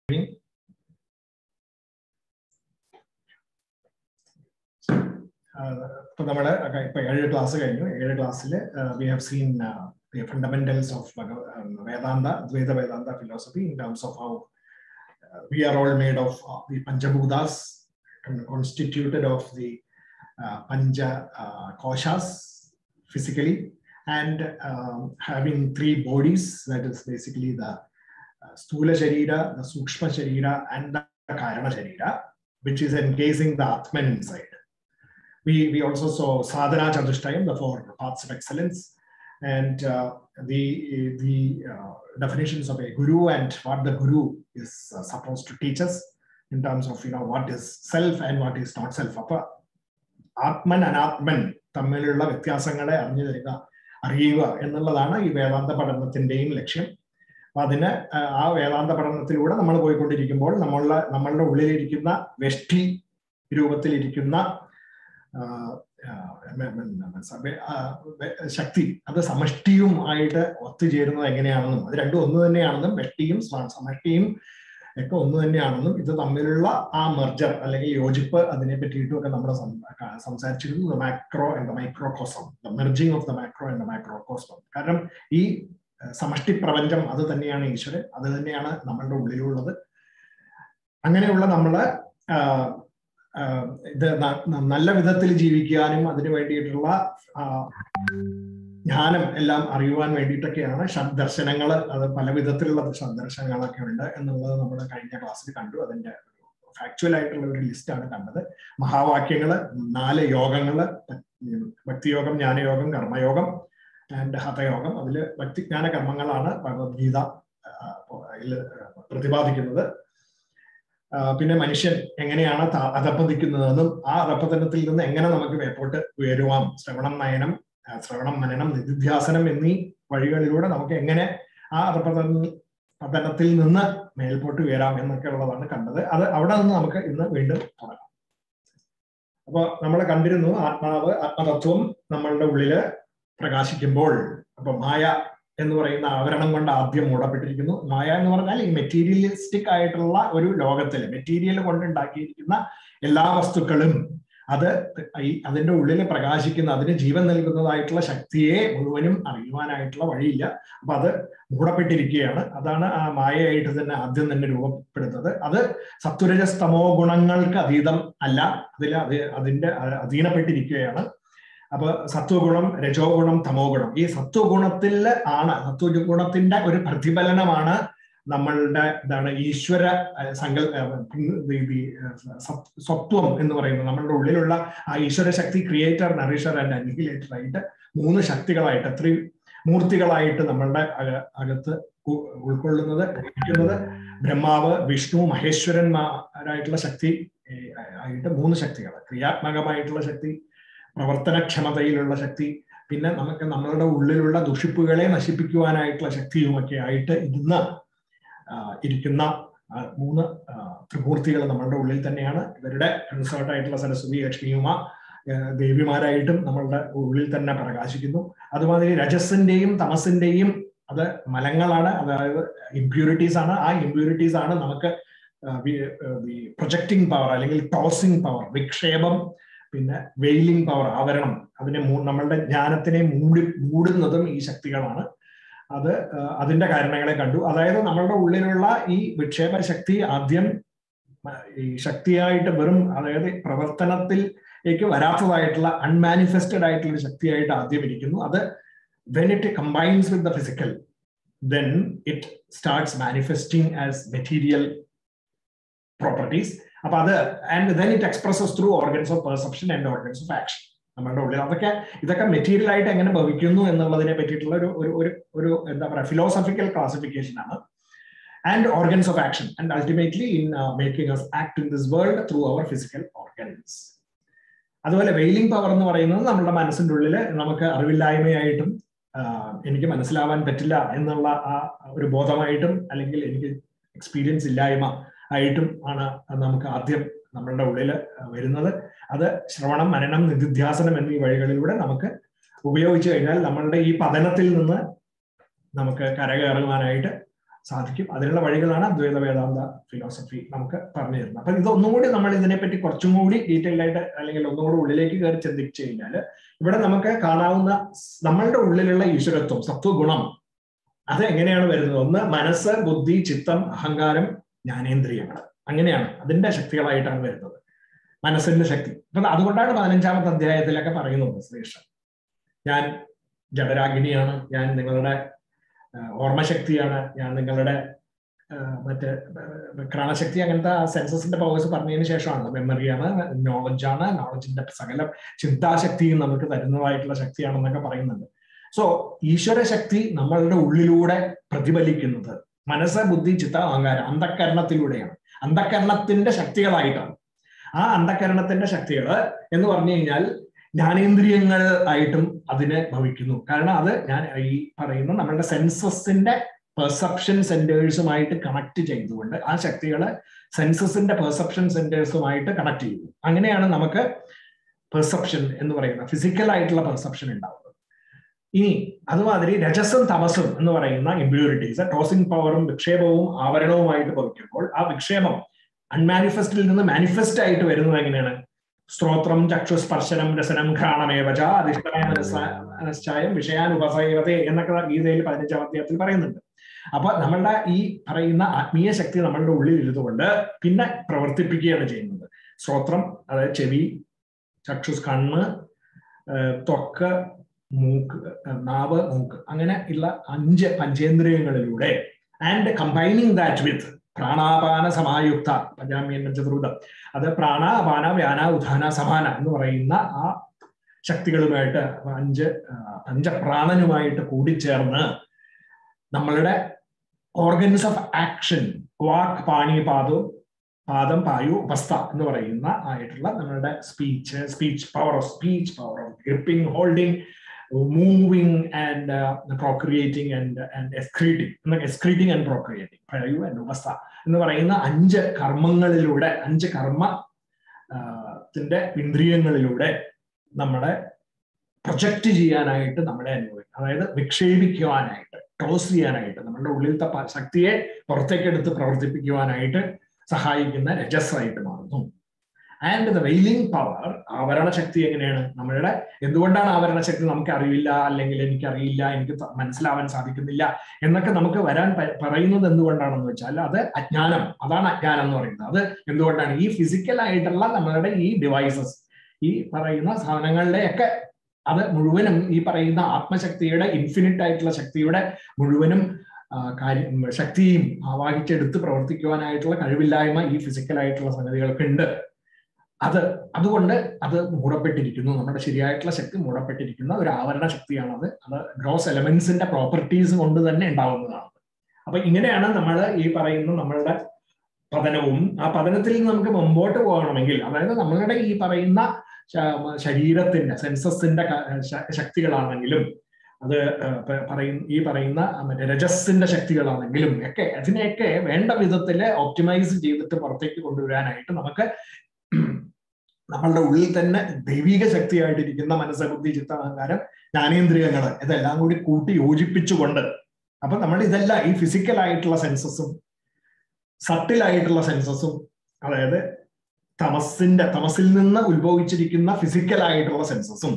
ഇപ്പൊ നമ്മള് ഇപ്പൊ ഏഴ് ക്ലാസ് കഴിഞ്ഞു ഏഴ് ക്ലാസ്സിൽ we have seen the fundamentals of um, Vedanta, Advaita Vedanta philosophy in terms of how uh, we are all made of uh, the Panchabhutas, constituted of the uh, Panja koshas physically, and um, having three bodies, that is basically the uh, Stula Sharira, the Sukshma Sharira, and the Karana Sharira, which is encasing the Atman inside. We, we also saw Sadhana Chatushtayam, the four paths of excellence, and uh, the the uh, definitions of a guru and what the guru is uh, supposed to teach us in terms of you know what is self and what is not self അപ്പൊ ആത്മൻ അനാത്മൻ തമ്മിലുള്ള വ്യത്യാസങ്ങളെ അറിഞ്ഞു തരിക അറിയുക എന്നുള്ളതാണ് ഈ വേദാന്ത പഠനത്തിന്റെയും ലക്ഷ്യം അപ്പൊ അതിന് ആ വേദാന്ത പഠനത്തിലൂടെ നമ്മൾ പോയിക്കൊണ്ടിരിക്കുമ്പോൾ നമ്മളുടെ നമ്മളുടെ ഉള്ളിലിരിക്കുന്ന വെഷ്ടി രൂപത്തിലിരിക്കുന്ന ശക്തി അത് സമഷ്ടിയും ആയിട്ട് ഒത്തുചേരുന്നത് എങ്ങനെയാണെന്നും അത് രണ്ടും ഒന്ന് തന്നെയാണെന്നും വെഷ്ടിയും സമഷ്ടിയും ഒക്കെ ഒന്ന് തന്നെയാണെന്നും ഇത് തമ്മിലുള്ള ആ മെർജർ അല്ലെങ്കിൽ യോജിപ്പ് അതിനെ പറ്റിയിട്ടും ഒക്കെ നമ്മൾ സംസാരിച്ചിരുന്നു macro and the microcosm the merging of the macro and the microcosm കാരണം ഈ സമഷ്ടി പ്രപഞ്ചം അത് തന്നെയാണ് ഈശ്വരൻ അത് തന്നെയാണ് നമ്മളുടെ ഉള്ളിലുള്ളത് അങ്ങനെയുള്ള നമ്മള് ഇത് നല്ല വിധത്തിൽ ജീവിക്കാനും അതിനു വേണ്ടിയിട്ടുള്ള ജ്ഞാനം എല്ലാം അറിയുവാൻ വേണ്ടിയിട്ടൊക്കെയാണ് ദർശനങ്ങൾ അത് പല വിധത്തിലുള്ള ദർശനങ്ങളൊക്കെ ഉണ്ട് എന്നുള്ളത് നമ്മൾ കഴിഞ്ഞ ക്ലാസ്സിൽ കണ്ടു അതിന്റെ ഫാക്ച്വൽ ആയിട്ടുള്ള ഒരു ലിസ്റ്റാണ് കണ്ടത് മഹാവാക്യങ്ങള് നാല് യോഗങ്ങള് ഭക്തിയോഗം ജ്ഞാനയോഗം കർമ്മയോഗം ആൻഡ് ഹതയോഗം അതിൽ ഭക്തിജ്ഞാന കർമ്മങ്ങളാണ് ഭഗവത്ഗീത പ്രതിപാദിക്കുന്നത് പിന്നെ മനുഷ്യൻ എങ്ങനെയാണ് അധപ്പതിക്കുന്നതെന്നും ആ അധപ്പതനത്തിൽ നിന്ന് എങ്ങനെ നമുക്ക് മേപ്പോട്ട് ഉയരുവാം ശ്രവണം നയനം ശ്രവണം മനനം നിധിധ്യാസനം എന്നീ വഴികളിലൂടെ നമുക്ക് എങ്ങനെ ആ അധപ്പതന പതനത്തിൽ നിന്ന് മേൽപോട്ട് ഉയരാം എന്നൊക്കെ ഉള്ളതാണ് കണ്ടത് അത് അവിടെ നിന്ന് നമുക്ക് ഇന്ന് വീണ്ടും തുടങ്ങാം അപ്പൊ നമ്മൾ കണ്ടിരുന്നു ആത്മാവ് ആത്മതത്വം നമ്മളുടെ ഉള്ളില് പ്രകാശിക്കുമ്പോൾ അപ്പൊ മായ എന്ന് പറയുന്ന ആവരണം കൊണ്ട് ആദ്യം മൂടപ്പെട്ടിരിക്കുന്നു മായ എന്ന് പറഞ്ഞാൽ ഈ മെറ്റീരിയലിസ്റ്റിക് ആയിട്ടുള്ള ഒരു ലോകത്തിൽ മെറ്റീരിയൽ കൊണ്ട് ഉണ്ടാക്കിയിരിക്കുന്ന എല്ലാ വസ്തുക്കളും അത് ഈ അതിന്റെ ഉള്ളിൽ പ്രകാശിക്കുന്ന അതിന് ജീവൻ നൽകുന്നതായിട്ടുള്ള ശക്തിയെ മുഴുവനും അറിയുവാനായിട്ടുള്ള വഴിയില്ല അപ്പൊ അത് മൂടപ്പെട്ടിരിക്കുകയാണ് അതാണ് ആ മായയായിട്ട് തന്നെ ആദ്യം തന്നെ രൂപപ്പെടുന്നത് അത് സത്വരജസ്തമോ ഗുണങ്ങൾക്ക് അതീതം അല്ല അതിൽ അത് അതിന്റെ അധീനപ്പെട്ടിരിക്കുകയാണ് അപ്പൊ സത്വഗുണം രജോ ഗുണം തമോ ഗുണം ഈ സത്വഗുണത്തിൽ ആണ് സത്വഗുണത്തിന്റെ ഒരു പ്രതിഫലനമാണ് നമ്മളുടെ എന്താണ് ഈശ്വര സങ്കൽ സ്വത്വം എന്ന് പറയുന്നത് നമ്മളുടെ ഉള്ളിലുള്ള ആ ഈശ്വര ശക്തി ക്രിയേറ്റർ നറിഷർ ആൻഡ് അനിഹിലേറ്റർ ആയിട്ട് മൂന്ന് ശക്തികളായിട്ട് ത്രീ മൂർത്തികളായിട്ട് നമ്മളുടെ അകത്ത് ഉൾക്കൊള്ളുന്നത് ഇരിക്കുന്നത് ബ്രഹ്മാവ് വിഷ്ണു മഹേശ്വരന്മാരായിട്ടുള്ള ശക്തി ആയിട്ട് മൂന്ന് ശക്തികൾ ക്രിയാത്മകമായിട്ടുള്ള ശക്തി പ്രവർത്തനക്ഷമതയിലുള്ള ശക്തി പിന്നെ നമുക്ക് നമ്മളുടെ ഉള്ളിലുള്ള ദുഷിപ്പുകളെ നശിപ്പിക്കുവാനായിട്ടുള്ള ശക്തിയുമൊക്കെ ആയിട്ട് ഇരുന്ന് ഇരിക്കുന്ന മൂന്ന് ത്രിമൂർത്തികൾ നമ്മളുടെ ഉള്ളിൽ തന്നെയാണ് ഇവരുടെ കൺസേർട്ട് ആയിട്ടുള്ള സരസ്വതി ലക്ഷ്മിയുമ ദേവിമാരായിട്ടും നമ്മളുടെ ഉള്ളിൽ തന്നെ പ്രകാശിക്കുന്നു അതുമാതിരി രജസിന്റെയും തമസിന്റെയും അത് മലങ്ങളാണ് അതായത് ഇമ്പ്യൂരിറ്റീസ് ആണ് ആ ഇമ്പ്യൂരിറ്റീസ് ആണ് നമുക്ക് പ്രൊജക്ടിങ് പവർ അല്ലെങ്കിൽ ടോസിങ് പവർ വിക്ഷേപം പിന്നെ വെയിലിംഗ് പവർ ആവരണം അതിനെ നമ്മളുടെ ജ്ഞാനത്തിനെ മൂടി മൂടുന്നതും ഈ ശക്തികളാണ് അത് അതിന്റെ കാരണങ്ങളെ കണ്ടു അതായത് നമ്മളുടെ ഉള്ളിലുള്ള ഈ വിക്ഷേപ ശക്തി ആദ്യം ഈ ശക്തിയായിട്ട് വെറും അതായത് പ്രവർത്തനത്തിലേക്ക് വരാത്തതായിട്ടുള്ള അൺമാനിഫെസ്റ്റഡ് ആയിട്ടുള്ള ഒരു ശക്തിയായിട്ട് ആദ്യം ഇരിക്കുന്നു അത് when it combines with the physical then it starts manifesting as material properties അപ്പൊ അത് and then it expresses through organs of perception and organs of action നമ്മളുടെ ഉള്ളിൽ അതൊക്കെ ഇതൊക്കെ മെറ്റീരിയൽ ആയിട്ട് എങ്ങനെ ഭവിക്കുന്നു എന്നുള്ളതിനെ പറ്റിയിട്ടുള്ള ഒരു ഒരു ഒരു എന്താ പറയുക ഫിലോസഫിക്കൽ ക്ലാസിഫിക്കേഷൻ ആണ് and organs of action and ultimately in making us act in this world through our physical organs അതുപോലെ വെയിലിംഗ് പവർ എന്ന് പറയുന്നത് നമ്മുടെ മനസ്സിന്റെ ഉള്ളിൽ നമുക്ക് അറിവില്ലായ്മയായിട്ടും എനിക്ക് മനസ്സിലാവാൻ പറ്റില്ല എന്നുള്ള ആ ഒരു ബോധമായിട്ടും അല്ലെങ്കിൽ എനിക്ക് എക്സ്പീരിയൻസ് ഇല്ലായ്മ ആയിട്ടും ആണ് നമുക്ക് ആദ്യം നമ്മളുടെ ഉള്ളിൽ വരുന്നത് അത് ശ്രവണം മനനം നിധിധ്യാസനം എന്നീ വഴികളിലൂടെ നമുക്ക് ഉപയോഗിച്ചു കഴിഞ്ഞാൽ നമ്മളുടെ ഈ പതനത്തിൽ നിന്ന് നമുക്ക് കരകയറുവാനായിട്ട് സാധിക്കും അതിനുള്ള വഴികളാണ് അദ്വൈത വേദാന്ത ഫിലോസഫി നമുക്ക് പറഞ്ഞു തരുന്നത് അപ്പൊ ഇതൊന്നും കൂടി നമ്മൾ ഇതിനെപ്പറ്റി കുറച്ചും കൂടി ഡീറ്റെയിൽ ആയിട്ട് അല്ലെങ്കിൽ ഒന്നും കൂടി ഉള്ളിലേക്ക് കയറി ചിന്തിച്ചു കഴിഞ്ഞാൽ ഇവിടെ നമുക്ക് കാണാവുന്ന നമ്മളുടെ ഉള്ളിലുള്ള ഈശ്വരത്വം സത്വഗുണം അത് എങ്ങനെയാണ് വരുന്നത് ഒന്ന് മനസ്സ് ബുദ്ധി ചിത്തം അഹങ്കാരം ജ്ഞാനേന്ദ്രിയങ്ങൾ അങ്ങനെയാണ് അതിന്റെ ശക്തികളായിട്ടാണ് വരുന്നത് മനസ്സിന്റെ ശക്തി അപ്പൊ അതുകൊണ്ടാണ് പതിനഞ്ചാമത്തെ അധ്യായത്തിലൊക്കെ പറയുന്നത് ശ്രീകൃഷ്ണൻ ഞാൻ ജഡരാഗിനിയാണ് ഞാൻ നിങ്ങളുടെ ഓർമ്മശക്തിയാണ് ഞാൻ നിങ്ങളുടെ മറ്റ് ക്രാണശക്തി അങ്ങനത്തെ സെൻസസിന്റെ പവേഴ്സ് പറഞ്ഞതിന് ശേഷമാണ് മെമ്മറിയാണ് നോളജാണ് നോളജിന്റെ സകല ചിന്താശക്തിയും നമുക്ക് തരുന്നതായിട്ടുള്ള ശക്തിയാണെന്നൊക്കെ പറയുന്നുണ്ട് സോ ഈശ്വര ശക്തി നമ്മളുടെ ഉള്ളിലൂടെ പ്രതിഫലിക്കുന്നത് മനസ്സ് ബുദ്ധി ചിത്ത അഹങ്കാരം അന്ധക്കരണത്തിലൂടെയാണ് അന്ധക്കരണത്തിന്റെ ശക്തികളായിട്ടാണ് ആ അന്ധക്കരണത്തിന്റെ ശക്തികൾ എന്ന് പറഞ്ഞു കഴിഞ്ഞാൽ ജ്ഞാനേന്ദ്രിയങ്ങൾ ആയിട്ടും അതിനെ ഭവിക്കുന്നു കാരണം അത് ഞാൻ ഈ പറയുന്ന നമ്മളുടെ സെൻസസിന്റെ പെർസെപ്ഷൻ സെന്റേഴ്സുമായിട്ട് കണക്ട് ചെയ്തുകൊണ്ട് ആ ശക്തികളെ സെൻസസിന്റെ പെർസെപ്ഷൻ സെന്റേഴ്സുമായിട്ട് കണക്ട് ചെയ്യുന്നു അങ്ങനെയാണ് നമുക്ക് പെർസെപ്ഷൻ എന്ന് പറയുന്ന ഫിസിക്കൽ ആയിട്ടുള്ള പെർസെപ്ഷൻ ഉണ്ടാവുന്നത് ഇനി അതുമാതിരി രജസും തമസും എന്ന് പറയുന്ന ഇമ്പ്യൂരിറ്റീസ് ടോസിംഗ് പവറും വിക്ഷേപവും ആവരണവുമായിട്ട് ഭവിക്കുമ്പോൾ ആ വിക്ഷേപം അൺമാനിഫെസ്റ്റിൽ നിന്ന് മാനിഫെസ്റ്റ് ആയിട്ട് വരുന്നത് എങ്ങനെയാണ് സ്ത്രോത്രം ചക്ഷുസ്പർശനം രസനം ഘ്രാണമേവച അധിഷ്ഠായ മനസ്സായം വിഷയാനുപസൈവതേ എന്നൊക്കെ ഗീതയിൽ പതിനഞ്ചാം അധ്യായത്തിൽ പറയുന്നുണ്ട് അപ്പൊ നമ്മളുടെ ഈ പറയുന്ന ആത്മീയ ശക്തി നമ്മളുടെ ഉള്ളിൽ ഇരുന്നുകൊണ്ട് പിന്നെ പ്രവർത്തിപ്പിക്കുകയാണ് ചെയ്യുന്നത് സ്ത്രോത്രം അതായത് ചെവി ചക്ഷുസ് കണ്ണ് ത്വക്ക് മൂക്ക് നാവ് മൂക്ക് അങ്ങനെ ഉള്ള അഞ്ച് പഞ്ചേന്ദ്രിയങ്ങളിലൂടെ ആൻഡ് കമ്പൈനിങ് ദാറ്റ് വിത്ത് പ്രാണാപാന സമായുക്ത പഞ്ചാമ്യൻ ചതുർവിധം അത് പ്രാണാപാന വ്യാന ഉദാന സമാന എന്ന് പറയുന്ന ആ ശക്തികളുമായിട്ട് അഞ്ച് പഞ്ചപ്രാണനുമായിട്ട് കൂടിച്ചേർന്ന് നമ്മളുടെ ഓർഗൻസ് ഓഫ് ആക്ഷൻ വാക്ക് പാണി പാദവും പാദം പായു ഉപസ്ഥ എന്ന് പറയുന്ന ആയിട്ടുള്ള നമ്മളുടെ speech speech power of speech power of gripping holding moving and procreating and and excreting excreting and procreating പായു ആൻഡ് ഉപസ്ഥ എന്ന് പറയുന്ന അഞ്ച് കർമ്മങ്ങളിലൂടെ അഞ്ച് കർമ്മ ത്തിന്റെ ഇന്ദ്രിയങ്ങളിലൂടെ നമ്മളെ പ്രൊജക്റ്റ് ചെയ്യാനായിട്ട് നമ്മളെ അനുഭവിക്കും അതായത് വിക്ഷേപിക്കുവാനായിട്ട് ടോസ് ചെയ്യാനായിട്ട് നമ്മളുടെ ഉള്ളിലത്തെ ശക്തിയെ പുറത്തേക്കെടുത്ത് പ്രവർത്തിപ്പിക്കുവാനായിട്ട് സഹായിക്കുന്ന രജസ്സായിട്ട് മാറുന്നു ആൻഡ് ദ വെയിലിംഗ് പവർ ആവരണ ശക്തി എങ്ങനെയാണ് നമ്മളുടെ എന്തുകൊണ്ടാണ് ആവരണ ശക്തി നമുക്ക് അറിയില്ല അല്ലെങ്കിൽ എനിക്ക് അറിയില്ല എനിക്ക് മനസ്സിലാവാൻ സാധിക്കുന്നില്ല എന്നൊക്കെ നമുക്ക് വരാൻ പറയുന്നത് എന്തുകൊണ്ടാണെന്ന് വെച്ചാൽ അത് അജ്ഞാനം അതാണ് അജ്ഞാനം എന്ന് പറയുന്നത് അത് എന്തുകൊണ്ടാണ് ഈ ഫിസിക്കൽ ആയിട്ടുള്ള നമ്മളുടെ ഈ ഡിവൈസസ് ഈ പറയുന്ന സാധനങ്ങളുടെയൊക്കെ അത് മുഴുവനും ഈ പറയുന്ന ആത്മശക്തിയുടെ ഇൻഫിനിറ്റ് ആയിട്ടുള്ള ശക്തിയുടെ മുഴുവനും കാര്യം ശക്തിയും ആവാഹിച്ചെടുത്ത് പ്രവർത്തിക്കുവാനായിട്ടുള്ള കഴിവില്ലായ്മ ഈ ഫിസിക്കൽ ആയിട്ടുള്ള സംഗതികൾക്കുണ്ട് അത് അതുകൊണ്ട് അത് മൂടപ്പെട്ടിരിക്കുന്നു നമ്മുടെ ശരിയായിട്ടുള്ള ശക്തി മൂടപ്പെട്ടിരിക്കുന്ന ഒരു ആവരണ ശക്തിയാണ് അത് അത് ഗ്രോസ് എലമെന്റ്സിന്റെ പ്രോപ്പർട്ടീസ് കൊണ്ട് തന്നെ ഉണ്ടാവുന്നതാണ് അപ്പൊ ഇങ്ങനെയാണ് നമ്മൾ ഈ പറയുന്ന നമ്മളുടെ പതനവും ആ പതനത്തിൽ നിന്ന് നമുക്ക് മുമ്പോട്ട് പോകണമെങ്കിൽ അതായത് നമ്മളുടെ ഈ പറയുന്ന ശരീരത്തിന്റെ സെൻസസിന്റെ ശക്തികളാണെങ്കിലും അത് പറയും ഈ പറയുന്ന മറ്റേ രജസിന്റെ ശക്തികളാണെങ്കിലും ഒക്കെ അതിനെയൊക്കെ വേണ്ട വിധത്തിൽ ഓപ്റ്റിമൈസ് ചെയ്തിട്ട് പുറത്തേക്ക് കൊണ്ടുവരാനായിട്ട് നമുക്ക് നമ്മളുടെ ഉള്ളിൽ തന്നെ ദൈവിക ശക്തിയായിട്ടിരിക്കുന്ന മനസ്സ് ബുദ്ധി ചിത്ത അഹങ്കാരം ജ്ഞാനേന്ദ്രിയങ്ങൾ ഇതെല്ലാം കൂടി കൂട്ടി യോജിപ്പിച്ചുകൊണ്ട് അപ്പൊ നമ്മൾ ഇതെല്ലാം ഈ ഫിസിക്കൽ ആയിട്ടുള്ള സെൻസസും സട്ടിലായിട്ടുള്ള സെൻസസും അതായത് തമസിന്റെ തമസിൽ നിന്ന് ഉത്ഭവിച്ചിരിക്കുന്ന ഫിസിക്കൽ ആയിട്ടുള്ള സെൻസസും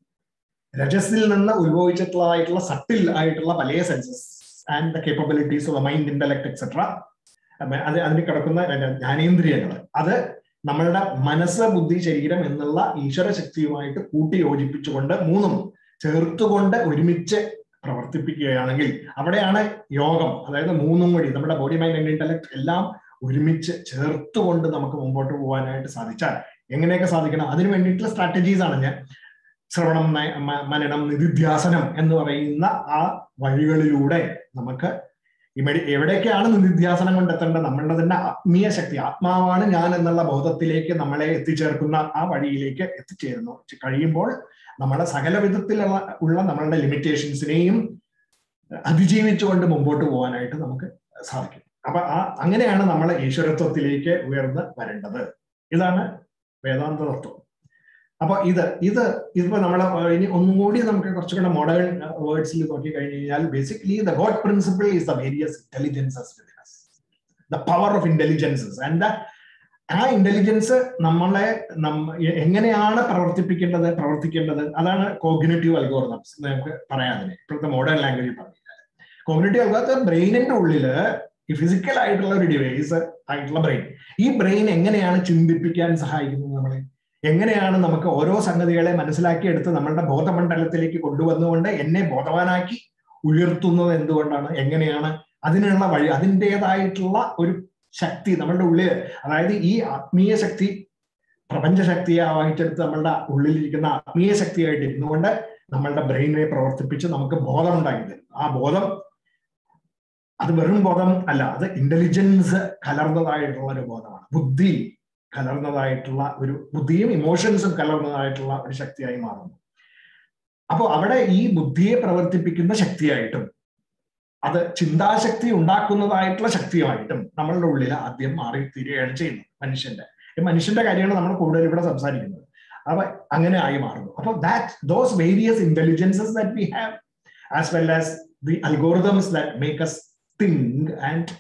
രജസിൽ നിന്ന് ഉത്ഭവിച്ചിട്ടുള്ളതായിട്ടുള്ള സട്ടിൽ ആയിട്ടുള്ള പല senses and the capabilities of the mind intellect etcetera അത് അതിന് കിടക്കുന്ന ജ്ഞാനേന്ദ്രിയങ്ങൾ അത് നമ്മളുടെ മനസ്സ് ബുദ്ധി ശരീരം എന്നുള്ള ഈശ്വര ശക്തിയുമായിട്ട് കൂട്ടി യോജിപ്പിച്ചുകൊണ്ട് മൂന്നും ചേർത്തുകൊണ്ട് ഒരുമിച്ച് പ്രവർത്തിപ്പിക്കുകയാണെങ്കിൽ അവിടെയാണ് യോഗം അതായത് മൂന്നും കൂടി നമ്മുടെ ബോഡി മൈൻഡ് ആൻഡ് ഇന്റലക്ട് എല്ലാം ഒരുമിച്ച് ചേർത്തുകൊണ്ട് നമുക്ക് മുമ്പോട്ട് പോകാനായിട്ട് സാധിച്ചാൽ എങ്ങനെയൊക്കെ സാധിക്കണം അതിന് വേണ്ടിയിട്ടുള്ള സ്ട്രാറ്റജീസ് ആണ് ഞാൻ ശ്രവണം മനനം നിധിധ്യാസനം എന്ന് പറയുന്ന ആ വഴികളിലൂടെ നമുക്ക് ഇമടി എവിടേക്കാണ് നിധിധ്യാസനം കൊണ്ടെത്തേണ്ടത് നമ്മളുടെ തന്നെ ആത്മീയ ശക്തി ആത്മാവാണ് ഞാൻ എന്നുള്ള ബോധത്തിലേക്ക് നമ്മളെ എത്തിച്ചേർക്കുന്ന ആ വഴിയിലേക്ക് എത്തിച്ചേരുന്നു കഴിയുമ്പോൾ നമ്മുടെ സകല വിധത്തിലുള്ള ഉള്ള നമ്മളുടെ ലിമിറ്റേഷൻസിനെയും അതിജീവിച്ചുകൊണ്ട് മുമ്പോട്ട് പോകാനായിട്ട് നമുക്ക് സാധിക്കും അപ്പൊ ആ അങ്ങനെയാണ് നമ്മൾ ഈശ്വരത്വത്തിലേക്ക് ഉയർന്ന് വരേണ്ടത് ഇതാണ് വേദാന്ത തത്വം അപ്പൊ ഇത് ഇത് ഇതിപ്പോ നമ്മൾ ഇനി ഒന്നും കൂടി നമുക്ക് കുറച്ചുകൂടെ മോഡേൺ വേർഡ്സിൽ നോക്കി കഴിഞ്ഞു കഴിഞ്ഞാൽ basically the god principle is the various intelligences the power of intelligences and ആ ഇന്റലിജൻസ് നമ്മളെ എങ്ങനെയാണ് പ്രവർത്തിപ്പിക്കേണ്ടത് പ്രവർത്തിക്കേണ്ടത് അതാണ് കോഗ്നേറ്റീവ് അൽഗോറിതംസ് നമുക്ക് പറയാതിന് ഇപ്പോഴത്തെ മോഡേൺ ലാംഗ്വേജിൽ പറഞ്ഞു കോഗ്നേറ്റീവ് അൽഗോറിതം ബ്രെയിനിന്റെ ഉള്ളില് ഈ ഫിസിക്കൽ ആയിട്ടുള്ള ഒരു ഡിവൈസ് ആയിട്ടുള്ള ബ്രെയിൻ ഈ ബ്രെയിൻ എങ്ങനെയാണ് ചിന്തിപ്പിക്കാൻ സഹായിക്കുന്നത് നമ്മളെ എങ്ങനെയാണ് നമുക്ക് ഓരോ സംഗതികളെ മനസ്സിലാക്കിയെടുത്ത് നമ്മളുടെ ബോധമണ്ഡലത്തിലേക്ക് കൊണ്ടുവന്നുകൊണ്ട് എന്നെ ബോധവാനാക്കി ഉയർത്തുന്നത് എന്തുകൊണ്ടാണ് എങ്ങനെയാണ് അതിനുള്ള വഴി അതിൻ്റെതായിട്ടുള്ള ഒരു ശക്തി നമ്മളുടെ ഉള്ളിൽ അതായത് ഈ ആത്മീയ ശക്തി പ്രപഞ്ച ശക്തിയെ ആവാഹിച്ചെടുത്ത് നമ്മളുടെ ഉള്ളിലിരിക്കുന്ന ആത്മീയ ശക്തിയായിട്ട് ഇരുന്നുകൊണ്ട് നമ്മളുടെ ബ്രെയിനെ പ്രവർത്തിപ്പിച്ച് നമുക്ക് ബോധം ഉണ്ടാക്കി തരും ആ ബോധം അത് വെറും ബോധം അല്ല അത് ഇന്റലിജൻസ് കലർന്നതായിട്ടുള്ള ഒരു ബോധമാണ് ബുദ്ധി കലർന്നതായിട്ടുള്ള ഒരു ബുദ്ധിയും ഇമോഷൻസും കലർന്നതായിട്ടുള്ള ഒരു ശക്തിയായി മാറുന്നു അപ്പോൾ അവിടെ ഈ ബുദ്ധിയെ പ്രവർത്തിപ്പിക്കുന്ന ശക്തിയായിട്ടും അത് ചിന്താശക്തി ഉണ്ടാക്കുന്നതായിട്ടുള്ള ശക്തിയുമായിട്ടും നമ്മളുടെ ഉള്ളിൽ ആദ്യം മാറി തീരുകയാണ് ചെയ്യുന്നത് മനുഷ്യന്റെ മനുഷ്യന്റെ കാര്യമാണ് നമ്മൾ കൂടുതൽ ഇവിടെ സംസാരിക്കുന്നത് അപ്പൊ അങ്ങനെ ആയി മാറുന്നു അപ്പൊ that those various intelligences that we have as well as the algorithms that make us think and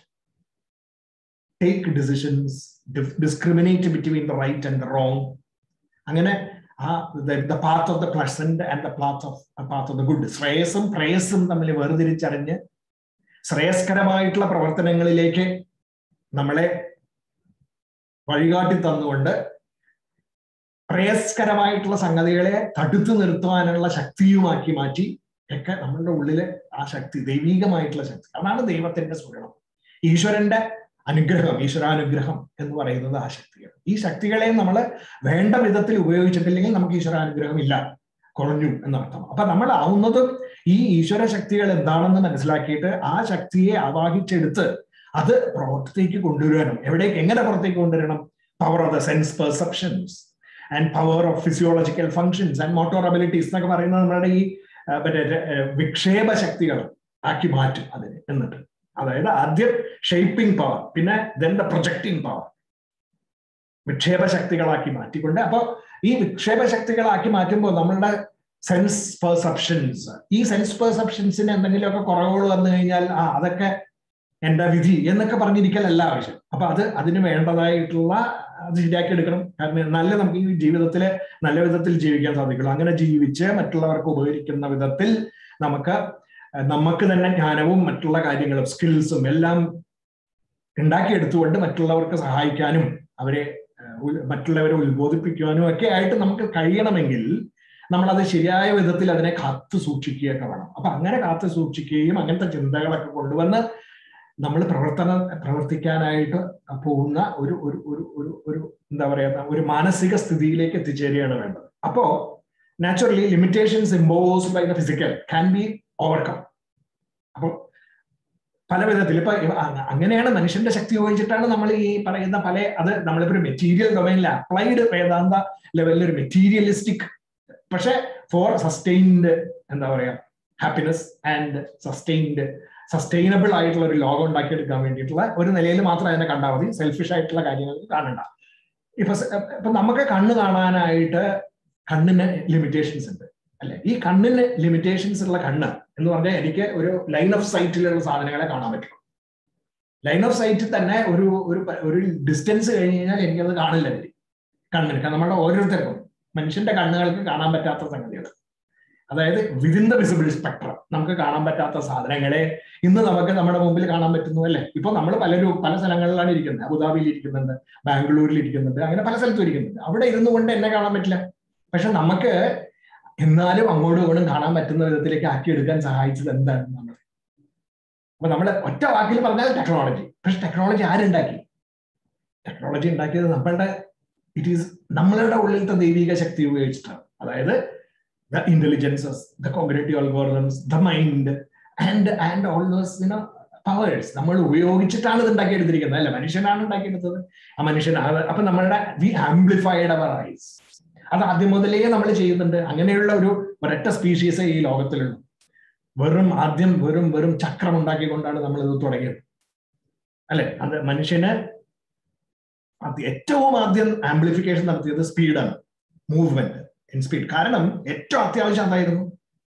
take decisions discriminate between the right and the wrong അങ്ങനെ ആ the path of the pleasant and the path of path of the good ശ്രേയസും പ്രേയസും തമ്മിൽ വേർതിരിച്ചറിഞ്ഞ് ശ്രേയസ്കരമായിട്ടുള്ള പ്രവർത്തനങ്ങളിലേക്ക് നമ്മളെ വഴികാട്ടി തന്നുകൊണ്ട് പ്രേയസ്കരമായിട്ടുള്ള സംഗതികളെ തടുത്തു നിർത്തുവാനുള്ള ശക്തിയുമാക്കി മാറ്റി ഒക്കെ നമ്മളുടെ ഉള്ളിലെ ആ ശക്തി ദൈവീകമായിട്ടുള്ള ശക്തി അതാണ് ദൈവത്തിന്റെ സ്ഫുരണം ഈശ്വരന്റെ അനുഗ്രഹം ഈശ്വരാനുഗ്രഹം എന്ന് പറയുന്നത് ആ ശക്തിയാണ് ഈ ശക്തികളെ നമ്മൾ വേണ്ട വിധത്തിൽ ഉപയോഗിച്ചിട്ടില്ലെങ്കിൽ നമുക്ക് ഈശ്വരാനുഗ്രഹം ഇല്ല കുറഞ്ഞു എന്നർത്ഥം അപ്പൊ നമ്മൾ ആവുന്നതും ഈ ഈശ്വര ശക്തികൾ എന്താണെന്ന് മനസ്സിലാക്കിയിട്ട് ആ ശക്തിയെ ആവാഹിച്ചെടുത്ത് അത് പുറത്തേക്ക് കൊണ്ടുവരണം എവിടേക്ക് എങ്ങനെ പുറത്തേക്ക് കൊണ്ടുവരണം power of the sense perceptions and power of physiological functions and motor abilities എന്നൊക്കെ പറയുന്നത് നമ്മുടെ ഈ മറ്റേ വിക്ഷേപ ശക്തികൾ ആക്കി മാറ്റും അതിന് എന്നിട്ട് അതായത് ആദ്യം ഷേപ്പിംഗ് പവർ പിന്നെ ദെൻ ദ പ്രൊജക്ടിങ് പവർ വിക്ഷേപ ശക്തികളാക്കി മാറ്റിക്കൊണ്ട് അപ്പോൾ ഈ വിക്ഷേപ ശക്തികളാക്കി മാറ്റുമ്പോൾ നമ്മളുടെ സെൻസ് പെർസെപ്ഷൻസ് ഈ സെൻസ് പെർസെപ്ഷൻസിന് എന്തെങ്കിലുമൊക്കെ കുറവുകൾ വന്നു കഴിഞ്ഞാൽ ആ അതൊക്കെ എന്റെ വിധി എന്നൊക്കെ പറഞ്ഞിരിക്കലല്ല ആവശ്യം അപ്പൊ അത് അതിന് വേണ്ടതായിട്ടുള്ള അത് ശരിയാക്കി എടുക്കണം കാരണം എന്നാലേ നമുക്ക് ഈ ജീവിതത്തിൽ നല്ല വിധത്തിൽ ജീവിക്കാൻ സാധിക്കുള്ളൂ അങ്ങനെ ജീവിച്ച് മറ്റുള്ളവർക്ക് ഉപകരിക്കുന്ന വിധത്തിൽ നമുക്ക് നമുക്ക് തന്നെ ജ്ഞാനവും മറ്റുള്ള കാര്യങ്ങളും സ്കിൽസും എല്ലാം ഉണ്ടാക്കിയെടുത്തുകൊണ്ട് മറ്റുള്ളവർക്ക് സഹായിക്കാനും അവരെ മറ്റുള്ളവരെ ഉത്ബോധിപ്പിക്കുവാനും ഒക്കെ ആയിട്ട് നമുക്ക് കഴിയണമെങ്കിൽ നമ്മളത് ശരിയായ വിധത്തിൽ അതിനെ കാത്തു സൂക്ഷിക്കുകയൊക്കെ വേണം അപ്പൊ അങ്ങനെ കാത്തു സൂക്ഷിക്കുകയും അങ്ങനത്തെ ചിന്തകളൊക്കെ കൊണ്ടുവന്ന് നമ്മൾ പ്രവർത്തന പ്രവർത്തിക്കാനായിട്ട് പോകുന്ന ഒരു ഒരു ഒരു ഒരു ഒരു എന്താ പറയുക ഒരു മാനസിക സ്ഥിതിയിലേക്ക് എത്തിച്ചേരുകയാണ് വേണ്ടത് അപ്പോ naturally limitations impose by the physical can be overcome അപ്പോൾ പല വിധത്തിൽ ഇപ്പൊ അങ്ങനെയാണ് മനുഷ്യന്റെ ശക്തി ഉപയോഗിച്ചിട്ടാണ് നമ്മൾ ഈ പറയുന്ന പല അത് നമ്മളിപ്പോ ഒരു മെറ്റീരിയൽ ഡൊമൈനിൽ അപ്ലൈഡ് വേദാന്ത ലെവലിൽ ഒരു മെറ്റീരിയലിസ്റ്റിക് പക്ഷെ ഫോർ സസ്റ്റെയിൻഡ് എന്താ പറയാ ഹാപ്പിനെസ് ആൻഡ് സസ്റ്റെയിൻഡ് സസ്റ്റൈനബിൾ ആയിട്ടുള്ള ഒരു ലോകം ഉണ്ടാക്കിയെടുക്കാൻ വേണ്ടിയിട്ടുള്ള ഒരു നിലയിൽ മാത്രം അതിനെ കണ്ടാൽ മതി സെൽഫിഷ് ആയിട്ടുള്ള കാര്യങ്ങൾ കാണണ്ട ഇപ്പൊ ഇപ്പൊ നമുക്ക് കണ്ണ് കാണാനായിട്ട് കണ്ണിന് ലിമിറ്റേഷൻസ് ഉണ്ട് അല്ലെ ഈ കണ്ണിന് ലിമിറ്റേഷൻസ് ഉള്ള കണ്ണ് എന്ന് പറഞ്ഞാൽ എനിക്ക് ഒരു ലൈൻ ഓഫ് സൈറ്റിലുള്ള സാധനങ്ങളെ കാണാൻ പറ്റും ലൈൻ ഓഫ് സൈറ്റിൽ തന്നെ ഒരു ഒരു ഒരു ഡിസ്റ്റൻസ് കഴിഞ്ഞ് കഴിഞ്ഞാൽ എനിക്കത് കാണില്ല എനിക്ക് കണ്ണിന് നമ്മുടെ ഓരോരുത്തർക്കും മനുഷ്യന്റെ കണ്ണുകൾക്ക് കാണാൻ പറ്റാത്ത സംഗതികൾ അതായത് വിതിൻ ദ വിസിബിൾ സ്പെക്ട്രം നമുക്ക് കാണാൻ പറ്റാത്ത സാധനങ്ങളെ ഇന്ന് നമുക്ക് നമ്മുടെ മുമ്പിൽ കാണാൻ പറ്റുന്നു അല്ലേ ഇപ്പൊ നമ്മൾ പലരും പല സ്ഥലങ്ങളിലാണ് ഇരിക്കുന്നത് അബുദാബിയിൽ ഇരിക്കുന്നുണ്ട് ബാംഗ്ലൂരിൽ ഇരിക്കുന്നുണ്ട് അങ്ങനെ പല സ്ഥലത്തും ഇരിക്കുന്നുണ്ട് അവിടെ ഇരുന്നു കൊണ്ട് എന്നെ കാണാൻ പറ്റില്ല പക്ഷെ നമുക്ക് എന്നാലും അങ്ങോട്ടും ഇങ്ങോട്ടും കാണാൻ പറ്റുന്ന വിധത്തിലേക്ക് ആക്കിയെടുക്കാൻ സഹായിച്ചത് എന്താണ് നമ്മൾ അപ്പൊ നമ്മൾ ഒറ്റ വാക്കിൽ പറഞ്ഞാൽ ടെക്നോളജി പക്ഷെ ടെക്നോളജി ആരുണ്ടാക്കി ടെക്നോളജി ഉണ്ടാക്കിയത് നമ്മളുടെ ഇറ്റ് ഈസ് നമ്മളുടെ ഉള്ളിലത്തെ ദൈവിക ശക്തി ഉപയോഗിച്ചിട്ടാണ് അതായത് the intelligences the comparative algorithms the mind and and all those you know powers നമ്മൾ ഉപയോഗിച്ചിട്ടാണ് ഇത് ഉണ്ടാക്കിയെടുത്തിരിക്കുന്നത് അല്ലെ മനുഷ്യനാണ് ഉണ്ടാക്കിയെടുത്തത് ആ മനുഷ്യൻ അപ്പൊ നമ്മളുടെ വി ആംപ്ലിഫൈഡ് അവർ ഐസ് അത് ആദ്യം മുതലേ നമ്മൾ ചെയ്യുന്നുണ്ട് അങ്ങനെയുള്ള ഒരു ഒരൊറ്റ സ്പീഷീസ് ഈ ലോകത്തിലുള്ളൂ വെറും ആദ്യം വെറും വെറും ചക്രം ഉണ്ടാക്കിക്കൊണ്ടാണ് നമ്മൾ ഇത് തുടങ്ങിയത് അല്ലെ അത് മനുഷ്യന് ഏറ്റവും ആദ്യം ആംപ്ലിഫിക്കേഷൻ നടത്തിയത് സ്പീഡാണ് മൂവ്മെന്റ് ഇൻ സ്പീഡ് കാരണം ഏറ്റവും അത്യാവശ്യം എന്തായിരുന്നു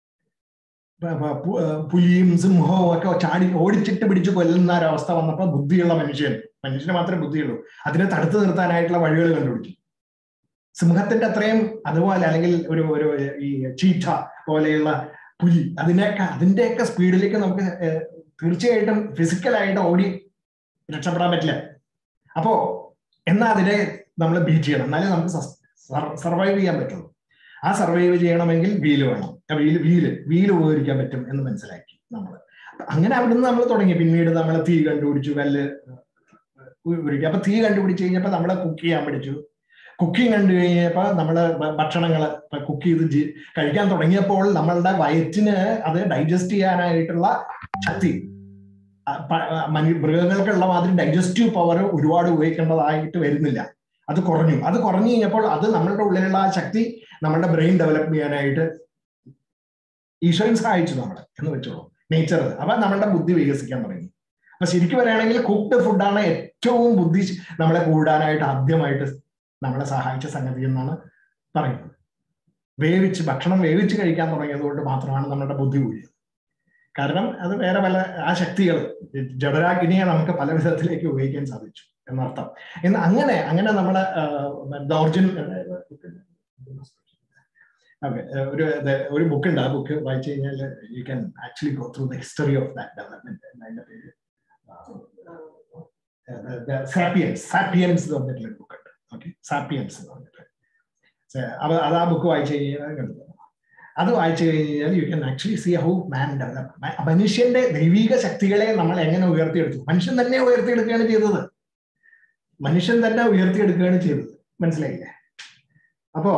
പുലിയും സിംഹവും ഒക്കെ ചാടി ഓടിച്ചിട്ട് പിടിച്ച് കൊല്ലുന്ന ഒരവസ്ഥ വന്നപ്പോൾ ബുദ്ധിയുള്ള മനുഷ്യൻ മനുഷ്യന് മാത്രമേ ബുദ്ധിയുള്ളൂ അതിനെ തടുത്തു നിർത്താനായിട്ടുള്ള വഴികൾ കണ്ടുപിടിച്ചു സിംഹത്തിന്റെ അത്രയും അതുപോലെ അല്ലെങ്കിൽ ഒരു ഒരു ഈ ചീറ്റ പോലെയുള്ള പുലി അതിനൊക്കെ അതിന്റെയൊക്കെ സ്പീഡിലേക്ക് നമുക്ക് തീർച്ചയായിട്ടും ഫിസിക്കലായിട്ട് ഓടി രക്ഷപ്പെടാൻ പറ്റില്ല അപ്പോ എന്നാ അതിനെ നമ്മൾ ബീറ്റ് ചെയ്യണം എന്നാലേ നമുക്ക് സർവൈവ് ചെയ്യാൻ പറ്റുള്ളൂ ആ സർവൈവ് ചെയ്യണമെങ്കിൽ വീല് വേണം വീല് വീല് വീല് ഉപകരിക്കാൻ പറ്റും എന്ന് മനസ്സിലാക്കി നമ്മൾ അങ്ങനെ അവിടുന്ന് നമ്മൾ തുടങ്ങി പിന്നീട് നമ്മൾ തീ കണ്ടുപിടിച്ചു കല്ല് ഉപയോഗിക്കുക അപ്പൊ തീ കണ്ടുപിടിച്ച് കഴിഞ്ഞപ്പോ നമ്മളെ കുക്ക് ചെയ്യാൻ പഠിച്ചു കുക്കിംഗ് കണ്ടു കഴിഞ്ഞപ്പോ നമ്മള് ഭക്ഷണങ്ങള് കുക്ക് ചെയ്ത് കഴിക്കാൻ തുടങ്ങിയപ്പോൾ നമ്മളുടെ വയറ്റിന് അത് ഡൈജസ്റ്റ് ചെയ്യാനായിട്ടുള്ള ശക്തി മൃഗങ്ങൾക്കുള്ള മാതിരി ഡൈജസ്റ്റീവ് പവർ ഒരുപാട് ഉപയോഗിക്കേണ്ടതായിട്ട് വരുന്നില്ല അത് കുറഞ്ഞു അത് കുറഞ്ഞു കഴിഞ്ഞപ്പോൾ അത് നമ്മളുടെ ഉള്ളിലുള്ള ആ ശക്തി നമ്മളുടെ ബ്രെയിൻ ഡെവലപ്പ് ചെയ്യാനായിട്ട് ഈശ്വരൻ സഹായിച്ചു നമ്മളെ എന്ന് വെച്ചോളൂ നേച്ചർ അപ്പൊ നമ്മളുടെ ബുദ്ധി വികസിക്കാൻ തുടങ്ങി അപ്പൊ ശരിക്കും പറയുകയാണെങ്കിൽ കുക്ക്ഡ് ഫുഡാണ് ഏറ്റവും ബുദ്ധി നമ്മളെ കൂടാനായിട്ട് ആദ്യമായിട്ട് നമ്മളെ സഹായിച്ച സംഗതി എന്നാണ് പറയുന്നത് വേവിച്ച് ഭക്ഷണം വേവിച്ച് കഴിക്കാൻ തുടങ്ങിയത് കൊണ്ട് മാത്രമാണ് നമ്മുടെ ബുദ്ധി കൂടിയത് കാരണം അത് വേറെ പല ആ ശക്തികൾ ജഡരാഗ്നിയെ നമുക്ക് പല വിധത്തിലേക്ക് ഉപയോഗിക്കാൻ സാധിച്ചു എന്നർത്ഥം എന്ന് അങ്ങനെ അങ്ങനെ നമ്മളെ ദൗർജൻ ഓക്കെ ഒരു ഒരു ബുക്ക് ഉണ്ട് ആ ബുക്ക് വായിച്ചു കഴിഞ്ഞാൽ you can actually go through the history of that development അതിന്റെ പേര് സാപ്പിയൻസ് സാപ്പിയൻസ് എന്ന് പറഞ്ഞിട്ടുള്ള ബുക്ക് ഉണ്ട് ഓക്കെ സാപ്പിയൻസ് എന്ന് പറഞ്ഞിട്ട് അത് അത് ആ ബുക്ക് വായിച്ചു കഴിഞ്ഞാൽ അത് വായിച്ചു കഴിഞ്ഞാൽ you can actually see how man develop മനുഷ്യന്റെ ദൈവിക ശക്തികളെ നമ്മൾ എങ്ങനെ ഉയർത്തിയെടുത്തു മനുഷ്യൻ തന്നെ ഉയർത്തിയെടുക്കുകയാണ് ചെയ്തത് മനുഷ്യൻ തന്നെ ഉയർത്തിയെടുക്കുകയാണ് ചെയ്തത് മനസ്സിലായില്ലേ അപ്പോ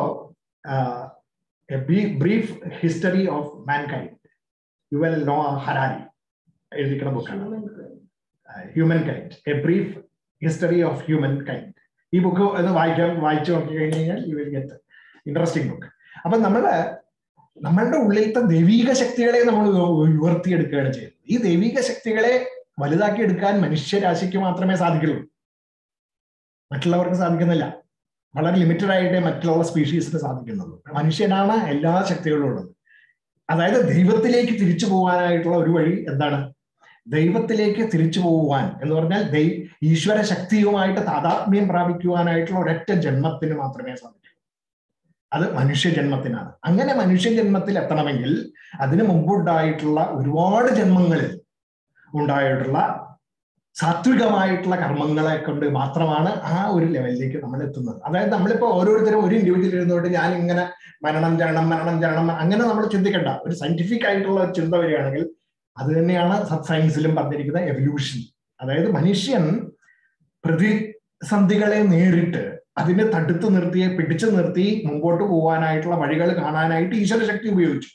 brief history of mankind Yuval Noah Harari എഴുതിക്കുന്ന ബുക്കാണ് human kind a brief history of human kind ഈ ബുക്ക് ഒന്ന് വായിക്കാൻ വായിച്ചു നോക്കി കഴിഞ്ഞു കഴിഞ്ഞാൽ you will get interesting book അപ്പൊ നമ്മള് നമ്മളുടെ ഉള്ളിലത്തെ ദൈവിക ശക്തികളെ നമ്മൾ ഉയർത്തിയെടുക്കുകയാണ് ചെയ്യുന്നത് ഈ ദൈവിക ശക്തികളെ വലുതാക്കി എടുക്കാൻ മനുഷ്യരാശിക്ക് മാത്രമേ സാധിക്കുള്ളൂ മറ്റുള്ളവർക്ക് സാധിക്കുന്നില്ല വളരെ ലിമിറ്റഡ് ആയിട്ടേ മറ്റുള്ള സ്പീഷീസിന് സാധിക്കുന്നുള്ളൂ മനുഷ്യനാണ് എല്ലാ ശക്തികളും ഉള്ളത് അതായത് ദൈവത്തിലേക്ക് തിരിച്ചു പോകാനായിട്ടുള്ള ഒരു വഴി എന്താണ് ദൈവത്തിലേക്ക് തിരിച്ചു പോകുവാൻ എന്ന് പറഞ്ഞാൽ ദൈ ഈശ്വര ശക്തിയുമായിട്ട് താതാത്മ്യം പ്രാപിക്കുവാനായിട്ടുള്ള ഒരൊറ്റ ജന്മത്തിന് മാത്രമേ സാധിക്കൂ അത് മനുഷ്യ ജന്മത്തിനാണ് അങ്ങനെ മനുഷ്യ ജന്മത്തിൽ എത്തണമെങ്കിൽ അതിനു മുമ്പുണ്ടായിട്ടുള്ള ഒരുപാട് ജന്മങ്ങളിൽ ഉണ്ടായിട്ടുള്ള സാത്വികമായിട്ടുള്ള കർമ്മങ്ങളെ കൊണ്ട് മാത്രമാണ് ആ ഒരു ലെവലിലേക്ക് നമ്മൾ എത്തുന്നത് അതായത് നമ്മളിപ്പോ ഓരോരുത്തരും ഒരു ഇൻഡിവിജ്വൽ ഇരുന്നുകൊണ്ട് ഞാൻ ഇങ്ങനെ മരണം ചരണം മരണം ചരണം അങ്ങനെ നമ്മൾ ചിന്തിക്കണ്ട ഒരു സയന്റിഫിക് ആയിട്ടുള്ള ഒരു ചിന്ത വരികയാണെങ്കിൽ അത് തന്നെയാണ് സയൻസിലും പറഞ്ഞിരിക്കുന്ന എവല്യൂഷൻ അതായത് മനുഷ്യൻ പ്രതിസന്ധികളെ നേരിട്ട് അതിനെ തടുത്തു നിർത്തി പിടിച്ചു നിർത്തി മുമ്പോട്ട് പോകാനായിട്ടുള്ള വഴികൾ കാണാനായിട്ട് ഈശ്വര ശക്തി ഉപയോഗിച്ചു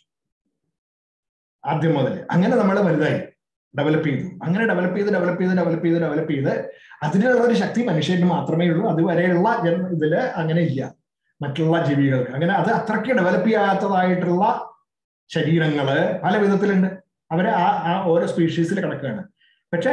ആദ്യം മുതൽ അങ്ങനെ നമ്മൾ വലുതായി ഡെവലപ്പ് ചെയ്തു അങ്ങനെ ഡെവലപ്പ് ചെയ്ത് ഡെവലപ്പ് ചെയ്ത് ഡെവലപ്പ് ചെയ്ത് ഡെവലപ്പ് ചെയ്ത് അതിനുള്ള ഒരു ശക്തി മനുഷ്യന് മാത്രമേ ഉള്ളൂ അതുവരെയുള്ള ജന്മ ഇതില് അങ്ങനെ ഇല്ല മറ്റുള്ള ജീവികൾക്ക് അങ്ങനെ അത് അത്രയ്ക്ക് ഡെവലപ്പ് ചെയ്യാത്തതായിട്ടുള്ള ശരീരങ്ങള് പല വിധത്തിലുണ്ട് അവര് ആ ആ ഓരോ സ്പീഷീസിൽ കിടക്കുകയാണ് പക്ഷെ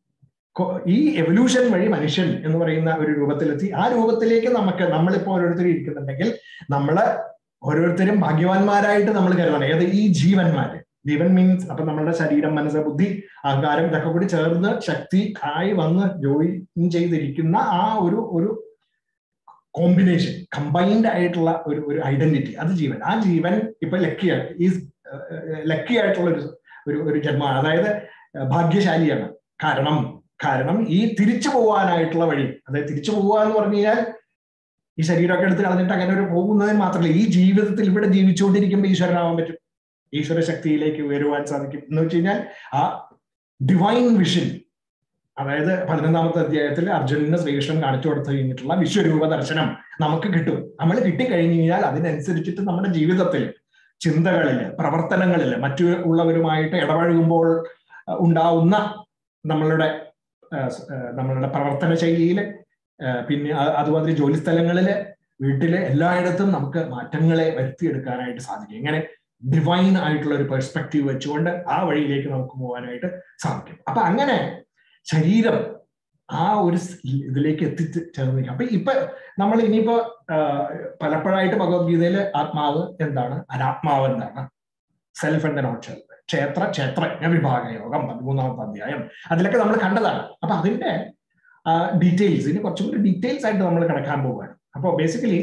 ഈ എവല്യൂഷൻ വഴി മനുഷ്യൻ എന്ന് പറയുന്ന ഒരു രൂപത്തിലെത്തി ആ രൂപത്തിലേക്ക് നമുക്ക് നമ്മളിപ്പോ ഓരോരുത്തരും ഇരിക്കുന്നുണ്ടെങ്കിൽ നമ്മള് ഓരോരുത്തരും ഭാഗ്യവാന്മാരായിട്ട് നമ്മൾ കരുതണം ഏത് ഈ ജീവന്മാര് ജീവൻ മീൻസ് അപ്പൊ നമ്മളുടെ ശരീരം മനസ്സ് ബുദ്ധി അഹങ്കാരം ഇതൊക്കെ കൂടി ചേർന്ന് ശക്തി ആയി വന്ന് ജോയിൻ ചെയ്തിരിക്കുന്ന ആ ഒരു ഒരു കോമ്പിനേഷൻ കമ്പൈൻഡ് ആയിട്ടുള്ള ഒരു ഒരു ഐഡന്റിറ്റി അത് ജീവൻ ആ ജീവൻ ഇപ്പൊ ലക്കിയാണ് ഈ ലക്കി ആയിട്ടുള്ള ഒരു ഒരു ഒരു ജന്മമാണ് അതായത് ഭാഗ്യശാലിയാണ് കാരണം കാരണം ഈ തിരിച്ചു പോകാനായിട്ടുള്ള വഴി അതായത് തിരിച്ചു പോവുക എന്ന് പറഞ്ഞു കഴിഞ്ഞാൽ ഈ ശരീരമൊക്കെ എടുത്ത് കളഞ്ഞിട്ട് അങ്ങനെ ഒരു പോകുന്നതിന് മാത്രമല്ല ഈ ജീവിതത്തിൽ ഇവിടെ ജീവിച്ചുകൊണ്ടിരിക്കുമ്പോൾ ഈശ്വരനാവാൻ പറ്റും ഈശ്വര ശക്തിയിലേക്ക് ഉയരുവാൻ സാധിക്കും എന്ന് വെച്ച് കഴിഞ്ഞാൽ ആ ഡിവൈൻ വിഷൻ അതായത് പതിനൊന്നാമത്തെ അധ്യായത്തിൽ അർജുനന് ശ്രീകൃഷ്ണൻ കാണിച്ചു കൊടുത്തു കഴിഞ്ഞിട്ടുള്ള വിശ്വരൂപ ദർശനം നമുക്ക് കിട്ടും നമ്മൾ കിട്ടിക്കഴിഞ്ഞു കഴിഞ്ഞാൽ അതിനനുസരിച്ചിട്ട് നമ്മുടെ ജീവിതത്തിൽ ചിന്തകളില് പ്രവർത്തനങ്ങളില് മറ്റു ഉള്ളവരുമായിട്ട് ഇടപഴകുമ്പോൾ ഉണ്ടാവുന്ന നമ്മളുടെ നമ്മളുടെ പ്രവർത്തന ശൈലിയില് പിന്നെ അതുമാതിരി ജോലി സ്ഥലങ്ങളില് വീട്ടില് എല്ലായിടത്തും നമുക്ക് മാറ്റങ്ങളെ വരുത്തിയെടുക്കാനായിട്ട് സാധിക്കും ഇങ്ങനെ ഡിവൈൻ ആയിട്ടുള്ള ഒരു പെർസ്പെക്റ്റീവ് വെച്ചുകൊണ്ട് ആ വഴിയിലേക്ക് നമുക്ക് പോകാനായിട്ട് സാധിക്കും അപ്പൊ അങ്ങനെ ശരീരം ആ ഒരു ഇതിലേക്ക് എത്തിച്ചേർന്നിരിക്കും അപ്പൊ ഇപ്പൊ നമ്മൾ ഇനിയിപ്പോ പലപ്പോഴായിട്ട് ഭഗവത്ഗീതയില് ആത്മാവ് എന്താണ് അനാത്മാവ് എന്താണ് സെൽഫ് ആൻഡ് നോട്ട് സെൽഫ് ക്ഷേത്ര ക്ഷേത്രജ്ഞ വിഭാഗ യോഗം പതിമൂന്നാമത്തെ അധ്യായം അതിലൊക്കെ നമ്മൾ കണ്ടതാണ് അപ്പൊ അതിന്റെ ഡീറ്റെയിൽസ് ഇനി കുറച്ചും കൂടി ഡീറ്റെയിൽസ് ആയിട്ട് നമ്മൾ കിടക്കാൻ പോവുകയാണ് അപ്പൊ ബേസിക്കലി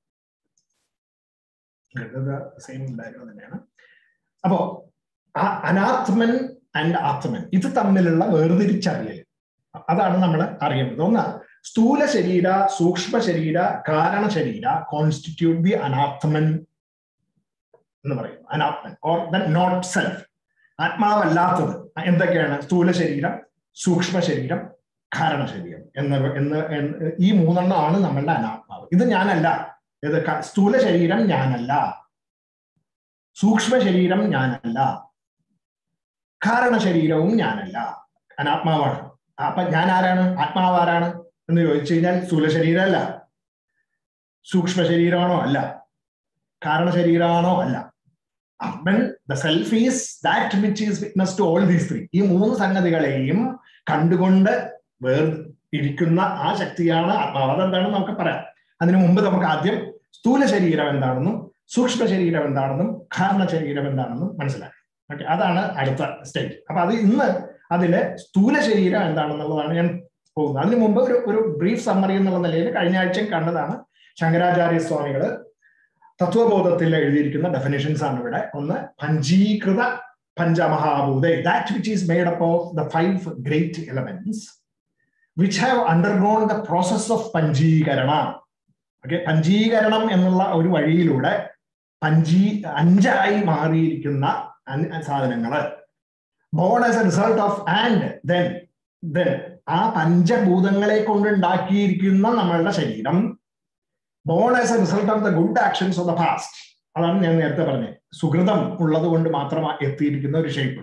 സെയിം ഡയഗ്രം തന്നെയാണ് അപ്പോ അനാത്മൻ ആൻഡ് ആത്മൻ ഇത് തമ്മിലുള്ള വേർതിരിച്ചറിയൽ അതാണ് നമ്മൾ അറിയേണ്ടത് ഒന്ന് സ്ഥൂല ശരീര സൂക്ഷ്മ ശരീര കാരണ ശരീര കോൺസ്റ്റിറ്റ്യൂട്ട് ദി അനാത്മൻ എന്ന് പറയും അനാത്മൻ ഓർ ദ നോട്ട് സെൽഫ് ആത്മാവല്ലാത്തത് എന്തൊക്കെയാണ് സ്ഥൂല ശരീരം സൂക്ഷ്മ ശരീരം കാരണ ശരീരം എന്ന എന്ന് ഈ മൂന്നെണ്ണമാണ് നമ്മളുടെ അനാത്മാവ് ഇത് ഞാനല്ല ഇത് സ്ഥൂല ശരീരം ഞാനല്ല സൂക്ഷ്മ ശരീരം ഞാനല്ല കാരണ ശരീരവും ഞാനല്ല അനാത്മാവാണ് അപ്പൊ ഞാൻ ആരാണ് ആത്മാവ് ആരാണ് എന്ന് ചോദിച്ചു കഴിഞ്ഞാൽ സ്ഥൂല ശരീരമല്ല സൂക്ഷ്മ ശരീരമാണോ അല്ല കാരണ ശരീരമാണോ അല്ല അവൻ the self is that which is witness to all these three ഈ മൂന്ന് സംഗതികളെയും കണ്ടുകൊണ്ട് വേർ ഇരിക്കുന്ന ആ ശക്തിയാണ് ആത്മാവ് അതെന്താണെന്ന് നമുക്ക് പറയാം അതിനു മുമ്പ് നമുക്ക് ആദ്യം സ്ഥൂല ശരീരം എന്താണെന്നും സൂക്ഷ്മ ശരീരം എന്താണെന്നും കാരണ ശരീരം എന്താണെന്നും മനസ്സിലാക്കാം ഓക്കെ അതാണ് അടുത്ത സ്റ്റേജ് അപ്പൊ അത് ഇന്ന് അതിലെ സ്ഥൂല ശരീരം എന്താണെന്നുള്ളതാണ് ഞാൻ പോകുന്നത് അതിനു മുമ്പ് ഒരു ഒരു ബ്രീഫ് സമ്മറി എന്നുള്ള നിലയിൽ കഴിഞ്ഞ ആഴ്ചയും കണ്ടതാണ് ശങ്കരാചാര്യ സ്വാമികള് തത്വബോധത്തിൽ എഴുതിയിരിക്കുന്ന ഡെഫിനിഷൻസ് ആണ് ഇവിടെ ഒന്ന് പഞ്ചീകൃത പഞ്ചമഹാഭൂത that which is made up of the five great elements which have undergone the process of പഞ്ചീകരണ ഓക്കെ പഞ്ചീകരണം എന്നുള്ള ഒരു വഴിയിലൂടെ പഞ്ചീ അഞ്ചായി മാറിയിരിക്കുന്ന സാധനങ്ങള് born as a result of and then then ആ പഞ്ചഭൂതങ്ങളെ കൊണ്ടുണ്ടാക്കിയിരിക്കുന്ന നമ്മളുടെ ശരീരം born as a result of the good actions of the past അതാണ് ഞാൻ നേരത്തെ പറഞ്ഞത് സുഹൃതം ഉള്ളത് കൊണ്ട് മാത്രം എത്തിയിരിക്കുന്ന ഒരു shape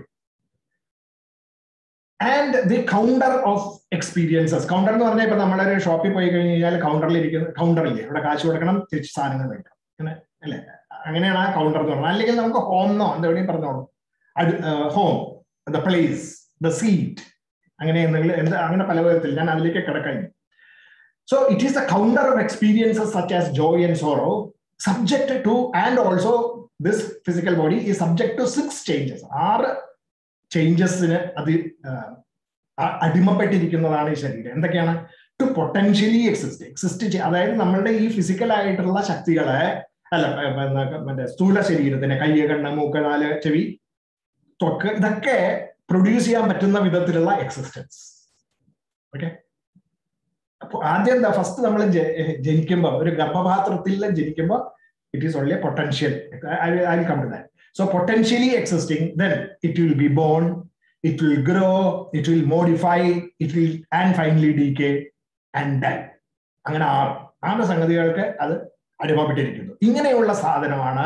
and the counter of experiences counter എന്ന് പറഞ്ഞാൽ ഇപ്പൊ നമ്മളൊരു ഷോപ്പിൽ പോയി കഴിഞ്ഞ് കഴിഞ്ഞാൽ കൗണ്ടറിൽ ഇരിക്കുന്ന കൗണ്ടറില്ലേ അവിടെ കാശ് കൊടുക്കണം തിരിച്ച് സാധനങ്ങൾ മേടിക്കണം അങ്ങനെ അല്ലേ അങ്ങനെയാണ് ആ കൗണ്ടർ എന്ന് പറഞ്ഞത് അല്ലെങ്കിൽ നമുക്ക് ഹോം എന്നോ എന്തെവിടെയും പറഞ്ഞോളൂ home the place the seat അങ്ങനെ എന്തെങ്കിലും എന്ത് അങ്ങനെ പല വിധത്തിൽ ഞാൻ അതിലേക്ക് കിടക്കഴിഞ്ഞു so it is the counter of experiences such as joy and sorrow subject to and also this physical body ഈ സബ്ജക്ട് ടു സിക്സ് ചേഞ്ചസ് ആറ് ചേഞ്ചസിന് അത് അടിമപ്പെട്ടിരിക്കുന്നതാണ് ഈ ശരീരം എന്തൊക്കെയാണ് ടു പൊട്ടൻഷ്യലി എക്സിസ്റ്റ് എക്സിസ്റ്റ് അതായത് നമ്മളുടെ ഈ ഫിസിക്കൽ ആയിട്ടുള്ള ശക്തികളെ അല്ല മറ്റേ സ്ഥൂല ശരീരത്തിന് കൈ കണ്ണ് മൂക്ക് നാല് ചെവി ത്വക്ക് ഇതൊക്കെ പ്രൊഡ്യൂസ് ചെയ്യാൻ പറ്റുന്ന വിധത്തിലുള്ള എക്സിസ്റ്റൻസ് ഓക്കെ അപ്പൊ ആദ്യം എന്താ ഫസ്റ്റ് നമ്മൾ ജനിക്കുമ്പോൾ ഒരു ഗർഭപാത്രത്തിൽ ജനിക്കുമ്പോൾ it is only potential I come to that So potentially existing, then it will be born, it will grow, it will modify, it will and finally decay and die. അങ്ങനെ ആറ് ആറ് സംഗതികൾക്ക് അത് അടിമപ്പെട്ടിരിക്കുന്നു ഇങ്ങനെയുള്ള സാധനമാണ്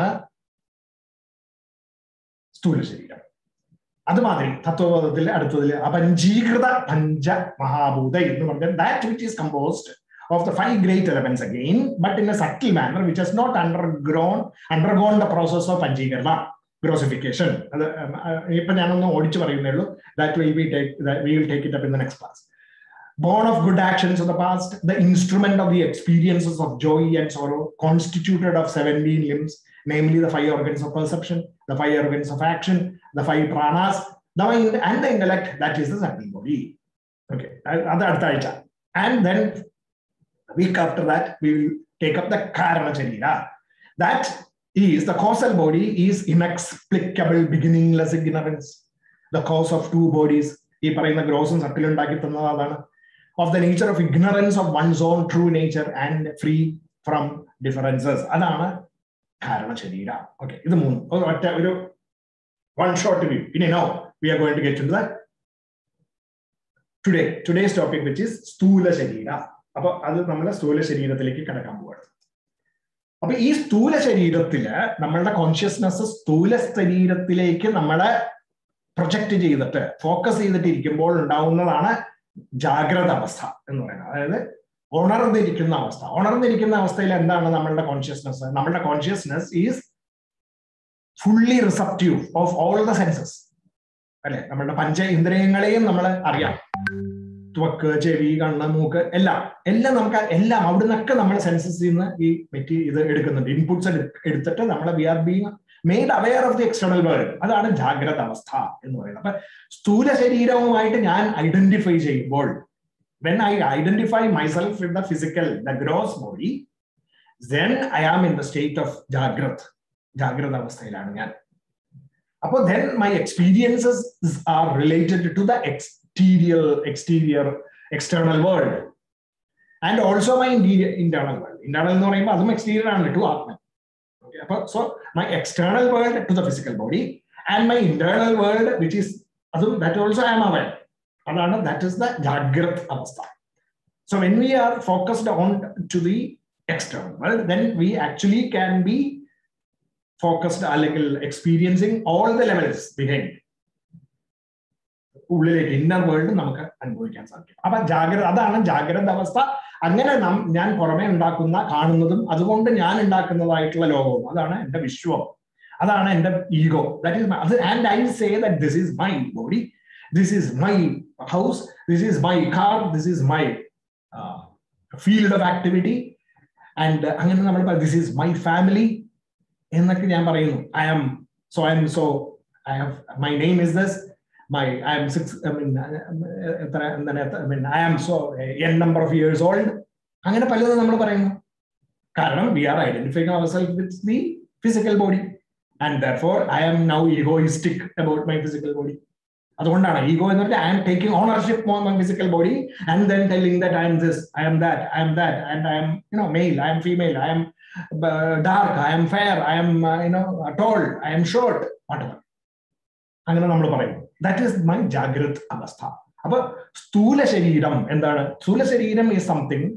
സ്ഥൂല ശരീരം അതുമാതിരി തത്വബോധത്തിൽ അടുത്തതിൽ അപഞ്ചീകൃത പഞ്ച മഹാഭൂത എന്ന് പറഞ്ഞാൽ that which is composed of the five great elements again, but in a subtle manner, which has not undergone undergone the process of panjikarna, grossification. അത് ഇപ്പൊ ഞാനൊന്ന് ഓടിച്ചു പറയുന്നേ ഉള്ളൂ that will be take we will take it up in the next class Born of good actions of the past, the instrument of the experiences of joy and sorrow, constituted of 17 limbs, namely the five organs of perception, the five organs of action, the five pranas, the mind and the intellect, that is the subtle body. Okay, അത് അടുത്ത ആഴ്ച And then week after that, we will take up the Karana Charira. That is the causal body is inexplicable, beginningless ignorance. The cause of two bodies. ഈ പറയുന്ന ഗ്രോസും സട്ടിലും ഉണ്ടാക്കി തന്നത് അതാണ് of the nature of ignorance of one's own true nature and free from differences അതാണ് കാരണ ശരീര okay ഇത് മൂന്ന് ഒറ്റ ഒരു വൺ ഷോർട്ട് വ്യൂ ഇനി now we are going to get to the today today's topic which is സ്ഥൂല ശരീര അപ്പൊ അത് നമ്മളെ സ്ഥൂല ശരീരത്തിലേക്ക് കിടക്കാൻ പോവാണ് അപ്പൊ ഈ സ്ഥൂല ശരീരത്തില് നമ്മളുടെ കോൺഷ്യസ്നെസ് സ്ഥൂല ശരീരത്തിലേക്ക് നമ്മളെ പ്രൊജക്ട് ചെയ്തിട്ട് ഫോക്കസ് ചെയ്തിട്ട് ഇരിക്കുമ്പോൾ ഉണ്ടാവുന്നതാണ് ജാഗ്രത അവസ്ഥ എന്ന് പറയുന്നത് അതായത് ഉണർന്നിരിക്കുന്ന അവസ്ഥ ഉണർന്നിരിക്കുന്ന അവസ്ഥയിൽ എന്താണ് നമ്മളുടെ കോൺഷ്യസ്നെസ് നമ്മളുടെ consciousness is fully receptive of all the senses അല്ലെ നമ്മളുടെ പഞ്ച ഇന്ദ്രിയങ്ങളെയും നമ്മൾ അറിയാം ത്വക്ക് ചെവി കണ്ണ് മൂക്ക് എല്ലാം എല്ലാം നമുക്ക് എല്ലാം അവിടെ നിന്നൊക്കെ നമ്മൾ സെൻസസിൽ നിന്ന് ഈ മെറ്റീരിയൽ ഇത് എടുക്കുന്നുണ്ട് ഇൻപുട്സ് എടുത്തിട്ട് നമ്മളെ we are being made aware of the external world അതാണ് ജാഗ്രത അവസ്ഥ എന്ന് പറയുന്നത് അപ്പൊ സ്ഥൂല ശരീരവുമായിട്ട് ഞാൻ ഐഡന്റിഫൈ ചെയ്യുമ്പോൾ when I identify myself in the physical the gross body then I am in the state of ജാഗ്രത് ജാഗ്രത അവസ്ഥയിലാണ് ഞാൻ അപ്പോൾ then my experiences are related to the exterior exterior external world and also my internal world internal എന്ന് പറയുമ്പോൾ അതും exterior ആണ് to ആത്മൻ Okay, അപ്പോൾ so my external world to the physical body and my internal world which is അതും that also I am aware അതാണ് that is the ജാഗ്രത് അവസ്ഥ so when we are focused on to the external world then we actually can be focused അല്ലെങ്കിൽ experiencing all the levels behind ഉള്ളിലേക്ക് inner world നമുക്ക് അനുഭവിക്കാൻ സാധിക്കും അപ്പൊ ജാഗ്രത അതാണ് ജാഗ്രത അവസ്ഥ അങ്ങനെ നാം ഞാൻ പുറമെ ഉണ്ടാക്കുന്ന കാണുന്നതും അതുകൊണ്ട് ഞാൻ ഉണ്ടാക്കുന്നതായിട്ടുള്ള ലോകവും അതാണ് എന്റെ വിശ്വം അതാണ് എന്റെ ഈഗോ ദാറ്റ് ഈസ് അത് and I say that this is my body this is my house this is my car this is my field of activity and അങ്ങനെ നമ്മൾ ദിസ് ഈസ് മൈ ഫാമിലി എന്നൊക്കെ ഞാൻ പറയുന്നു I am so I am so I have my name is this my I am six I mean I mean I am so n number of years old അങ്ങനെ പലതും നമ്മൾ പറയുന്നു കാരണം we are identifying our self with the physical body and therefore I am now egoistic about my physical body അതുകൊണ്ടാണ് ego എന്ന് പറഞ്ഞാൽ I am taking ownership on my physical body and then telling that I am this I am that I am that and I am you know male I am female I am dark I am fair I am you know tall I am short what അങ്ങനെ നമ്മൾ പറയും that is my ജാഗ്രത് അവസ്ഥ അപ്പൊ സ്ഥൂല ശരീരം എന്താണ് സ്ഥൂല ശരീരം ഈസ് സംതിങ്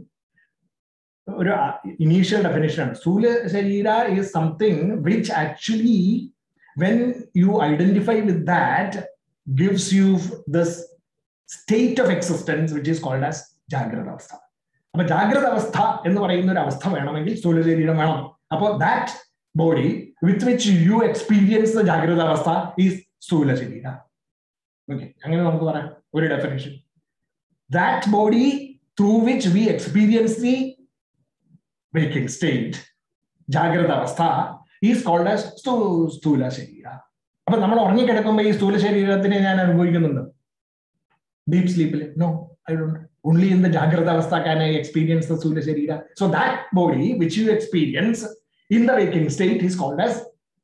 ഒരു ഇനീഷ്യൽ ഡെഫിനേഷൻ ആണ് സ്ഥൂല ശരീര is something which actually when you identify with that gives you this state of existence which is called as ജാഗ്രത അവസ്ഥ അപ്പൊ ജാഗ്രത അവസ്ഥ എന്ന് പറയുന്ന ഒരു അവസ്ഥ വേണമെങ്കിൽ സ്ഥൂല ശരീരം വേണം അപ്പോൾ that body with which you experience the ജാഗ്രത അവസ്ഥ ഈസ് സ്ഥൂല ശരീര ഓക്കെ അങ്ങനെ നമുക്ക് പറയാം ഒരു definition that body through which we experience the waking state ജാഗ്രത അവസ്ഥ ഈസ് കോൾഡ് ആസ് സ്ഥൂല ശരീര അപ്പൊ നമ്മൾ ഉറങ്ങിക്കിടക്കുമ്പോൾ ഈ സ്ഥൂല ശരീരത്തിനെ ഞാൻ അനുഭവിക്കുന്നുണ്ട് ഡീപ് സ്ലീപ്പിൽ no I don't only in the ജാഗ്രത അവസ്ഥ ക്യാൻ ഐ എക്സ്പീരിയൻസ് ദ സ്ഥൂല ശരീര so that body which you experience in the waking state is called as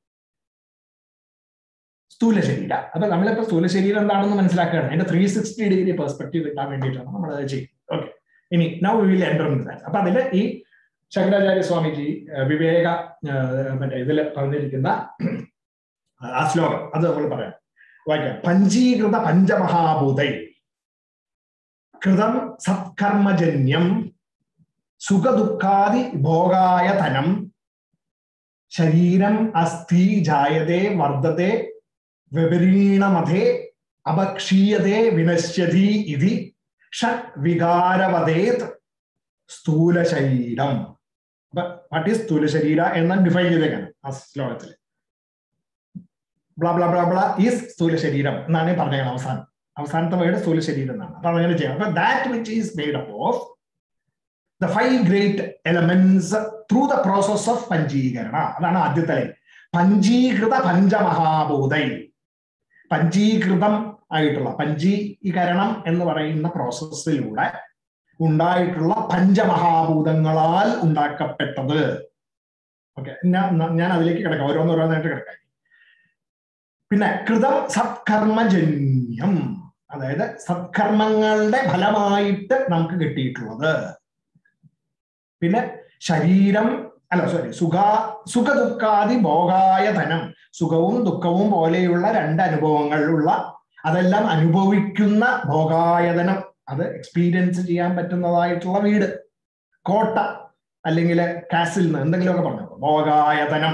സ്ഥൂല ശരീര അപ്പൊ നമ്മളിപ്പോ സ്ഥൂല ശരീരം എന്താണെന്ന് മനസ്സിലാക്കുകയാണ് അതിന്റെ ത്രീ സിക്സ്റ്റി ഡിഗ്രി പെർസ്പെക്റ്റീവ് കിട്ടാൻ വേണ്ടിയിട്ടാണ് നമ്മൾ അത് ചെയ്യും ഓക്കെ ഇനി now will enter in that അപ്പൊ അതിൽ ഈ ശങ്കരാചാര്യ സ്വാമിജി വിവേക മറ്റേ ഇതിൽ പറഞ്ഞിരിക്കുന്ന ആ ശ്ലോകം അത് നമ്മൾ പറയാം വായിക്കാം പഞ്ചീകൃത പഞ്ചമഹാഭൂതൈ കൃതം സത്കർമ്മജന്യം സുഖദുഃഖാദി ഭോഗായ ധനം ശരീരം അസ്ഥി ജായതേ വർദ്ധത്തെ വിപരീണമധേ അപക്ഷീയതേ വിനശ്യതി ഇതി ഷഡ് വികാരവതേത് സ്ഥൂല ശരീരം വാട്ട് ഈസ് സ്ഥൂല ശരീര എന്ന് ഡിഫൈൻ ചെയ്തേക്കാണ് ആ ശ്ലോകത്തിൽ blah blah blah blah is സ്ഥൂല ശരീരം എന്നാണ് പറഞ്ഞത് അവസാനം അവസാനത്തെ വേർഡ് സ്ഥൂല ശരീരം എന്നാണ് അപ്പൊ അങ്ങനെ ചെയ്യാം അപ്പൊ that which is made up of the five great elements through the process of പഞ്ചീകരണ അതാണ് ആദ്യത്തെ ലൈൻ പഞ്ചീകൃത പഞ്ചമഹാഭൂതൈ പഞ്ചീകൃതം ആയിട്ടുള്ള പഞ്ചീകരണം എന്ന് പറയുന്ന പ്രോസസ്സിലൂടെ ഉണ്ടായിട്ടുള്ള പഞ്ചമഹാഭൂതങ്ങളാൽ ഉണ്ടാക്കപ്പെട്ടത് ഓക്കെ ഞാൻ അതിലേക്ക് കിടക്കാം ഓരോന്നോരോന്നായിട്ട് കിടക്കാം പിന്നെ കൃതം സത്കർമ്മജന്യം അതായത് സത്കർമ്മങ്ങളുടെ ഫലമായിട്ട് നമുക്ക് കിട്ടിയിട്ടുള്ളത് പിന്നെ ശരീരം അല്ല സോറി സുഖ സുഖദുഃഖാദി ഭോഗായ ധനം സുഖവും ദുഃഖവും പോലെയുള്ള രണ്ട് അനുഭവങ്ങളുള്ള അതെല്ലാം അനുഭവിക്കുന്ന ഭോഗായതനം അത് എക്സ്പീരിയൻസ് ചെയ്യാൻ പറ്റുന്നതായിട്ടുള്ള വീട് കോട്ട അല്ലെങ്കിൽ കാസിൽ നിന്ന് എന്തെങ്കിലുമൊക്കെ പറഞ്ഞു ഭോഗായതനം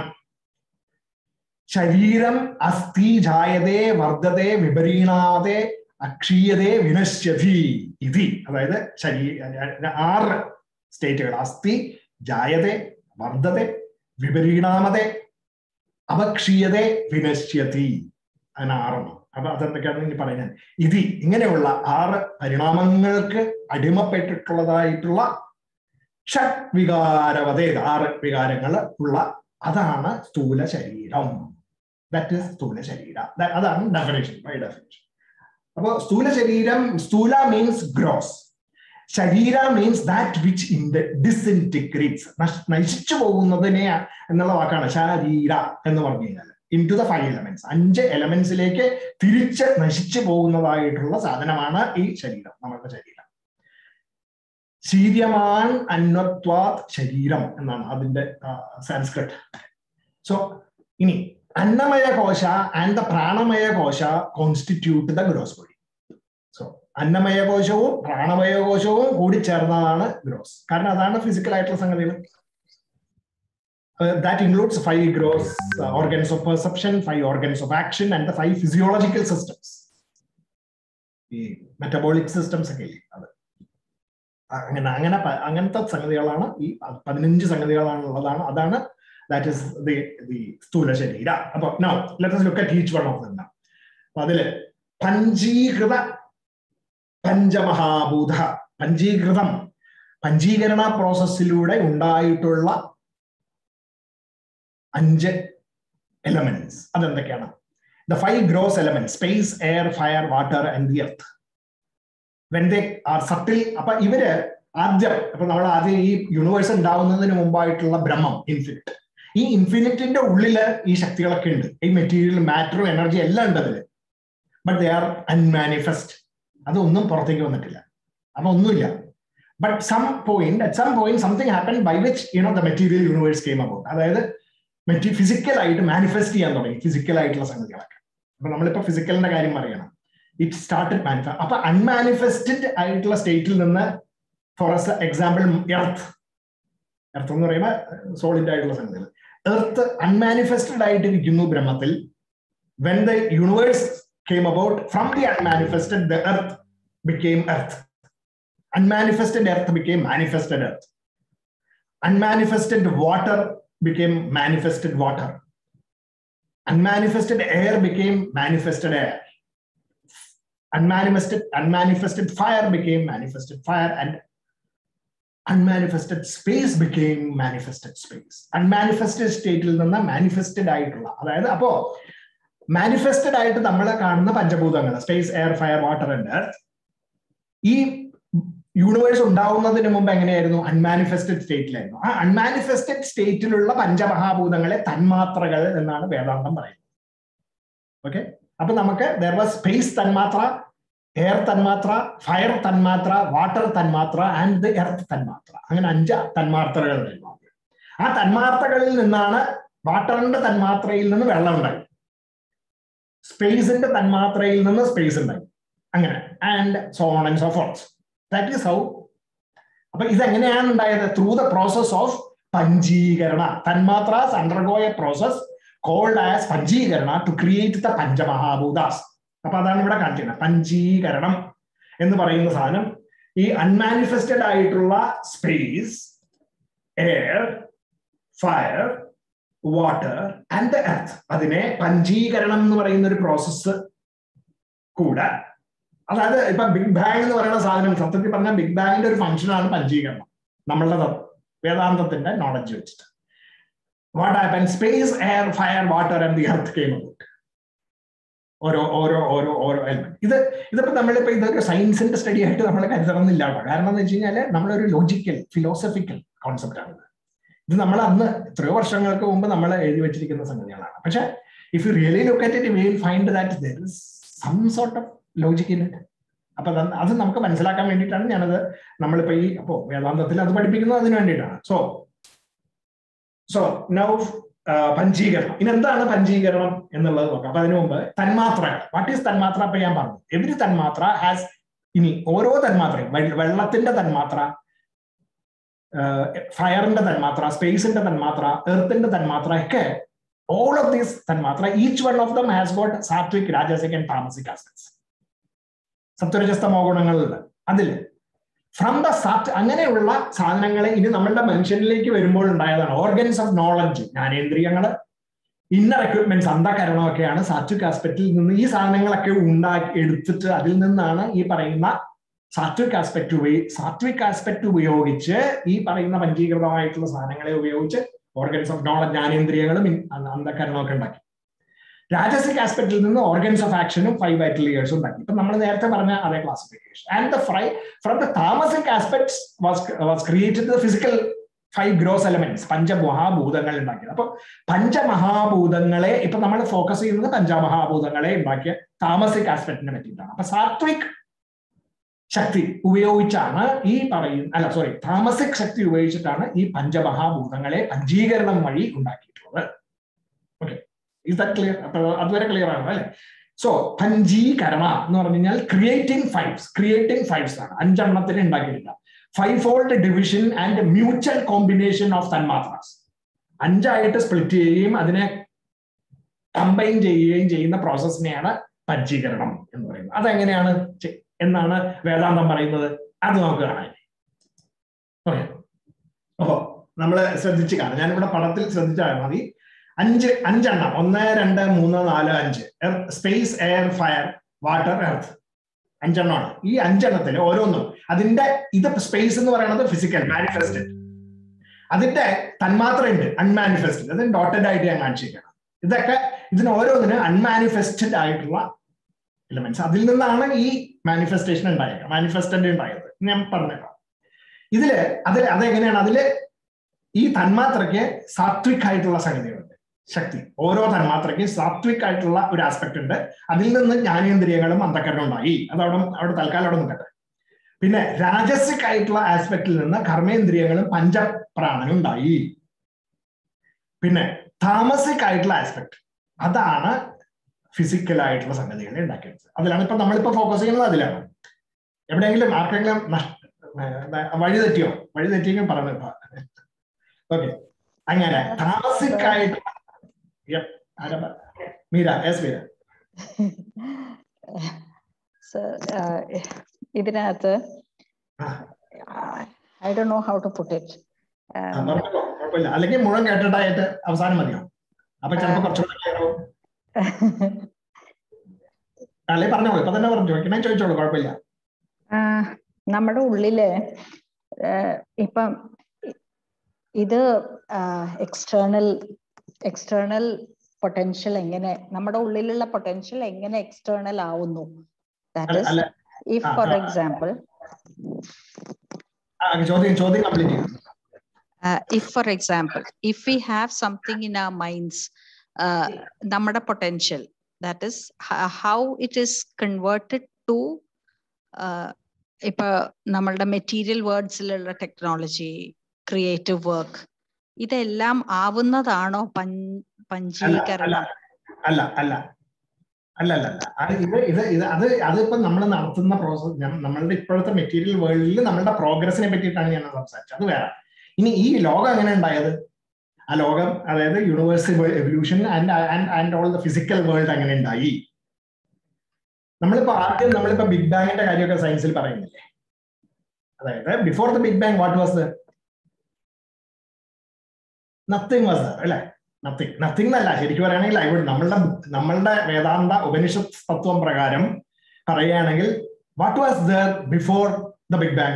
ശരീരം അസ്ഥി ജായതേ വർദ്ധതേ വിപരീണാതെ അക്ഷീയതേ വിനശ്യതി ഇതി അതായത് ശരീര ആറ് സ്റ്റേറ്റുകൾ അസ്ഥി ജായതേ വർദ്ധതെ വിപരീണാമതെ അപക്ഷീയതേ വിനശ്യതി അതിനാറെണ്ണം അപ്പൊ അതെന്തൊക്കെയാണെന്ന് ഇനി പറയുന്നത് ഇത് ഇങ്ങനെയുള്ള ആറ് പരിണാമങ്ങൾക്ക് അടിമപ്പെട്ടിട്ടുള്ളതായിട്ടുള്ള ഷഡ് വികാരവതേ ആറ് വികാരങ്ങൾ ഉള്ള അതാണ് സ്ഥൂല ശരീരം ദാറ്റ് ഇസ് സ്ഥൂല ശരീരം അതാണ് ഡെഫിനേഷൻ ബൈ ഡെഫിനേഷൻ അപ്പോ സ്ഥൂല ശരീരം സ്ഥൂല മീൻസ് ഗ്രോസ് ശരീര means that which in disintegrates നശിച്ചു പോകുന്നതിനെ എന്നുള്ള വാക്കാണ് ശരീര എന്ന് പറഞ്ഞു കഴിഞ്ഞാൽ in to the five elements അഞ്ച് എലമെന്റ്സിലേക്ക് തിരിച്ച് നശിച്ചു പോകുന്നതായിട്ടുള്ള സാധനമാണ് ഈ ശരീരം നമ്മുടെ ശരീരം ശീര്യമാൻ അന്വത്വാത് ശരീരം എന്നാണ് അതിന്റെ സാൻസ്ക്രിറ്റ് സോ ഇനി അന്നമയ കോശ ആൻഡ് ദ പ്രാണമയ കോശ constitute the gross body so അന്നമയ കോശവും പ്രാണമയ കോശവും കൂടി ചേർന്നതാണ് ഗ്രോസ് കാരണം അതാണ് ഫിസിക്കൽ ആയിട്ടുള്ള സംഗതികൾ that includes five gross organs of perception five organs of action and the five physiological systems ഈ മെറ്റബോളിക് സിസ്റ്റംസ് ഒക്കെ ഇല്ലേ അത് അങ്ങനെ അങ്ങനെ അങ്ങനത്തെ സംഗതികളാണ് ഈ പതിനഞ്ച് സംഗതികളാണ് ഉള്ളതാണ് അതാണ് ദാറ്റ് ഇസ് ദി ദി സ്ഥൂല ശരീര അപ്പൊ now let look at each one of them അപ്പൊ അതില് പഞ്ചീകൃത പഞ്ചമഹാഭൂത പഞ്ചീകൃതം പഞ്ചീകരണ പ്രോസസ്സിലൂടെ ഉണ്ടായിട്ടുള്ള അഞ്ച് എലമെന്റ്സ് അതെന്തൊക്കെയാണ് the five gross element space air fire water and the earth when they are subtle അപ്പൊ ഇവര് ആദ്യം അപ്പൊ നമ്മൾ ആദ്യം ഈ യൂണിവേഴ്സ് ഉണ്ടാവുന്നതിന് മുമ്പായിട്ടുള്ള ബ്രഹ്മം ഇൻഫിനിറ്റ് ഈ ഇൻഫിനിറ്റിന്റെ ഉള്ളില് ഈ ശക്തികളൊക്കെ ഉണ്ട് ഈ മെറ്റീരിയൽ മാറ്ററും എനർജി എല്ലാം ഉണ്ട് അതില് ബട്ട് ദേ ആർ അൺമാനിഫെസ്റ്റ് അതൊന്നും പുറത്തേക്ക് വന്നിട്ടില്ല അപ്പൊ ഒന്നുമില്ല but some point at some point something happen by which you know the material universe came about അതായത് മെറ്റീ ഫിസിക്കലായിട്ട് മാനിഫെസ്റ്റ് ചെയ്യാൻ തുടങ്ങി ഫിസിക്കൽ ആയിട്ടുള്ള സംഗതികളൊക്കെ അപ്പൊ നമ്മളിപ്പോ ഫിസിക്കലിന്റെ കാര്യം പറയണം ഇറ്റ് സ്റ്റാർട്ടഡ് മാനിഫെ അപ്പൊ അൺമാനിഫെസ്റ്റഡ് ആയിട്ടുള്ള സ്റ്റേറ്റിൽ നിന്ന് ഫോർ എക്സാമ്പിൾ എർത്ത് എർത്ത് എന്ന് പറയുമ്പോൾ സോളിഡ് ആയിട്ടുള്ള സംഗതികൾ എർത്ത് അൺമാനിഫെസ്റ്റഡ് ആയിട്ട് ഇരിക്കുന്നു ബ്രഹ്മത്തിൽ when the universe came about from the unmanifested the earth became earth unmanifested earth became manifested earth unmanifested water became manifested water unmanifested air became manifested air unmanifested unmanifested fire became manifested fire and unmanifested space became manifested space unmanifested സ്റ്റേറ്റിൽ നിന്ന് manifested ആയിട്ടുള്ള അതായത് അപ്പോ manifested ആയിട്ട് നമ്മൾ കാണുന്ന പഞ്ചഭൂതങ്ങൾ space air fire water and earth ഈ യൂണിവേഴ്സ് ഉണ്ടാവുന്നതിന് മുമ്പ് എങ്ങനെയായിരുന്നു അൺമാനിഫെസ്റ്റഡ് സ്റ്റേറ്റിലായിരുന്നു ആ അൺമാനിഫെസ്റ്റഡ് സ്റ്റേറ്റിലുള്ള പഞ്ചമഹാഭൂതങ്ങളെ തന്മാത്രകൾ എന്നാണ് വേദാന്തം പറയുന്നത് ഓക്കെ അപ്പൊ നമുക്ക് ദർ വാസ് സ്പേസ് തന്മാത്ര എയർ തന്മാത്ര ഫയർ തന്മാത്ര വാട്ടർ തന്മാത്ര ആൻഡ് ദ എർത്ത് തന്മാത്ര അങ്ങനെ അഞ്ച് തന്മാത്രകൾ ഉണ്ടായിരുന്നു ആ തന്മാത്രകളിൽ നിന്നാണ് വാട്ടറിന്റെ തന്മാത്രയിൽ നിന്ന് വെള്ളം ഉണ്ടായി സ്പേസിന്റെ തന്മാത്രയിൽ നിന്ന് സ്പേസ് ഉണ്ടായി അങ്ങനെ and so on and so forth that is how അപ്പൊ ഇതെങ്ങനെയാണ് ഉണ്ടായത് ത്രൂ ദ പ്രോസസ് ഓഫ് പഞ്ചീകരണ തന്മാത്രാസ് undergo a process called as പഞ്ചീകരണ ടു ക്രിയേറ്റ് ദ പഞ്ചമഹാഭൂതാസ് അപ്പൊ അതാണ് ഇവിടെ കാണിക്കുന്നത് പഞ്ചീകരണം എന്ന് പറയുന്ന സാധനം ഈ അൺമാനിഫെസ്റ്റഡ് ആയിട്ടുള്ള space air fire water and the earth അതിനെ പഞ്ചീകരണം എന്ന് പറയുന്ന ഒരു പ്രോസസ്സ് കൂടെ അതായത് ഇപ്പൊ ബിഗ് ബാങ് എന്ന് പറയുന്ന സാധനം സത്യത്തിൽ പറഞ്ഞാൽ ബിഗ് ബാങ്ങിന്റെ ഒരു ഫംഗ്ഷനാണ് പഞ്ചീകരണം നമ്മളുടെ വേദാന്തത്തിന്റെ നോളജ് വെച്ചിട്ട് what happen space air fire water and the earth came about ഓരോ ഓരോ ഓരോ ഓരോ എലിമെന്റ് ഇത് ഇതിപ്പോ നമ്മളിപ്പോ ഇതൊരു സയൻസിന്റെ സ്റ്റഡി ആയിട്ട് നമ്മൾ കരുതണമെന്നില്ല കേട്ടോ കാരണം എന്ന് വെച്ച് കഴിഞ്ഞാൽ നമ്മളൊരു ലോജിക്കൽ ഫിലോസഫിക്കൽ കോൺസെപ്റ്റ് ആണ് ഇത് നമ്മൾ അന്ന് എത്രയോ വർഷങ്ങൾക്ക് മുമ്പ് നമ്മൾ എഴുതി വെച്ചിരിക്കുന്ന സംഗതികളാണ് പക്ഷെ if you really look at it will find that there is some sort of logic in it അപ്പൊ അത് നമുക്ക് മനസ്സിലാക്കാൻ വേണ്ടിയിട്ടാണ് ഞാനത് നമ്മളിപ്പോ ഈ അപ്പോ വേദാന്തത്തിൽ അത് പഠിപ്പിക്കുന്നത് അതിന് വേണ്ടിയിട്ടാണ് സോ സോ നൗ പഞ്ചീകരണം ഇനി എന്താണ് പഞ്ചീകരണം എന്നുള്ളത് നോക്കാം അപ്പൊ അതിനു മുമ്പ് തന്മാത്രകൾ വാട്ട് ഈസ് തന്മാത്ര അപ്പൊ ഞാൻ പറഞ്ഞു എവരി തന്മാത്ര ഹാസ് ഇനി ഓരോ തന്മാത്രയും വെള്ളത്തിന്റെ തന്മാത്ര ഫയറിന്റെ തന്മാത്ര സ്പേസിന്റെ തന്മാത്ര എർത്തിന്റെ തന്മാത്ര ഒക്കെ ഓൾ ഓഫ് ദീസ് തന്മാത്ര each one of them has got sattvic rajasic and tamasic aspects സത്വരജസ്തമോ ഗുണങ്ങളുണ്ട് അതില് ഫ്രം ദ സാറ്റ് അങ്ങനെയുള്ള സാധനങ്ങളെ ഇനി നമ്മളുടെ മനുഷ്യനിലേക്ക് വരുമ്പോൾ ഉണ്ടായതാണ് ഓർഗൻസ് ഓഫ് നോളജ് ജ്ഞാനേന്ദ്രിയങ്ങള് ഇന്നർ എക്വിപ്മെന്റ്സ് അന്ധകരണമൊക്കെയാണ് സാത്വിക് ആസ്പെക്റ്റിൽ നിന്ന് ഈ സാധനങ്ങളൊക്കെ ഉണ്ടാക്കി എടുത്തിട്ട് അതിൽ നിന്നാണ് ഈ പറയുന്ന സാത്വിക് ആസ്പെക്ട് ഉപയോഗി സാത്വിക് ആസ്പെക്ട് ഉപയോഗിച്ച് ഈ പറയുന്ന പഞ്ചീകൃതമായിട്ടുള്ള സാധനങ്ങളെ ഉപയോഗിച്ച് ഓർഗൻസ് ഓഫ് നോളജ് ജ്ഞാനേന്ദ്രിയങ്ങളും അന്ധകരണമൊക്കെ ഉണ്ടാക്കി രാജസിക് ആസ്പെക്റ്റിൽ നിന്ന് ഓർഗൻസ് ഓഫ് ആക്ഷനും ഫൈവ് വൈറ്റൽ ഇയേഴ്സും ഉണ്ടാക്കി ഇപ്പൊ നമ്മൾ നേരത്തെ പറഞ്ഞ അതേ classification and the fry from the tamasic aspects was was created the physical five gross elements പഞ്ചമഹാഭൂതങ്ങൾ ഉണ്ടാക്കിയത് അപ്പൊ പഞ്ചമഹാഭൂതങ്ങളെ ഇപ്പൊ നമ്മൾ ഫോക്കസ് ചെയ്യുന്നത് പഞ്ചമഹാഭൂതങ്ങളെ ഉണ്ടാക്കിയ താമസിക് ആസ്പെക്ടിനെ പറ്റിയിട്ടാണ് അപ്പൊ സാത്വിക് ശക്തി ഉപയോഗിച്ചാണ് ഈ പറയുന്ന അല്ല സോറി താമസിക് ശക്തി ഉപയോഗിച്ചിട്ടാണ് ഈ പഞ്ചമഹാഭൂതങ്ങളെ പഞ്ചീകരണം വഴി ഉണ്ടാക്കിയിട്ടുള്ളത് ഓക്കെ ഇസ് ദാറ്റ് ക്ലിയർ അപ്പൊ അതുവരെ ക്ലിയർ ആണ് അല്ലെ സോ പഞ്ചീകരണ എന്ന് പറഞ്ഞു കഴിഞ്ഞാൽ ക്രിയേറ്റിംഗ് ഫൈവ്സ് ക്രിയേറ്റിംഗ് ഫൈവ്സ് ആണ് അഞ്ചെണ്ണത്തിന് ഉണ്ടാക്കിയിട്ടില്ല five fold division and mutual combination of തന്മാത്രാസ് അഞ്ചായിട്ട് സ്പ്ലിറ്റ് ചെയ്യുകയും അതിനെ കമ്പൈൻ ചെയ്യുകയും ചെയ്യുന്ന പ്രോസസ്സിനെയാണ് പഞ്ചീകരണം എന്ന് പറയുന്നത് അതെങ്ങനെയാണ് എന്നാണ് വേദാന്തം പറയുന്നത് അത് നമുക്ക് കാണാൻ ഓക്കെ അപ്പോ നമ്മൾ ശ്രദ്ധിച്ച് കാണാം ഞാനിവിടെ പടത്തിൽ ശ്രദ്ധിച്ചാൽ മതി അഞ്ച് അഞ്ചെണ്ണം ഒന്ന് രണ്ട് മൂന്ന് നാല് അഞ്ച് space air fire water earth അഞ്ചെണ്ണമാണ് ഈ അഞ്ചെണ്ണത്തിൽ ഓരോന്നും അതിന്റെ ഇത് സ്പേസ് എന്ന് പറയുന്നത് ഫിസിക്കൽ മാനിഫെസ്റ്റഡ് അതിന്റെ തന്മാത്ര ഉണ്ട് അൺമാനിഫെസ്റ്റഡ് അത് ഡോട്ടഡ് ആയിട്ട് ഞാൻ കാണിച്ചിരിക്കണം ഇതൊക്കെ ഇതിന് ഓരോന്നിനും അൺമാനിഫെസ്റ്റഡ് ആയിട്ടുള്ള എലമെന്റ്സ് അതിൽ നിന്നാണ് ഈ മാനിഫെസ്റ്റേഷൻ ഉണ്ടായത് മാനിഫെസ്റ്റഡ് ഉണ്ടായത് ഞാൻ പറഞ്ഞേക്കാം ഇതില് അതിൽ അതെങ്ങനെയാണ് അതില് ഈ തന്മാത്രയ്ക്ക് സാത്വിക് ആയിട്ടുള്ള സംഗതികളുണ്ട് ശക്തി ഓരോ തന്മാത്രയ്ക്ക് സാത്വിക് ആയിട്ടുള്ള ഒരു ആസ്പെക്ട് ഉണ്ട് അതിൽ നിന്ന് ജ്ഞാനേന്ദ്രിയങ്ങളും അന്ധക്കരണം ഉണ്ടായി അത് അവിടെ അവിടെ തൽക്കാലം അവിടെ നിൽക്കട്ടെ പിന്നെ രാജസിക് ആയിട്ടുള്ള ആസ്പെക്റ്റിൽ നിന്ന് കർമ്മേന്ദ്രിയങ്ങളും പഞ്ചപ്രാണനും ഉണ്ടായി പിന്നെ താമസിക് ആയിട്ടുള്ള ആസ്പെക്ട് അതാണ് ഫിസിക്കൽ ആയിട്ടുള്ള സംഗതികളെ ഉണ്ടാക്കിയത് അതിലാണ് ഇപ്പൊ നമ്മളിപ്പോ ഫോക്കസ് ചെയ്യുന്നത് അതിലാണ് എവിടെയെങ്കിലും ആർക്കെങ്കിലും വഴി തെറ്റിയോ വഴി തെറ്റിയെങ്കിലും പറഞ്ഞു ഓക്കെ അങ്ങനെ താമസിക് ആയിട്ടുള്ള മീര എസ് മീര ഇതിനകത്ത് I do know how to put it കുഴപ്പമില്ല അല്ലെങ്കിൽ മുഴുവൻ കേട്ടിട്ടായിട്ട് അവസാനം മതിയോ അപ്പൊ ചിലപ്പോ കുറച്ചുകൂടെ ക്ലിയർ ആവും അല്ലെ പറഞ്ഞോളൂ ഇപ്പൊ തന്നെ പറഞ്ഞു ചോദിക്കണേ ചോദിച്ചോളൂ കുഴപ്പമില്ല നമ്മുടെ ഉള്ളില് ഇപ്പം ഇത് എക്സ്റ്റേണൽ എക്സ്റ്റേണൽ പൊട്ടൻഷ്യൽ എങ്ങനെ നമ്മുടെ ഉള്ളിലുള്ള പൊട്ടൻഷ്യൽ എങ്ങനെ എക്സ്റ്റേണൽ ആവുന്നു that is if for example ചോദ്യം ചോദ്യം കംപ്ലീറ്റ് ചെയ്തു if for example if we have something in our minds നമ്മുടെ potential that is how it is converted to ഇപ്പൊ നമ്മളുടെ മെറ്റീരിയൽ വേർഡ്സിലുള്ള ടെക്നോളജി ക്രിയേറ്റീവ് വർക്ക് ഇതെല്ലാം ആവുന്നതാണോ പഞ്ചീകരണം അല്ല അല്ല അല്ല അല്ല അല്ല ഇത് ഇത് ഇത് അത് അതിപ്പോ നമ്മൾ നടത്തുന്ന പ്രോസസ് നമ്മളുടെ ഇപ്പോഴത്തെ മെറ്റീരിയൽ വേൾഡിൽ നമ്മളുടെ പ്രോഗ്രസിനെ പറ്റിയിട്ടാണ് ഞാൻ സംസാരിച്ചത് അത് വേറെ ഇനി ഈ ലോകം എങ്ങനെ ഉണ്ടായത് ആ ലോകം അതായത് universal evolution and and all the physical world അങ്ങനെ ഉണ്ടായി നമ്മളിപ്പോ ആദ്യം നമ്മളിപ്പോ ബിഗ് ബാങ്ങിന്റെ കാര്യമൊക്കെ സയൻസിൽ പറയുന്നില്ലേ അതായത് before the big bang what was the nothing was there അല്ലെ നത്തിങ് നത്തിങ് എന്നല്ല ശരിക്കും പറയുകയാണെങ്കിൽ ഐ വുഡ് നമ്മളുടെ നമ്മളുടെ വേദാന്ത ഉപനിഷത്ത് തത്വം പ്രകാരം പറയുകയാണെങ്കിൽ what was there before the big bang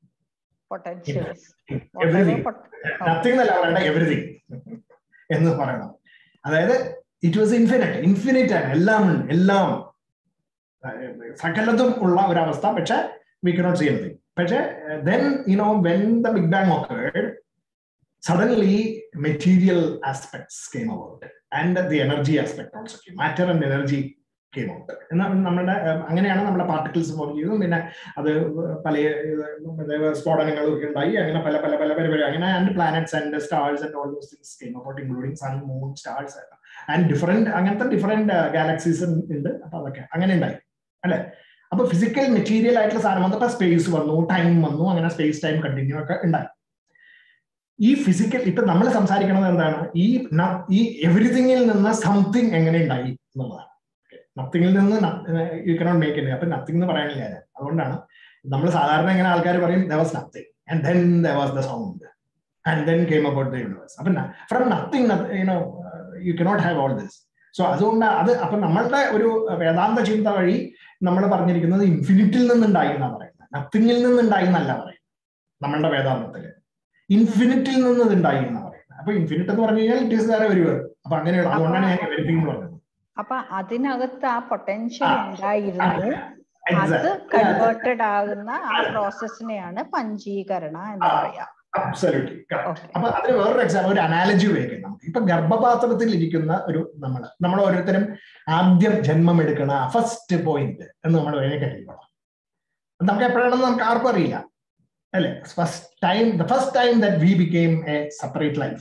everything nothing എന്നല്ല പറയണ്ട എവറിഥിങ് എന്ന് പറയണം അതായത് ഇറ്റ് വാസ് ഇൻഫിനിറ്റ് ഇൻഫിനിറ്റ് ആണ് എല്ലാം ഉണ്ട് എല്ലാം സകലതും ഉള്ള ഒരവസ്ഥ പക്ഷെ വി കനോട്ട് സീ എനിത്തിങ് പക്ഷെ then you know when the big bang occurred suddenly material aspects came about and the energy aspect also came matter and energy came out എന്നാൽ നമ്മുടെ അങ്ങനെയാണ് നമ്മുടെ പാർട്ടിക്കിൾസ് ഫോം ചെയ്തതും പിന്നെ അത് പല സ്ഫോടനങ്ങളും ഒക്കെ ഉണ്ടായി അങ്ങനെ പല പല പല പരിപാടി അങ്ങനെ and planets and stars and all those things came about including sun moon stars and different അങ്ങനത്തെ ഡിഫറെന്റ് ഗാലക്സീസ് ഉണ്ട് അപ്പൊ അതൊക്കെ അങ്ങനെ ഉണ്ടായി അല്ലെ അപ്പൊ ഫിസിക്കൽ മെറ്റീരിയൽ ആയിട്ടുള്ള സാധനം വന്നപ്പോ സ്പേസ് വന്നു ടൈം വന്നു അങ്ങനെ സ്പേസ് ടൈം കണ്ടിന്യൂ ഒക്കെ ഉണ്ടായി ഈ ഫിസിക്കൽ ഇപ്പൊ നമ്മൾ സംസാരിക്കുന്നത് എന്താണ് ഈ ഈ എവറിഥിങ്ങിൽ നിന്ന് സംതിങ് എങ്ങനെ ഉണ്ടായി എന്നുള്ളതാണ് നത്തിങ്ങിൽ നിന്ന് യു കനോട്ട് മേക്ക് ഇറ്റ് അപ്പൊ നത്തിങ് എന്ന് പറയാനില്ല ഞാൻ അതുകൊണ്ടാണ് നമ്മൾ സാധാരണ എങ്ങനെ ആൾക്കാർ പറയും the was nothing and then the was the sound and then came about the universe അപ്പൊ from nothing you know you cannot have all this so അതുകൊണ്ട് അത് അപ്പൊ നമ്മളുടെ ഒരു വേദാന്ത ചിന്ത വഴി നമ്മൾ പറഞ്ഞിരിക്കുന്നത് ഇൻഫിനിറ്റിൽ നിന്നുണ്ടായി എന്നാ പറയുന്നത് നത്തിങ്ങിൽ നിന്നുണ്ടായി എന്നല്ല പറയുന്നത് നമ്മളുടെ വേദാന്തത്തില് ഇൻഫിനിറ്റിൽ നിന്ന് ഇത് ഉണ്ടായി എന്നാ പറയുന്നത് അപ്പൊ ഇൻഫിനിറ്റ് എന്ന് പറഞ്ഞു കഴിഞ്ഞാൽ ഇറ്റ് ഈസ് വേറെ ഒരു അപ്പൊ അങ്ങനെയുള്ള അതുകൊണ്ടാണ് ഞാൻ എവരിത്തിങ് എന്ന് പറഞ്ഞത് അപ്പൊ അതിനകത്ത് ആ പൊട്ടൻഷ്യൽ ഉണ്ടായിരുന്നു അത് Exactly. കൺവേർട്ടഡ് ആകുന്ന ആ പ്രോസസ്സിനെയാണ് പഞ്ചീകരണ എന്ന് പറയാ Absolutely. Correct. ഓക്കെ അപ്പൊ അതിന് വേറൊരു എക്സാമ്പിൾ ഒരു അനാലജി ഉപയോഗിക്കാം നമുക്ക് ഇപ്പൊ ഗർഭപാത്രത്തിൽ ഇരിക്കുന്ന ഒരു നമ്മൾ നമ്മൾ ഓരോരുത്തരും ആദ്യം ജന്മം എടുക്കണ ഫസ്റ്റ് പോയിന്റ് എന്ന് നമ്മൾ വേണേ കരുതിക്കോളാം നമുക്ക് എപ്പോഴാണെന്ന് നമുക്ക് ആർക്കും അറിയില്ല അല്ലെ first time the first time that we became a separate life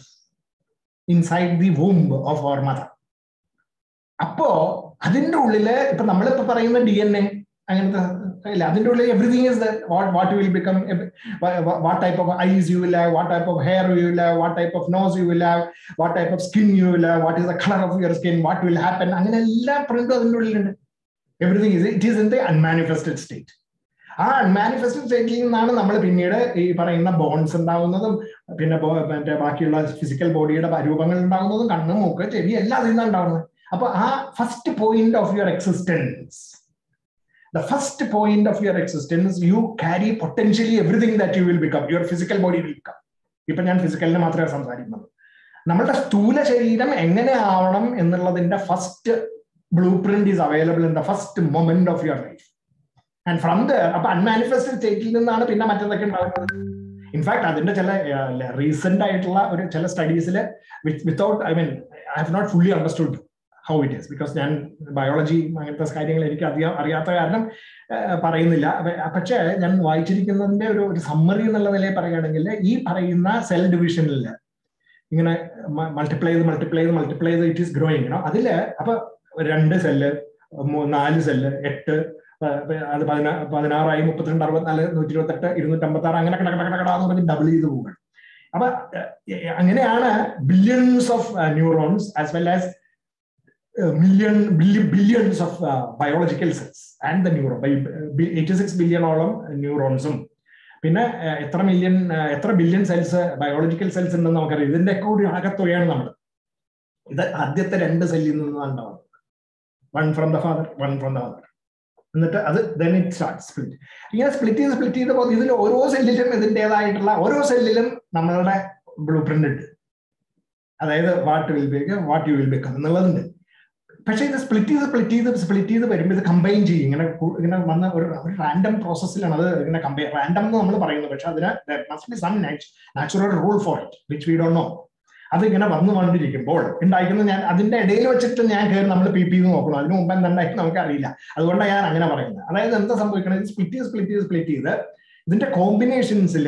inside the womb of our mother അപ്പോ അതിന്റെ ഉള്ളില് ഇപ്പൊ നമ്മളിപ്പോ പറയുന്ന ഡി എൻ എ അങ്ങനത്തെ ഇല്ല അതിന്റെ ഉള്ളിൽ everything is what will become what type of eyes you will have, what type of hair you will have, what type of nose you will have, what type of skin you will have, what is the color of your skin, what will happen. അങ്ങനെ എല്ലാ പ്രിന്റും അതിൻ്റെ ഉള്ളിലുണ്ട് everything is it is in the unmanifested state ആ unmanifested സ്റ്റേറ്റിൽ നിന്നാണ് നമ്മൾ പിന്നീട് ഈ പറയുന്ന ബോൺസ് ഉണ്ടാവുന്നതും പിന്നെ ബോ- മറ്റേ ബാക്കിയുള്ള ഫിസിക്കൽ ബോഡിയുടെ രൂപങ്ങൾ ഉണ്ടാകുന്നതും കണ്ണ് മൂക്ക് ചെവി എല്ലാം അതിൽ നിന്നാണ് ഉണ്ടാവുന്നത് അപ്പൊ ആ first point of your existence the first point of your existence, you carry potentially everything that you will become. Your physical body will become. ഇപ്പൊ ഞാൻ ഫിസിക്കലിനെ മാത്രമേ സംസാരിക്കുന്നത് നമ്മളുടെ സ്ഥൂല ശരീരം എങ്ങനെ ആവണം എന്നുള്ളതിന്റെ first blueprint is available in the first moment of your life and from the അപ്പൊ അൺമാനിഫെസ്റ്റഡ് സ്റ്റേറ്റിൽ നിന്നാണ് പിന്നെ മറ്റേതൊക്കെ ഉണ്ടാകുന്നത് ഇൻഫാക്ട് അതിന്റെ ചില റീസെന്റ് ആയിട്ടുള്ള ഒരു ചില സ്റ്റഡീസിൽ without I mean I have not fully understood how it is because ഞാൻ ബയോളജി അങ്ങനത്തെ കാര്യങ്ങൾ എനിക്ക് അധികം അറിയാത്ത കാരണം ഏഹ്, പറയുന്നില്ല അപ്പൊ- പക്ഷേ ഞാൻ വായിച്ചിരിക്കുന്നതിന്റെ ഒരു ഒരു സമ്മറി എന്നുള്ള നിലയിൽ പറയുകയാണെങ്കിൽ ഈ പറയുന്ന സെൽ ഡിവിഷനിൽ ഇങ്ങനെ മൾട്ടിപ്ലൈ ചെയ്ത് മൾട്ടിപ്ലൈ ചെയ്ത് മൾട്ടിപ്ലൈ ചെയ്ത് ഇറ്റ് ഈസ് ഗ്രോയിങ് അതില് അപ്പൊ രണ്ട് സെല്ല് നാല് സെല്ല് എട്ട് ഏഹ്, അത് പതിനാ പതിനാറായി മുപ്പത്തിരണ്ട് അറുപത്തിനാല് നൂറ്റി ഇരുപത്തെട്ട് ഇരുന്നൂറ്റി അമ്പത്തി ആറ് അങ്ങനെ കട കട കട കടാന്ന് പറഞ്ഞ് ഡബിൾ ചെയ്ത് പോവുകയാണ് അപ്പൊ ഏഹ്, അങ്ങനെയാണ് billions of neurons as well as million billions of biological cells and the neuro eighty six ബില്യണോളം ന്യൂറോൺസും പിന്നെ ഏഹ്, എത്ര മില്യൺ എത്ര ബില്യൺ സെൽസ് ബയോളജിക്കൽ സെൽസ് ഉണ്ടെന്ന് നമുക്കറിയാം ഇതിന്റെ ഒക്കെ കൂടി ആകത്തുകയാണ് നമ്മൾ ഇത് ആദ്യത്തെ രണ്ട് സെല്ലിൽ നിന്നാണ് ഉണ്ടാവുന്നത് one from the father one from the mother എന്നിട്ട് അത് ദെൻ ഇറ്റ് സ്റ്റാർട്ട് സ്പ്ലിറ്റ് ഇങ്ങനെ സ്പ്ലിറ്റ് ചെയ്ത് സ്പ്ലിറ്റ് ചെയ്ത് പോകും ഇതിൽ ഓരോ സെല്ലിലും ഇതിൻ്റെതായിട്ടുള്ള ഓരോ സെല്ലിലും നമ്മളുടെ ബ്ലൂ പ്രിന്റ് ഉണ്ട് അതായത് what will become what you will become എന്നുള്ളതുണ്ട് പക്ഷേ ഇത് സ്പ്ലിറ്റ് ചെയ്ത് സ്പ്ലിറ്റ് ചെയ്ത് സ്പ്ലിറ്റ് ചെയ്ത് വരുമ്പോൾ ഇത് കമ്പൈൻ ചെയ്യും ഇങ്ങനെ കു- ഇങ്ങനെ വന്ന ഒരു റാൻഡം പ്രോസസ്സിലാണ് അത് ഇങ്ങനെ കമ്പൈൻ റാൻഡം എന്ന് നമ്മൾ പറയുന്നത് പക്ഷെ അതിന് must be some natural rule for it which we do know അത് ഇങ്ങനെ വന്നു വന്നിരിക്കുമ്പോൾ ഉണ്ടായിരിക്കുന്ന ഞാൻ അതിന്റെ ഇടയിൽ വെച്ചിട്ട് ഞാൻ കയറി നമ്മൾ പി പി നോക്കണം അതിന് മുമ്പ് എന്തുണ്ടായി നമുക്ക് അറിയില്ല അതുകൊണ്ടാണ് ഞാൻ അങ്ങനെ പറയുന്നത് അതായത് എന്താ സംഭവിക്കണത് സ്പ്ലിറ്റ് ചെയ്ത് സ്പ്ലിറ്റ് ചെയ്ത് സ്പ്ലിറ്റ് ചെയ്ത് ഇതിന്റെ കോമ്പിനേഷൻസിൽ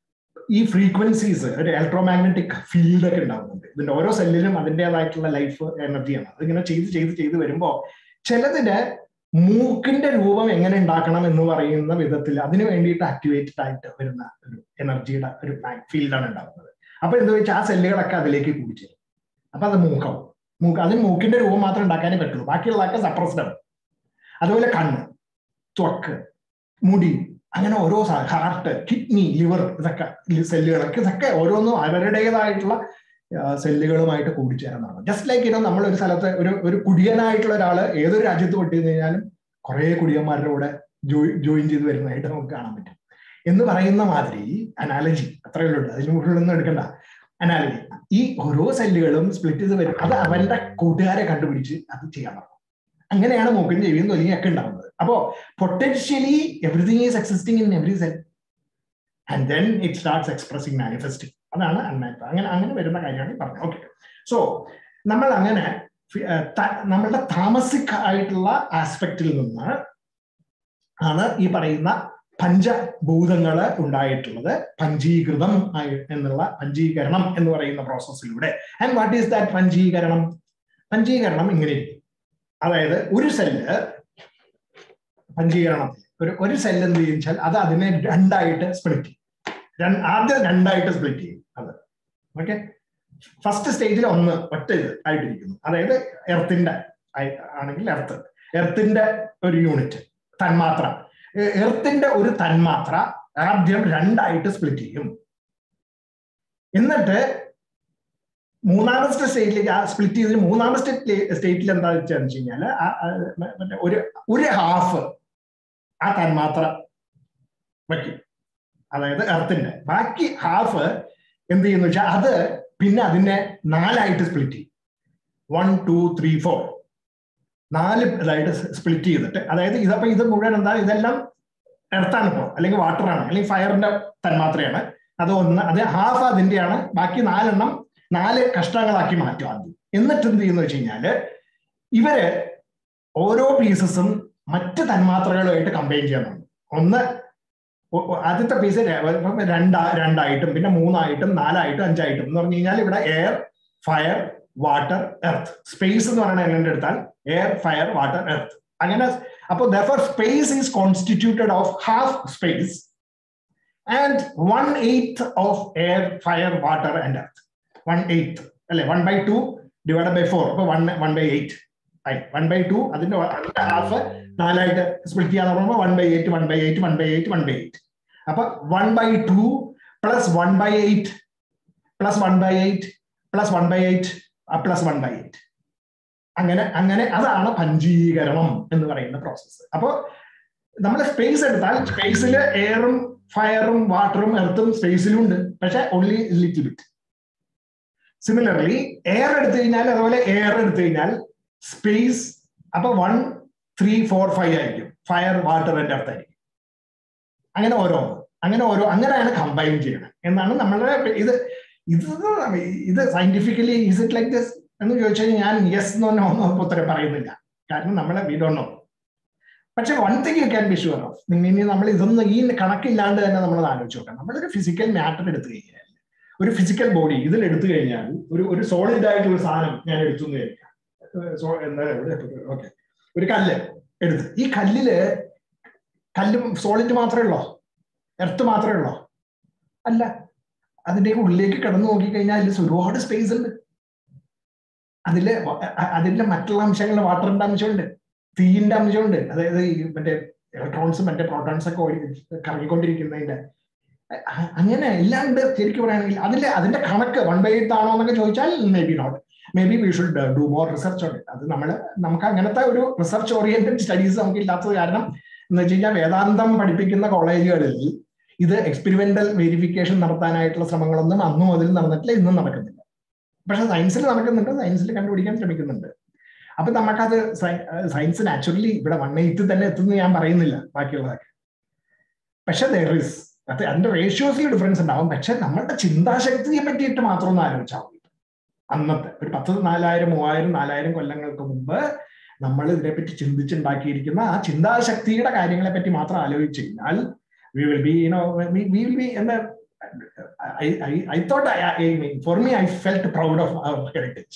ഈ ഫ്രീക്വൻസീസ് ഒരു ഇലക്ട്രോമാഗ്നറ്റിക് ഫീൽഡ് ഒക്കെ ഉണ്ടാകുന്നുണ്ട് ഇതിന്റെ ഓരോ സെല്ലിലും അതിൻ്റെതായിട്ടുള്ള ലൈഫ് എനർജിയാണ് അതിങ്ങനെ ചെയ്ത് ചെയ്ത് ചെയ്ത് വരുമ്പോൾ ചിലതിന് മൂക്കിന്റെ രൂപം എങ്ങനെ ഉണ്ടാക്കണം എന്ന് പറയുന്ന വിധത്തിൽ അതിന് വേണ്ടിയിട്ട് ആക്ടിവേറ്റഡ് ആയിട്ട് വരുന്ന ഒരു എനർജിയുടെ ഒരു ഫീൽഡാണ് ഉണ്ടാകുന്നത് അപ്പൊ എന്താ വെച്ചാൽ ആ സെല്ലുകളൊക്കെ അതിലേക്ക് കൂടിച്ചേരും അപ്പൊ അത് മൂക്കം മൂക്ക് അതിന് മൂക്കിന്റെ രൂപം മാത്രമേ ഉണ്ടാക്കാനേ പറ്റുള്ളൂ ബാക്കിയുള്ളതൊക്കെ സപ്രസ്ഡ് ആണ് അതുപോലെ കണ്ണ് ത്വക്ക് മുടി അങ്ങനെ ഓരോ ഹാർട്ട് കിഡ്നി ലിവർ ഇതൊക്കെ സെല്ലുകളൊക്കെ ഇതൊക്കെ ഓരോന്നും അവരുടേതായിട്ടുള്ള സെല്ലുകളുമായിട്ട് കൂടിച്ചേരുന്നതാണ് ജസ്റ്റ് ലൈക്ക് ഇനോ നമ്മൾ ഒരു സ്ഥലത്ത് ഒരു ഒരു കുടിയനായിട്ടുള്ള ഒരാള് ഏതൊരു രാജ്യത്ത് പെട്ടു കഴിഞ്ഞാലും കുറെ കുടിയന്മാരുടെ കൂടെ ജോയിൻ ചെയ്ത് വരുന്നതായിട്ട് നമുക്ക് കാണാൻ പറ്റും എന്ന് പറയുന്ന മാതിരി അനാലജി അത്രയേ ഉള്ളൂ അതിന് മുകളിലൊന്നും എടുക്കണ്ട അനാലജി ഈ ഓരോ സെല്ലുകളും സ്പ്ലിറ്റ് ചെയ്ത് വരും അത് അവന്റെ കൂട്ടുകാരെ കണ്ടുപിടിച്ച് അത് ചെയ്യാൻ പറഞ്ഞു അങ്ങനെയാണ് മൂക്കും ചെവിയും തൊലിയും ഒക്കെ ഉണ്ടാവുന്നത് അപ്പോ potentially everything is existing in every cell and then it starts expressing manifesting അതാണ് അൺമാനിഫ അങ്ങനെ അങ്ങനെ വരുന്ന കാര്യമാണ് ഈ പറഞ്ഞത് ഓക്കെ സോ നമ്മൾ അങ്ങനെ നമ്മളുടെ താമസിക് ആയിട്ടുള്ള ആസ്പെക്റ്റിൽ നിന്ന് ആണ് ഈ പറയുന്ന പഞ്ചഭൂതങ്ങള് ഉണ്ടായിട്ടുള്ളത് പഞ്ചീകൃതം ആയി എന്നുള്ള പഞ്ചീകരണം എന്ന് പറയുന്ന പ്രോസസ്സിലൂടെ ആൻഡ് വാട്ട് ഈസ് ദാറ്റ് പഞ്ചീകരണം പഞ്ചീകരണം ഇങ്ങനെ ഇരിക്കും അതായത് ഒരു സെല്ല് പഞ്ചീകരണത്തിൽ ഒരു ഒരു സെല്ല് എന്ത് ചോദിച്ചാൽ അത് അതിനെ രണ്ടായിട്ട് സ്പ്ലിറ്റ് ചെയ്യും ആദ്യം രണ്ടായിട്ട് സ്പ്ലിറ്റ് ചെയ്യും അത് ഓക്കെ ഫസ്റ്റ് സ്റ്റേജിൽ ഒന്ന് ഒറ്റ ഇത് ആയിട്ടിരിക്കുന്നു അതായത് എർത്തിന്റെ ആണെങ്കിൽ എർത്ത് എർത്തിന്റെ ഒരു യൂണിറ്റ് തന്മാത്ര എർത്തിന്റെ ഒരു തന്മാത്ര ആദ്യം രണ്ടായിട്ട് സ്പ്ലിറ്റ് ചെയ്യും എന്നിട്ട് മൂന്നാമത്തെ സ്റ്റേറ്റിലേക്ക് ആ സ്പ്ലിറ്റ് ചെയ്തതിന് മൂന്നാമത്തെ സ്റ്റേറ്റിൽ എന്താ വെച്ചാന്ന് വെച്ച് കഴിഞ്ഞാൽ മറ്റേ ഒരു ഒരു ഹാഫ് ആ തന്മാത്ര വയ്ക്കും അതായത് എർത്തിന്റെ ബാക്കി ഹാഫ് എന്ത് ചെയ്യുന്നു വെച്ചാൽ അത് പിന്നെ അതിനെ നാലായിട്ട് സ്പ്ലിറ്റ് ചെയ്യും വൺ ടു ത്രീ ഫോർ നാല് ഇതായിട്ട് സ്പ്ലിറ്റ് ചെയ്തിട്ട് അതായത് ഇതപ്പോ ഇത് മുഴുവൻ എന്താ ഇതെല്ലാം എർത്താണ് ഇപ്പോൾ അല്ലെങ്കിൽ വാട്ടറാണ് അല്ലെങ്കിൽ ഫയറിന്റെ തന്മാത്രയാണ് അത് ഒന്ന് അത് ഹാഫ് അതിന്റെയാണ് ബാക്കി നാലെണ്ണം നാല് കഷ്ണങ്ങളാക്കി മാറ്റും ആദ്യം എന്നിട്ട് എന്ത് ചെയ്യുന്ന വെച്ച് കഴിഞ്ഞാല് ഇവര് ഓരോ പീസസും മറ്റ് തന്മാത്രകളുമായിട്ട് കമ്പൈൻ ചെയ്യണം ഒന്ന് ആദ്യത്തെ പീസ് രണ്ടാ രണ്ടായിട്ടും പിന്നെ മൂന്നായിട്ടും നാലായിട്ടും അഞ്ചായിട്ടും എന്ന് പറഞ്ഞു കഴിഞ്ഞാൽ ഇവിടെ air fire water earth space എന്ന് പറയുന്നത് എങ്ങനെ എടുത്താൽ എയർ ഫയർ വാട്ടർ എർത്ത് അങ്ങനെ അപ്പോൾ there space is constituted of half space and one eighth of air fire water and earth one eighth അല്ലെ one by two divide by four അപ്പൊ one one by eight ആയി one by two അതിന്റെ അതിന്റെ half നാലായിട്ട് split ചെയ്യാന്ന് പറയുമ്പോൾ one by eight one by eight one by eight one by eight അപ്പൊ one by two plus one by eight plus one by eight plus one by eight plus one by eight അങ്ങനെ അങ്ങനെ അതാണ് പഞ്ചീകരണം എന്ന് പറയുന്ന process അപ്പോ നമ്മൾ space എടുത്താൽ സ്പേസിൽ എയറും ഫയറും വാട്ടറും എർത്തും സ്പേസിലും ഉണ്ട് പക്ഷെ only little bit similarly air എടുത്തു കഴിഞ്ഞാൽ അതുപോലെ എയർ എടുത്തു കഴിഞ്ഞാൽ സ്പേസ് അപ്പൊ വൺ ത്രീ ഫോർ ഫൈവ് ആയിരിക്കും ഫയർ വാട്ടർ ആൻഡ് എർത്ത് ആയിരിക്കും അങ്ങനെ ഓരോ അങ്ങനെ ഓരോ അങ്ങനെയാണ് കമ്പൈൻ ചെയ്യണം എന്നാണ് നമ്മളുടെ ഇത് ഇത് ഇത് scientifically is it like this എന്ന് ചോദിച്ചാൽ ഞാൻ യെസ് എന്നോ നോ എന്നോ ഉത്തരം പറയുന്നില്ല കാരണം നമ്മളെ വി ഡോണ്ട് നോ പക്ഷെ one thing you can be sure of ഇനി നമ്മൾ ഇതൊന്നും ഈ കണക്കില്ലാണ്ട് തന്നെ നമ്മൾ ആലോചിച്ച് നോക്കാം നമ്മളൊരു ഫിസിക്കൽ മാറ്റർ എടുത്തു കഴിഞ്ഞാൽ ഒരു ഫിസിക്കൽ ബോഡി ഇതിൽ എടുത്തു കഴിഞ്ഞാൽ ഒരു ഒരു സോളിഡ് ആയിട്ടുള്ള സാധനം ഞാൻ എടുത്തു എന്ന് കഴിക്കാം എന്താ ഓക്കെ ഒരു കല്ല് എടുത്ത് ഈ കല്ലില് കല്ല് സോളിഡ് മാത്രമേ ഉള്ളോ എർത്ത് മാത്രമേ ഉള്ളോ അല്ല അതിന്റെ ഉള്ളിലേക്ക് കിടന്നു നോക്കിക്കഴിഞ്ഞാൽ അതിൽ ഒരുപാട് സ്പേസ് ഉണ്ട് അതില് അതിന്റെ മറ്റുള്ള അംശങ്ങൾ വാട്ടറിന്റെ അംശമുണ്ട് തീയിന്റെ അംശമുണ്ട് അതായത് ഈ മറ്റേ ഇലക്ട്രോൺസും മറ്റേ പ്രോട്ടോൺസ് ഒക്കെ കറങ്ങിക്കൊണ്ടിരിക്കുന്നതിന്റെ അങ്ങനെ എല്ലാം ഉണ്ട് ശരിക്കും പറയുകയാണെങ്കിൽ അതിന്റെ അതിന്റെ കണക്ക് വൺ ബൈ എയ്ത്ത് ആണോ എന്നൊക്കെ ചോദിച്ചാൽ maybe not maybe we should do more research ഉണ്ട് അത് നമ്മൾ നമുക്ക് അങ്ങനത്തെ ഒരു റിസർച്ച് ഓറിയന്റഡ് സ്റ്റഡീസ് നമുക്ക് ഇല്ലാത്തത് കാരണം എന്ന് വെച്ച് കഴിഞ്ഞാൽ വേദാന്തം പഠിപ്പിക്കുന്ന കോളേജുകളിൽ ഇത് എക്സ്പെരിമെന്റൽ വെരിഫിക്കേഷൻ നടത്താനായിട്ടുള്ള ശ്രമങ്ങളൊന്നും അന്നു മുതൽ നടന്നിട്ടില്ല ഇന്നും നടക്കുന്നില്ല പക്ഷെ സയൻസിൽ നടക്കുന്നുണ്ട് സയൻസിൽ കണ്ടുപിടിക്കാൻ ശ്രമിക്കുന്നുണ്ട് അപ്പൊ നമുക്കത് സയൻസ് നാച്ചുറലി ഇവിടെ വൺ എയ്ത്ത് തന്നെ എത്തുന്നു ഞാൻ പറയുന്നില്ല ബാക്കിയുള്ളതൊക്കെ പക്ഷെ ദർ ഇസ് അത് അതിന്റെ റേഷ്യോസിൽ ഡിഫറൻസ് ഉണ്ടാവും പക്ഷെ നമ്മളുടെ ചിന്താശക്തിയെ പറ്റിയിട്ട് മാത്രം ഒന്ന് ആലോചിച്ചാൽ മതി അന്നത്തെ ഒരു പത്ത് നാലായിരം മൂവായിരം നാലായിരം കൊല്ലങ്ങൾക്ക് മുമ്പ് നമ്മൾ ഇതിനെപ്പറ്റി ചിന്തിച്ചുണ്ടാക്കിയിരിക്കുന്ന ആ ചിന്താശക്തിയുടെ കാര്യങ്ങളെ പറ്റി മാത്രം ആലോചിച്ചു കഴിഞ്ഞാൽ we will be, you know, we, we will be in the. I, I, I thought, I, I mean, for me, I felt proud of our heritage.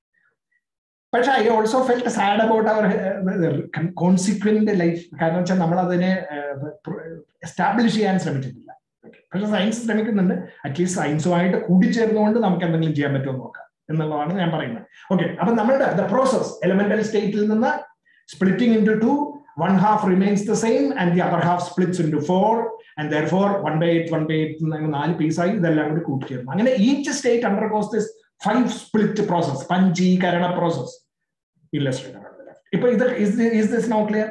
പക്ഷെ I also felt sad about our consequent life കാരണം വെച്ചാൽ നമ്മൾ അതിനെ establish ചെയ്യാൻ ശ്രമിച്ചിട്ടില്ല പക്ഷെ science ശ്രമിക്കുന്നുണ്ട് at least സയൻസുമായിട്ട് കൂടിച്ചേർന്നുകൊണ്ട് നമുക്ക് എന്തെങ്കിലും ചെയ്യാൻ പറ്റുമോ നോക്കാം എന്നുള്ളതാണ് ഞാൻ പറയുന്നത് ഓക്കെ അപ്പൊ നമ്മളുടെ ദ പ്രോസസ് എലമെന്റൽ സ്റ്റേറ്റിൽ നിന്ന് splitting into two one half remains the same and the other half splits into four and therefore one by eight one by eight നാല് പീസായി ഇതെല്ലാം കൂടി കൂട്ടിച്ചേർന്നു അങ്ങനെ each state undergoes this five split process പഞ്ചീകരണ process ഇപ്പൊ ഇത് is this no clear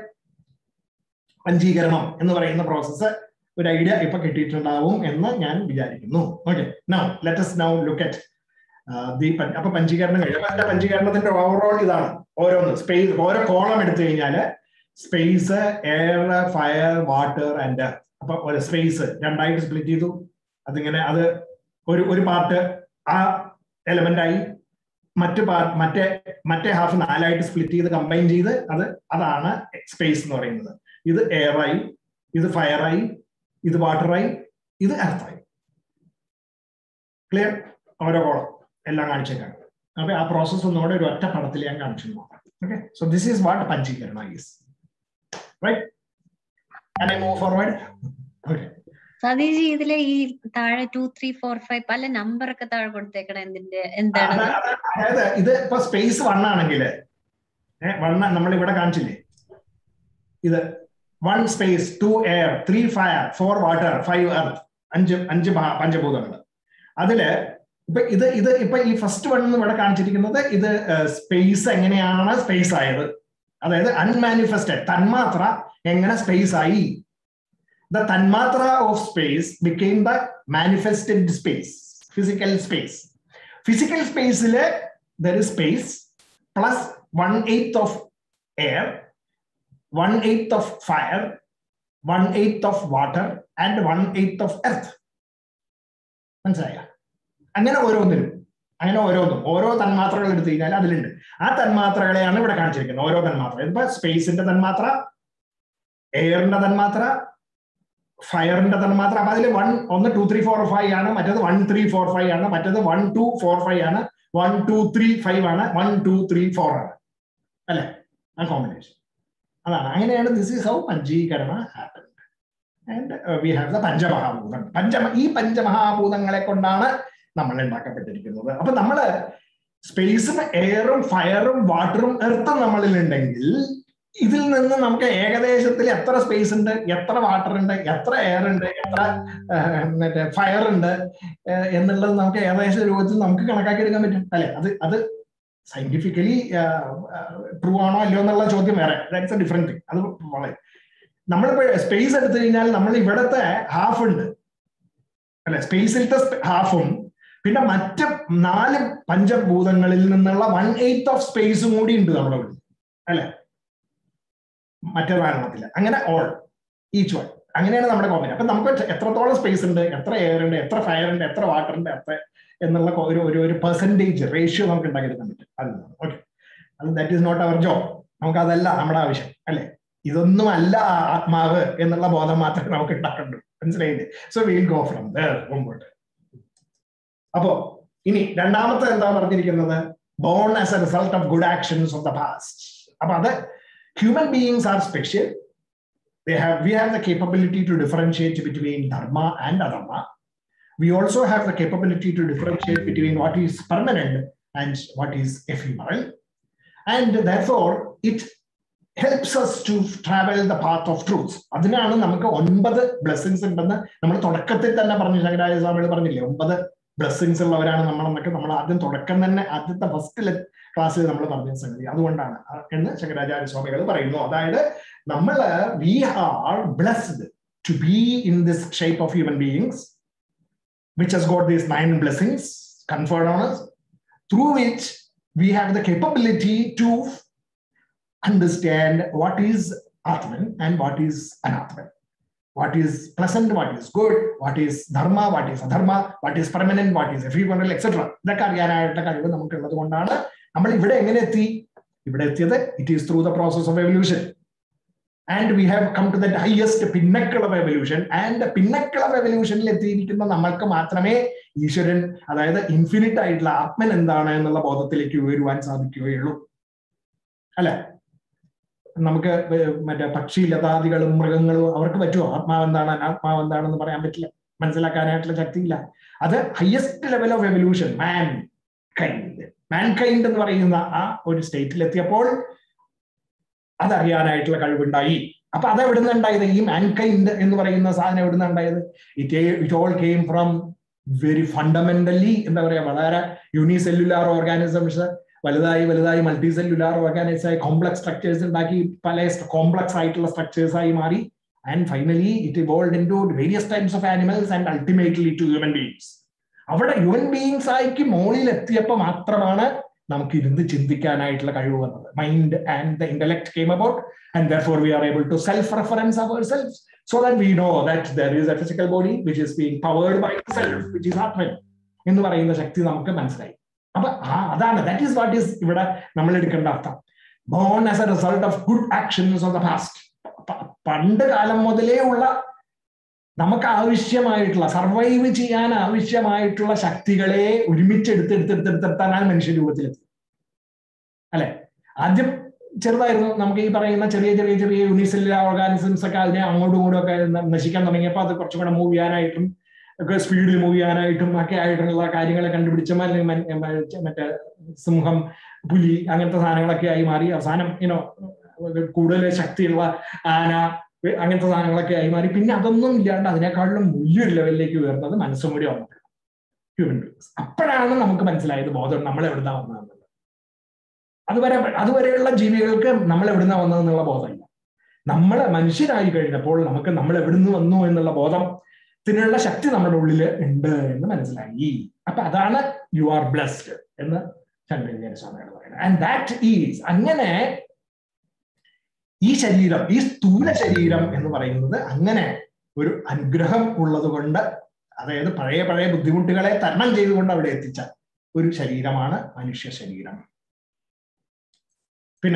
പഞ്ചീകരണം എന്ന് പറയുന്ന പ്രോസസ്സ് ഒരു ഐഡിയ ഇപ്പൊ കിട്ടിയിട്ടുണ്ടാവും എന്ന് ഞാൻ വിചാരിക്കുന്നു okay now let's now look at the അപ്പൊ പഞ്ചീകരണം കഴിഞ്ഞു അപ്പൊ പഞ്ചീകരണത്തിന്റെ ഓവറോൾ ഇതാണ് ഓരോന്ന് സ്പേസ് ഓരോ കോളം എടുത്തു കഴിഞ്ഞാല് space air fire water and അപ്പൊ ഒരു സ്പേസ് രണ്ടായിട്ട് സ്പ്ലിറ്റ് ചെയ്തു അതിങ്ങനെ അത് ഒരു ഒരു പാർട്ട് ആ എലമെന്റ് ആയി മറ്റു പാർട്ട് മറ്റേ മറ്റേ ഹാഫ് നാലായിട്ട് സ്പ്ലിറ്റ് ചെയ്ത് കമ്പൈൻ ചെയ്ത് അത് അതാണ് സ്പേസ് എന്ന് പറയുന്നത് ഇത് എയറായി ഇത് ഫയറായി ഇത് വാട്ടറായി ഇത് എർത്തായി ക്ലിയർ ഓരോ കോളം എല്ലാം കാണിച്ചേക്കാണ് അപ്പൊ ആ പ്രോസസ് ഒന്നുകൂടെ ഒരു ഒറ്റ പടത്തിൽ ഞാൻ കാണിച്ചു നോക്കാം okay so this is what പഞ്ചീകരണ is right Can I move forward? Okay. Sathiji ഇതിലെ ഈ താഴെ ടു ത്രീ ഫോർ ഫൈവ് പല നമ്പർ ഒക്കെ താഴെ കൊടുത്തേക്കണ എന്തിന്റെ എന്താണ് അതായത് ഇത് ഇപ്പൊ സ്പേസ് വൺ ആണെങ്കിൽ വൺ നമ്മൾ ഇവിടെ കാണിച്ചില്ലേ ഇത് one space two air three fire four water five earth അഞ്ച് അഞ്ച് പഞ്ചഭൂതങ്ങൾ അതില് ഇപ്പൊ ഇത് ഇത് ഇപ്പൊ ഈ ഫസ്റ്റ് വൺ ഇവിടെ കാണിച്ചിരിക്കുന്നത് ഇത് സ്പേസ് എങ്ങനെയാണ് സ്പേസ് ആയത് അതായത് അൺമാനിഫെസ്റ്റഡ് തന്മാത്ര എങ്ങനെ സ്പേസ് ആയി ദ തന്മാത്ര of space became the manifested space physical space physical സ്പേസില് there is space plus one eighth of air one eighth of fire one eighth of water and one eighth of earth മനസ്സിലായ അങ്ങനെ ഓരോന്നിനും അങ്ങനെ ഓരോന്നും ഓരോ തന്മാത്രകൾ എടുത്തു കഴിഞ്ഞാൽ അതിലുണ്ട് ആ തന്മാത്രകളെയാണ് ഇവിടെ കാണിച്ചിരിക്കുന്നത് ഓരോ തന്മാത്ര ഇതിപ്പോ സ്പേസിന്റെ തന്മാത്ര എയറിന്റെ തന്മാത്ര ഫയറിന്റെ തന്മാത്ര അപ്പൊ അതിൽ വൺ ഒന്ന് ടു ത്രീ ഫോർ ഫൈവ് ആണ് മറ്റേത് വൺ ത്രീ ഫോർ ഫൈവ് ആണ് മറ്റേത് വൺ ടു ഫോർ ഫൈവ് ആണ് വൺ ടു ത്രീ ഫൈവ് ആണ് വൺ ടു ത്രീ ഫോർ ആണ് അല്ലെ ആ കോമ്പിനേഷൻ അതാണ് അങ്ങനെയാണ് ദിസ് ഈസ് ഹൗ പഞ്ചീകരണ happen and we have the പഞ്ചമഹാഭൂതം പഞ്ചമ ഈ പഞ്ചമഹാഭൂതങ്ങളെ കൊണ്ടാണ് നമ്മൾ ഉണ്ടാക്കപ്പെട്ടിരിക്കുന്നത് അപ്പൊ നമ്മള് സ്പേസും എയറും ഫയറും വാട്ടറും എർത്തും നമ്മളിൽ ഉണ്ടെങ്കിൽ ഇതിൽ നിന്ന് നമുക്ക് ഏകദേശത്തിൽ എത്ര സ്പേസ് ഉണ്ട് എത്ര വാട്ടർ ഉണ്ട് എത്ര എയർ ഉണ്ട് എത്ര മറ്റേ ഫയർ ഉണ്ട് എന്നുള്ളത് നമുക്ക് ഏകദേശ രൂപത്തിൽ നമുക്ക് കണക്കാക്കി എടുക്കാൻ പറ്റും അല്ലെ അത് അത് സയന്റിഫിക്കലി ട്രൂ ആണോ അല്ലയോ എന്നുള്ള ചോദ്യം വേറെ ദാറ്റ്സ് എ ഡിഫറെന്റ് തിങ് അത് വളരെ നമ്മളിപ്പോ സ്പേസ് എടുത്തു കഴിഞ്ഞാൽ നമ്മൾ ഇവിടത്തെ ഹാഫ് ഉണ്ട് അല്ലെ സ്പേസിലത്തെ ഹാഫും പിന്നെ മറ്റ് നാല് പഞ്ചഭൂതങ്ങളിൽ നിന്നുള്ള വൺ എയ്ത്ത് ഓഫ് സ്പേസും കൂടി ഉണ്ട് നമ്മുടെ ഇവിടെ അല്ലെ മറ്റേ നാലെണ്ണത്തില് അങ്ങനെ ഓൾ ഈച്ച് വൺ അങ്ങനെയാണ് നമ്മുടെ കോമ്പിനേഷൻ അപ്പൊ നമുക്ക് എത്രത്തോളം സ്പേസ് ഉണ്ട് എത്ര എയർ ഉണ്ട് എത്ര ഫയർ ഉണ്ട് എത്ര വാട്ടർ ഉണ്ട് എത്ര എന്നുള്ള ഒരു ഒരു ഒരു പെർസെൻറ്റേജ് റേഷ്യോ നമുക്ക് ഉണ്ടാക്കിയെടുക്കാൻ പറ്റും അതിൽ നിന്ന് ഓക്കെ അത് that is not our job നമുക്ക് അതല്ല നമ്മുടെ ആവശ്യം അല്ലെ ഇതൊന്നും അല്ല ആത്മാവ് എന്നുള്ള ബോധം മാത്രമേ നമുക്ക് ഉണ്ടാക്കണ്ടു മനസ്സിലായില്ലേ സോ വിൽ ഗോ ഫ്രം മുമ്പോട്ട് അപ്പോ ഇനി രണ്ടാമത്തെ എന്താ പറഞ്ഞിരിക്കുന്നത് born as a result of good actions of the past അപ്പൊ അത് human beings are special they have we have the capability to differentiate between dharma and adharma we also have the capability to differentiate between what is permanent and what is ephemeral and therefore it helps us to travel the path of truth അതിനാണ് നമുക്ക് ഒൻപത് blessings ഉണ്ടെന്ന് നമ്മൾ തുടക്കത്തിൽ തന്നെ പറഞ്ഞു ശങ്കരായ സ്വാമികൾ പറഞ്ഞില്ലേ ഒമ്പത് ബ്ലെസ്സിങ്സ് ഉള്ളവരാണ് നമ്മളെന്നൊക്കെ നമ്മൾ ആദ്യം തുടക്കം തന്നെ ആദ്യത്തെ ഫസ്റ്റ് ക്ലാസ്സിൽ നമ്മൾ പറഞ്ഞ സംഗതി അതുകൊണ്ടാണ് എന്ന് ശങ്കരാചാര്യ സ്വാമികൾ പറയുന്നു അതായത് നമ്മൾ we are blessed to be in this shape of human beings which has got these nine blessings conferred on us through which we have the capability to understand what is Atman and what is Anatman. What is pleasant, what is good, what is dharma, what is adharma, what is permanent, what is ephemeral, etc. ഇതൊക്കെ അറിയാനായിട്ടുള്ള കഴിവ് നമുക്കുള്ളത് കൊണ്ടാണ് നമ്മൾ ഇവിടെ എങ്ങനെ എത്തി ഇവിടെ എത്തിയത് it is through the process of evolution and we have come to that highest pinnacle of evolution and pinnacle of എവല്യൂഷനിൽ എത്തിയിരിക്കുന്ന നമ്മൾക്ക് മാത്രമേ ഈശ്വരൻ അതായത് ഇൻഫിനിറ്റ് ആയിട്ടുള്ള ആത്മൻ എന്താണ് എന്നുള്ള ബോധത്തിലേക്ക് ഉയരുവാൻ സാധിക്കുകയുള്ളൂ അല്ലെ നമുക്ക് മറ്റേ പക്ഷി ലതാദികളും മൃഗങ്ങളും അവർക്ക് പറ്റുമോ ആത്മാവ് എന്താണ് അനാത്മാവ് എന്താണെന്ന് പറയാൻ പറ്റില്ല മനസ്സിലാക്കാനായിട്ടുള്ള ശക്തിയില്ല അത് highest level of evolution mankind mankind എന്ന് പറയുന്ന ആ ഒരു സ്റ്റേറ്റിൽ എത്തിയപ്പോൾ അതറിയാനായിട്ടുള്ള കഴിവുണ്ടായി അപ്പൊ അത് എവിടുന്ന് ഉണ്ടായത് ഈ മാൻകൈൻഡ് എന്ന് പറയുന്ന സാധനം എവിടുന്ന് ഉണ്ടായത് it it all came from very fundamentally എന്താ പറയാ വളരെ യൂണിസെല്ലുലാർ ഓർഗാനിസംസ് വലുതായി വലുതായി മൾട്ടി സെല്ലുലാർ ഓർഗാനിസം ആയി കോംപ്ലക്സ് സ്ട്രക്ചേഴ്സ് ഉണ്ടാക്കി പല കോംപ്ലക്സ് ആയിട്ടുള്ള സ്ട്രക്ചേഴ്സ് ആയി മാറി and finally it evolved into various types of animals and ultimately to human beings അവിടെ ഹ്യൂമൻ ബീയിങ്സ് ആയിക്ക് മുകളിൽ എത്തിയപ്പോൾ മാത്രമാണ് നമുക്ക് ഇരുന്ന് ചിന്തിക്കാനായിട്ടുള്ള കഴിവ് വന്നത് mind and the intellect came about and therefore we are able to self reference our self so that we know that there is a physical body which is being powered by self which is ആത്മൻ എന്ന് പറയുന്ന ശക്തി നമുക്ക് മനസ്സിലായി അപ്പൊ ആ അതാണ് that is what is ഇവിടെ നമ്മൾ എടുക്കേണ്ട അർത്ഥം born as a result of good actions of the past പണ്ട് കാലം മുതലേ ഉള്ള നമുക്ക് ആവശ്യമായിട്ടുള്ള സർവൈവ് ചെയ്യാൻ ആവശ്യമായിട്ടുള്ള ശക്തികളെ ഒരുമിച്ചെടുത്തെടുത്തെടുത്തെടുത്താണ് മനുഷ്യ രൂപത്തിലെത്തി അല്ലെ ആദ്യം ചെറുതായിരുന്നു നമുക്ക് ഈ പറയുന്ന ചെറിയ ചെറിയ ചെറിയ യൂണിസെല്ലുലാർ ഓർഗാനിസംസ് ഒക്കെ അതിനെ അങ്ങോട്ടും ഇങ്ങോട്ടും ഒക്കെ നശിക്കാൻ തുടങ്ങിയപ്പോൾ അത് കുറച്ചും കൂടെ മൂവ് ചെയ്യാനായിട്ടും ഒക്കെ സ്പീഡിൽ മൂവ് ചെയ്യാനായിട്ടും ഒക്കെ ആയിട്ടുള്ള കാര്യങ്ങളെ കണ്ടുപിടിച്ച മറ്റേ സിംഹം പുലി അങ്ങനത്തെ സാധനങ്ങളൊക്കെ ആയി മാറി അവസാനം ഇനോ കൂടുതൽ ശക്തിയുള്ള ആന അങ്ങനത്തെ സാധനങ്ങളൊക്കെ ആയി മാറി പിന്നെ അതൊന്നും ഇല്ലാണ്ട് അതിനേക്കാളും വലിയൊരു ലെവലിലേക്ക് ഉയർന്നത് മനസ്സും കൂടി വന്നത് ഹ്യൂമൻ ബീങ്സ് അപ്പോഴാണ് നമുക്ക് മനസ്സിലായത് ബോധം നമ്മൾ എവിടുന്ന വന്നതെന്നുള്ളത് അതുവരെ അതുവരെയുള്ള ജീവികൾക്ക് നമ്മൾ എവിടുന്ന വന്നതെന്നുള്ള ബോധമില്ല നമ്മൾ മനുഷ്യരായി കഴിഞ്ഞപ്പോൾ നമുക്ക് നമ്മൾ എവിടുന്ന് വന്നു എന്നുള്ള ബോധത്തിനുള്ള ശക്തി നമ്മുടെ ഉള്ളിൽ ഉണ്ട് എന്ന് മനസ്സിലായി അപ്പൊ അതാണ് യു ആർ ബ്ലസ്ഡ് എന്ന് ചന്ദ്രൻ സ്വാമിയാണ് പറയുന്നത് ആൻഡ് ദാറ്റ് ഈസ് അങ്ങനെ ഈ ശരീരം ഈ സ്ഥൂല ശരീരം എന്ന് പറയുന്നത് അങ്ങനെ ഒരു അനുഗ്രഹം ഉള്ളത് കൊണ്ട് അതായത് പഴയ പഴയ ബുദ്ധിമുട്ടുകളെ തരണം ചെയ്തുകൊണ്ട് അവിടെ എത്തിച്ച ഒരു ശരീരമാണ് മനുഷ്യ ശരീരം പിന്നെ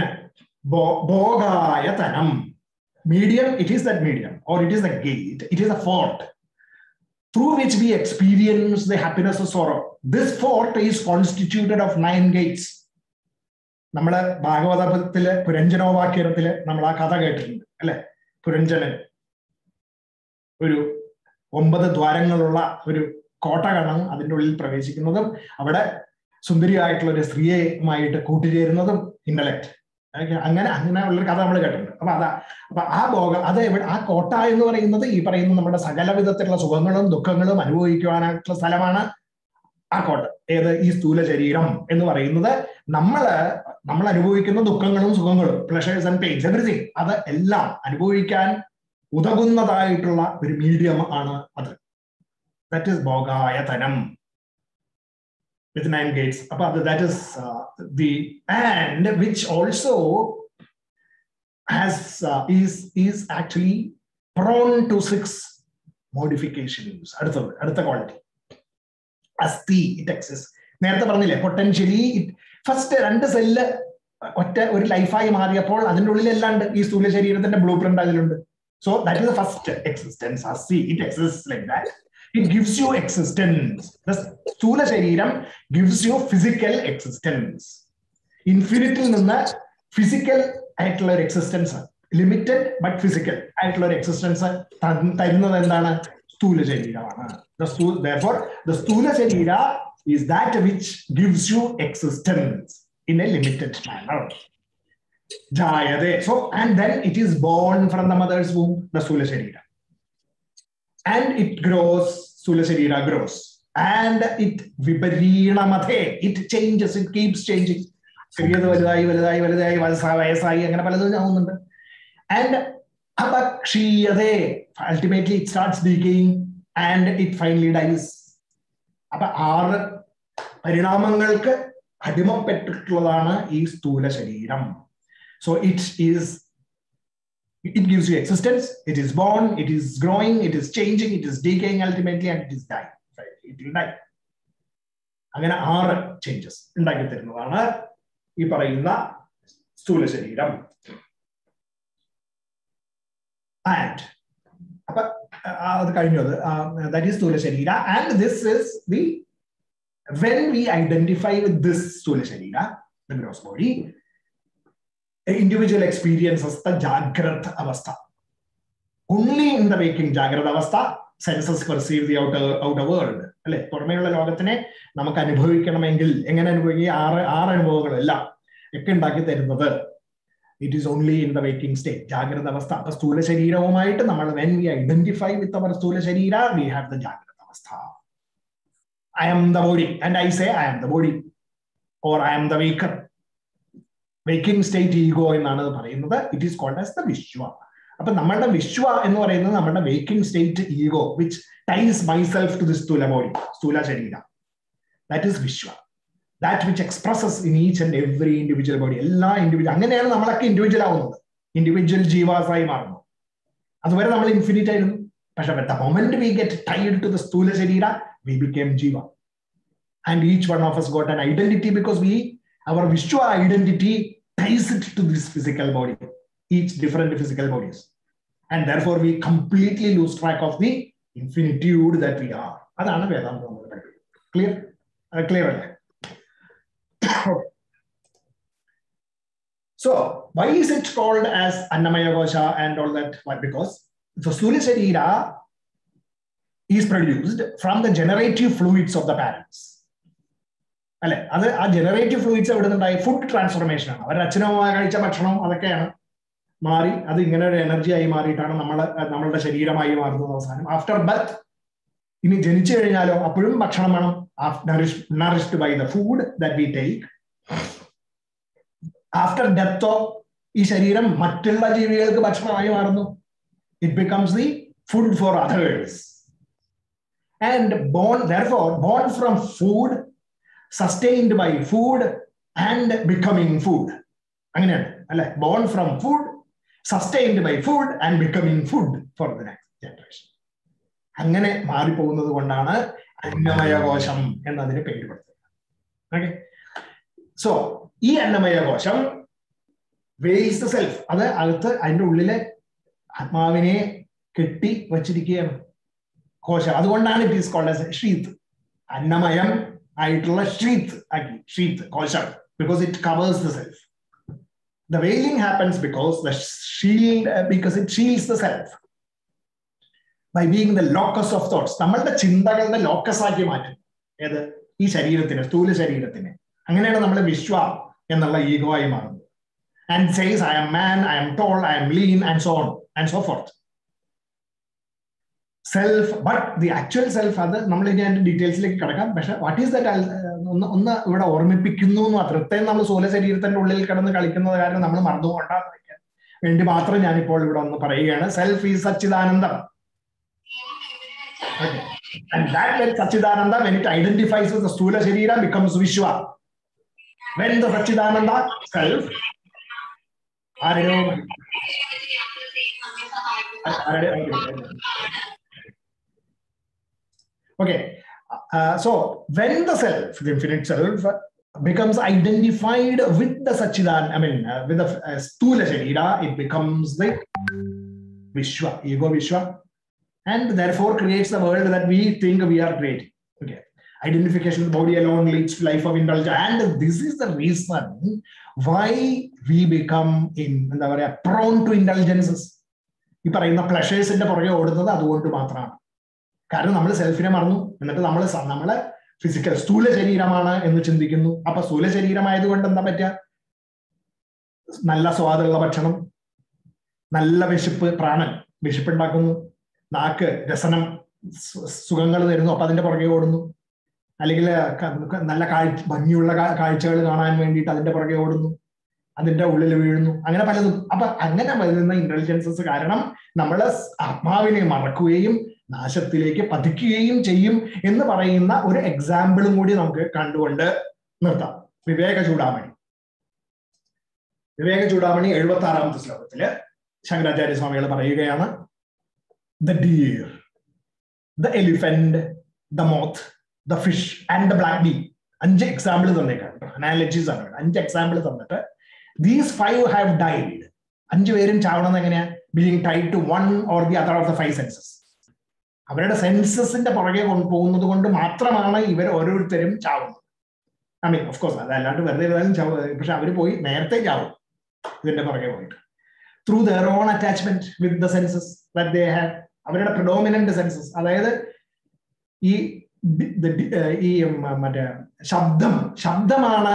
ഭോഗായ തനം medium it is that medium or it is the gate it is a fort through which we experience the happiness or sorrow. This fort is constituted of nine gates. നമ്മള് ഭാഗവതത്തില് പുരഞ്ജനോവാക്യത്തില് നമ്മൾ ആ കഥ കേട്ടിട്ടുണ്ട് അല്ലെ പുരഞ്ജനൻ ഒരു ഒമ്പത് ദ്വാരങ്ങളുള്ള ഒരു കോട്ട കാണാം അതിൻ്റെ ഉള്ളിൽ പ്രവേശിക്കുന്നതും അവിടെ സുന്ദരിയായിട്ടുള്ള ഒരു സ്ത്രീയുമായിട്ട് കൂട്ടുചേരുന്നതും ഇന്റലക്ട് അങ്ങനെ അങ്ങനെ ഉള്ളൊരു കഥ നമ്മൾ കേട്ടിട്ടുണ്ട് അപ്പൊ അതാ അപ്പൊ ആ ഭോഗം അത് എവിടെ ആ കോട്ട എന്ന് പറയുന്നത് ഈ പറയുന്ന നമ്മുടെ സകല വിധത്തിലുള്ള സുഖങ്ങളും ദുഃഖങ്ങളും അനുഭവിക്കുവാനായിട്ടുള്ള സ്ഥലമാണ് ആ കോട്ട ഏത് ഈ സ്ഥൂല ശരീരം എന്ന് പറയുന്നത് നമ്മള് നമ്മൾ അനുഭവിക്കുന്ന ദുഃഖങ്ങളും സുഖങ്ങളും പ്ലഷേഴ്സ് ആൻഡ് പെയിൻസ് എവറിഥിങ് അത് എല്ലാം അനുഭവിക്കാൻ ഉതകുന്നതായിട്ടുള്ള ഒരു മീഡിയം ആണ് അത് ദാറ്റ് ഇസ് ഭോഗായതനം with nine gates. Above that is uh, the and which also has uh, is is actually prone to six modifications. അടുത്തത് അടുത്ത ക്വാളിറ്റി അസ്ഥി ഇറ്റ് എക്സിസ് നേരത്തെ പറഞ്ഞില്ലേ പൊട്ടൻഷ്യലി ഫസ്റ്റ് രണ്ട് സെല്ല് ഒറ്റ ഒരു ലൈഫായി മാറിയപ്പോൾ അതിൻ്റെ ഉള്ളിൽ എല്ലാം ഉണ്ട് ഈ സ്ഥൂല ശരീരത്തിന്റെ ബ്ലൂ പ്രിന്റ് അതിലുണ്ട് so that is the first existence അസ്ഥി it exist like that it gives you existence സ്ഥൂല ശരീരം ഗിവ്സ് യു ഫിസിക്കൽ എക്സിസ്റ്റൻസ് ഇൻഫിനിറ്റിൽ നിന്ന് ഫിസിക്കൽ ആയിട്ടുള്ള ഒരു എക്സിസ്റ്റൻസ് ലിമിറ്റഡ് ബട്ട് ഫിസിക്കൽ ആയിട്ടുള്ള ഒരു എക്സിസ്റ്റൻസ് തരുന്നത് എന്താണ് സ്ഥൂല ശരീരമാണ് ദ സ്ഥൂല ശരീര is that which gives you existence in a limited manner. Jayade. So, and then it is born from the mother's womb, the Sula Sharira. And it grows, Sula Sharira grows. And it viparinamathe, it changes, it keeps changing. ചെറിയത് വലുതായി വലുതായി വലുതായി വയസ്സായി അങ്ങനെ പലതും ആവുന്നുണ്ട് and അപക്ഷീയതേ ultimately it starts decaying and it finally dies അപ്പൊ ആറ് പരിണാമങ്ങൾക്ക് അടിമപ്പെട്ടിട്ടുള്ളതാണ് ഈ സ്ഥൂല ശരീരം so it is it gives you existence it is born it is growing it is changing it is decaying ultimately and it is dying right? it will die അങ്ങനെ ആറ് changes ഉണ്ടാക്കി തരുന്നതാണ് ഈ പറയുന്ന സ്ഥൂല ശരീരം ആൻഡ് അപ്പൊ അത് കഴിഞ്ഞു അത് ദാറ്റ് ഈസ് സ്ഥൂല ശരീര and this is the when we identify with this സ്ഥൂല ശരീര the gross body individual experiences the Jagrat Avastha. Only in the waking Jagrat Avastha, senses perceive the outer, outer world. അല്ലെ പുറമേയുള്ള ലോകത്തിനെ നമുക്ക് അനുഭവിക്കണമെങ്കിൽ എങ്ങനെ അനുഭവിക്കുക ആറ് ആറ് അനുഭവങ്ങളെല്ലാം ഒക്കെ ഉണ്ടാക്കി തരുന്നത് it is only in the waking state ജാഗ്രത അവസ്ഥ അപ്പൊ സ്ഥൂല ശരീരവുമായിട്ട് നമ്മൾ when we identify with our സ്ഥൂല ശരീര വി ഹാവ് ദ ജാഗ്രത അവസ്ഥ I am the body and I say I am the body or I am the waker waking state ego എന്നാണ് പറയുന്നത് it is called as the വിശ്വ അപ്പൊ നമ്മളുടെ വിശ്വ എന്ന് പറയുന്നത് നമ്മുടെ waking state ego which ties myself to the സ്ഥൂല ബോഡി സ്ഥൂല ശരീര ദാറ്റ് ഈസ് വിശ്വ that which expresses in each and every individual body എല്ലാ ഇൻഡിവിജ്വൽ അങ്ങനെയാണ് നമ്മളൊക്കെ ഇൻഡിവിജ്വൽ ആവുന്നത് ഇൻഡിവിജ്വൽ ജീവാസായി മാറുന്നു അതുവരെ നമ്മൾ ഇൻഫിനിറ്റ് ആയിരുന്നു പക്ഷെ the moment we get tied to the സ്ഥൂല ശരീര വി ബിക്കേം ജീവ and each one of us got an identity because we our Vishwa identity ties it to this physical body, each different physical bodies. And therefore, we completely lose track of the infinitude that we are. അതാണ് വേദാന്തം നമ്മൾ പഠിക്കുന്നത് clear clear അല്ലേ So, why is it called as Annamaya Gosha and all that? Why? Because the Surya Sharira is produced from the generative fluids of the parents. അല്ലെ അത് ആ generative fluids എവിടെ നിന്നുണ്ടായി ഫുഡ് ട്രാൻസ്ഫോർമേഷൻ ആണ് അവരുടെ അച്ഛനമ്മ കഴിച്ച ഭക്ഷണം അതൊക്കെയാണ് മാറി അത് ഇങ്ങനെ ഒരു എനർജി ആയി മാറിയിട്ടാണ് നമ്മൾ നമ്മളുടെ ശരീരമായി മാറുന്നത് അവസാനം ആഫ്റ്റർ ബർത്ത് ഇനി ജനിച്ചു കഴിഞ്ഞാലോ അപ്പോഴും ഭക്ഷണം വേണം nourished, nourished by the food that we take. After death, ഈ ശരീരം മറ്റുള്ള ജീവികൾക്ക് ഭക്ഷണമായി മാറുന്നു it becomes the food for others and born therefore born from food sustained by food and becoming food അങ്ങനെയാണ് അല്ലെ born from food sustained by food and becoming food for the next generation അങ്ങനെ മാറിപ്പോകുന്നത് കൊണ്ടാണ് അന്നമയ കോശം എന്നതിന് പേര് കൊടുത്തത് okay so ഈ അന്നമയ കോശം വെയിൽസ് ദ സെൽഫ് അത് അകത്ത് അതിന്റെ ഉള്ളിലെ ആത്മാവിനെ കെട്ടി വച്ചിരിക്കുകയാണ് കോശം അതുകൊണ്ടാണ് ഇറ്റ് ഈസ് കോൾഡ് ഷീത്ത് അന്നമയം ആയിട്ടുള്ള ഷീത്ത് ആക്കി ഷീത്ത് കോശം because it covers the self the veiling happens because the shield because it shields the self by being the locus of thoughts നമ്മളുടെ ചിന്തകളുടെ ലോക്കസ് ആക്കി മാറ്റും ഏത് ഈ ശരീരത്തിന് സ്ഥൂല ശരീരത്തിന് അങ്ങനെയാണ് നമ്മൾ വിശ്വ എന്നുള്ള ഈഗോ ആയി മാറുന്നത് and says I am man I am tall I am lean and so on and so forth self but the actual self അത് നമ്മൾ ഇനി അതിന്റെ ഡീറ്റെയിൽസിലേക്ക് കിടക്കാം പക്ഷെ വാട്ട് ഈസ് ദറ്റ് ഒന്ന് ഒന്ന് ഇവിടെ ഓർമ്മിപ്പിക്കുന്നു എന്ന് മാത്രം ഇത്രയും നമ്മൾ സ്ഥൂല ശരീരത്തിന്റെ ഉള്ളിൽ കിടന്ന് കളിക്കുന്നത് കാരണം നമ്മൾ മറന്നുകൊണ്ടാന്ന് വയ്ക്കാൻ വേണ്ടി മാത്രം ഞാനിപ്പോൾ ഇവിടെ ഒന്ന് പറയുകയാണ് സെൽഫ് ഈസ് സച്ചിദാനന്ദം Okay. And that when Sachidananda, when it identifies with the Stula Sharira, becomes Vishwa. When the Sachidananda self, Hariom. Okay. Uh, so when the self, the infinite self, becomes identified with the Sachidan, I mean, uh, with the uh, Stula Sharira, it becomes the Vishwa, ego Vishwa, and therefore creates the world that we think we are creating. Okay. Identification of the body alone leads to life of indulgence. And this is the reason why we become in എന്താ പറയാ prone to indulgences. ഈ പറയുന്ന പ്ലഷേഴ്സിന്റെ പുറകെ ഓടുന്നത് അതുകൊണ്ട് മാത്രമാണ് കാരണം നമ്മൾ സെൽഫിനെ മറന്നു എന്നിട്ട് നമ്മൾ നമ്മളെ ഫിസിക്കൽ സ്ഥൂല ശരീരമാണ് എന്ന് ചിന്തിക്കുന്നു അപ്പൊ സ്ഥൂല ശരീരമായതുകൊണ്ട് എന്താ പറ്റുക നല്ല സ്വാദുള്ള ഭക്ഷണം നല്ല വിശപ്പ് പ്രാണൻ വിശപ്പുണ്ടാക്കുന്നു നാക്ക് രസനം സുഖങ്ങൾ തരുന്നു അപ്പൊ അതിന്റെ പുറകെ ഓടുന്നു അല്ലെങ്കിൽ നല്ല കാഴ്ച ഭംഗിയുള്ള കാഴ്ചകൾ കാണാൻ വേണ്ടിയിട്ട് അതിന്റെ പുറകെ ഓടുന്നു അതിന്റെ ഉള്ളിൽ വീഴുന്നു അങ്ങനെ പലതും അപ്പൊ അങ്ങനെ വരുന്ന ഇന്റലിജൻസസ് കാരണം നമ്മൾ ആത്മാവിനെ മറക്കുകയും നാശത്തിലേക്ക് പതിക്കുകയും ചെയ്യും എന്ന് പറയുന്ന ഒരു എക്സാമ്പിളും കൂടി നമുക്ക് കണ്ടുകൊണ്ട് നിർത്താം വിവേക ചൂടാമണി വിവേക ചൂടാമണി എഴുപത്തി ആറാമത്തെ ശ്ലോകത്തില് ശങ്കരാചാര്യ സ്വാമികൾ പറയുകയാണ് the deer, the elephant, the moth, the fish, and the black bee. അഞ്ച് എക്സാമ്പിൾ തന്നേക്കാണ് അനാലജീസ് ആണ് അഞ്ച് എക്സാമ്പിൾ തന്നിട്ട് ദീസ് ഫൈവ് ഹാവ് ഡൈഡ് അഞ്ചു പേരും ചാവണം എങ്ങനെയാ being tied to one or the other of the five senses അവരുടെ സെൻസസിന്റെ പുറകെ പോകുന്നത് കൊണ്ട് മാത്രമാണ് ഇവർ ഓരോരുത്തരും ചാവുന്നത് ഐ മീൻ ഓഫ് കോഴ്സ് അതല്ലാണ്ട് വെറുതെ ഇരുന്നാലും ചാവ് പക്ഷെ അവർ പോയി നേരത്തെ ചാവും ഇതിന്റെ പുറകെ പോയിട്ട് through their own attachment with the senses that they have അവരുടെ പ്രഡോമിനന്റ് സെൻസസ് അതായത് ഈ ഈ മറ്റേ ശബ്ദം ശബ്ദമാണ്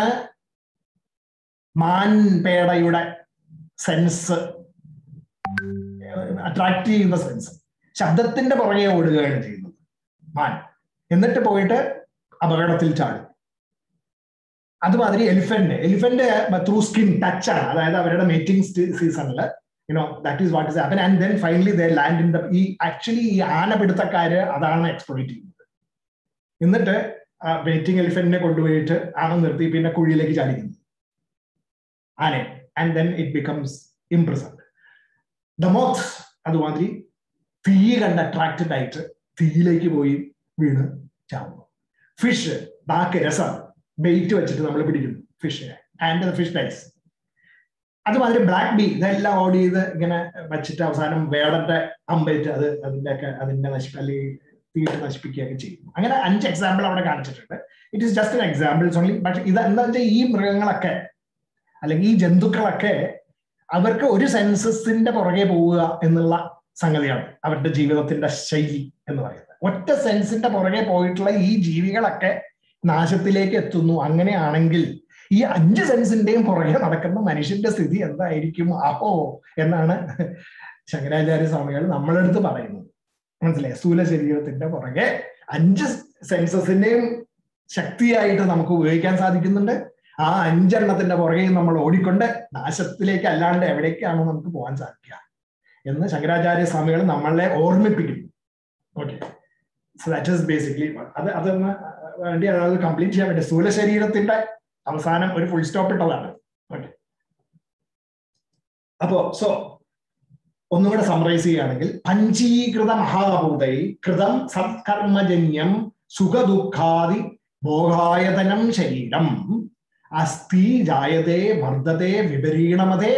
മാൻപേടയുടെ സെൻസ് അട്രാക്ട് ചെയ്യുന്ന സെൻസ് ശബ്ദത്തിന്റെ പുറകെ ഓടുകയാണ് ചെയ്യുന്നത് മാൻ എന്നിട്ട് പോയിട്ട് അപകടത്തിൽ ചാടും അതുമാതിരി elephant elephant through skin touch ആണ് അതായത് അവരുടെ മീറ്റിംഗ് സീസണിൽ you know that is what is happen and then finally the land in the ഈ ആക്ച്വലി ഈ ആനപിടുത്തക്കാര് അതാണ് എക്സ്പ്ലോയിറ്റ് ചെയ്യുന്നത് എന്നിട്ട് വെയിറ്റിംഗ് എലിഫന്റിനെ കൊണ്ടുപോയിട്ട് ആന നിർത്തി പിന്നെ കുഴിയിലേക്ക് ചാടിക്കുന്നു ആനെ and then it becomes imprisoned the moth അതുമാതിരി തീ കണ്ട് അട്രാക്റ്റഡ് ആയിട്ട് തീയിലേക്ക് പോയി വീണ് ചാവുന്നു ഫിഷ് നാക്ക് രസം ബെയ്റ്റ് വെച്ചിട്ട് നമ്മൾ പിടിക്കുന്നു ഫിഷിനെ ആൻഡ് ദ ഫിഷ് ഡൈസ് അതുമാതിരി ബ്ലാക്ക് ബീ ഇതെല്ലാം ഓടി ചെയ്ത് ഇങ്ങനെ വെച്ചിട്ട് അവസാനം വേടന്റെ അമ്പേറ്റ് അത് അതിന്റെ ഒക്കെ അതിന്റെ നശിപ്പ് അല്ലെങ്കിൽ തീയിട്ട് നശിപ്പിക്കുകയൊക്കെ ചെയ്യും അങ്ങനെ അഞ്ച് എക്സാമ്പിൾ അവിടെ കാണിച്ചിട്ടുണ്ട് it is just an examples only പക്ഷെ ഇത് എന്താ വെച്ചാൽ ഈ മൃഗങ്ങളൊക്കെ അല്ലെങ്കിൽ ഈ ജന്തുക്കളൊക്കെ അവർക്ക് ഒരു സെൻസസിന്റെ പുറകെ പോവുക എന്നുള്ള സംഗതിയാണ് അവരുടെ ജീവിതത്തിന്റെ ശൈലി എന്ന് പറയുന്നത് ഒറ്റ സെൻസിന്റെ പുറകെ പോയിട്ടുള്ള ഈ ജീവികളൊക്കെ നാശത്തിലേക്ക് എത്തുന്നു അങ്ങനെയാണെങ്കിൽ ഈ അഞ്ച് സെൻസിന്റെയും പുറകെ നടക്കുന്ന മനുഷ്യന്റെ സ്ഥിതി എന്തായിരിക്കും അപ്പോ എന്നാണ് ശങ്കരാചാര്യ സ്വാമികൾ നമ്മളെടുത്ത് പറയുന്നത് മനസ്സിലായി സ്ഥൂല ശരീരത്തിന്റെ പുറകെ അഞ്ച് സെൻസസിന്റെയും ശക്തിയായിട്ട് നമുക്ക് ഉപയോഗിക്കാൻ സാധിക്കുന്നുണ്ട് ആ അഞ്ചെണ്ണത്തിന്റെ പുറകെ നമ്മൾ ഓടിക്കൊണ്ട് നാശത്തിലേക്ക് അല്ലാണ്ട് എവിടേക്കാണ് നമുക്ക് പോകാൻ സാധിക്കുക എന്ന് ശങ്കരാചാര്യ സ്വാമികൾ നമ്മളെ ഓർമ്മിപ്പിക്കുന്നു okay so that is basically അത് അതൊന്ന് വേണ്ടി അത് കംപ്ലീറ്റ് ചെയ്യാൻ വേണ്ടി സ്ഥൂല ശരീരത്തിന്റെ അവസാനം ഒരു ഫുൾ സ്റ്റോപ്പ് ഇട്ടതാണ് ഓക്കെ അപ്പോ സോ ഒന്നുകൂടെ സമറൈസ് ചെയ്യുകയാണെങ്കിൽ പഞ്ചീകൃത മഹാഭൂതൈ കൃതം സത്കർമ്മജന്യം സുഖദുഃഖാദി ഭോഗായതനം ശരീരം അസ്ഥി ജായതേ വർദ്ധതേ വിപരീണമതേ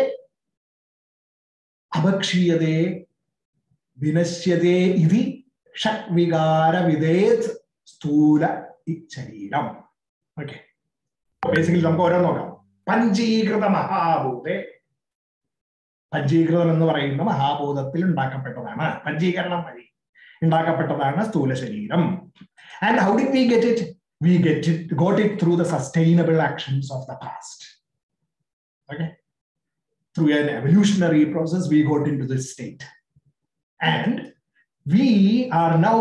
അപക്ഷീയതേ വിനശ്യതേ ഇതി ഷഡ്വികാര വിധേത് സ്ഥൂല ഈ ശരീരം ഓക്കെ ബേസിക്കലി നമുക്ക് ഓരോ നോക്കാം പഞ്ചീകൃത മഹാഭൂതേ പഞ്ചീകൃതം എന്ന് പറയുന്ന മഹാഭൂതത്തിൽ ഉണ്ടാക്കപ്പെട്ടതാണ് പഞ്ചീകരണം വഴി ഉണ്ടാക്കപ്പെട്ടതാണ് സ്ഥൂല ശരീരം and how did we get it we get it got it through the sustainable actions of the past okay through an evolutionary process, we got into this state. And we are now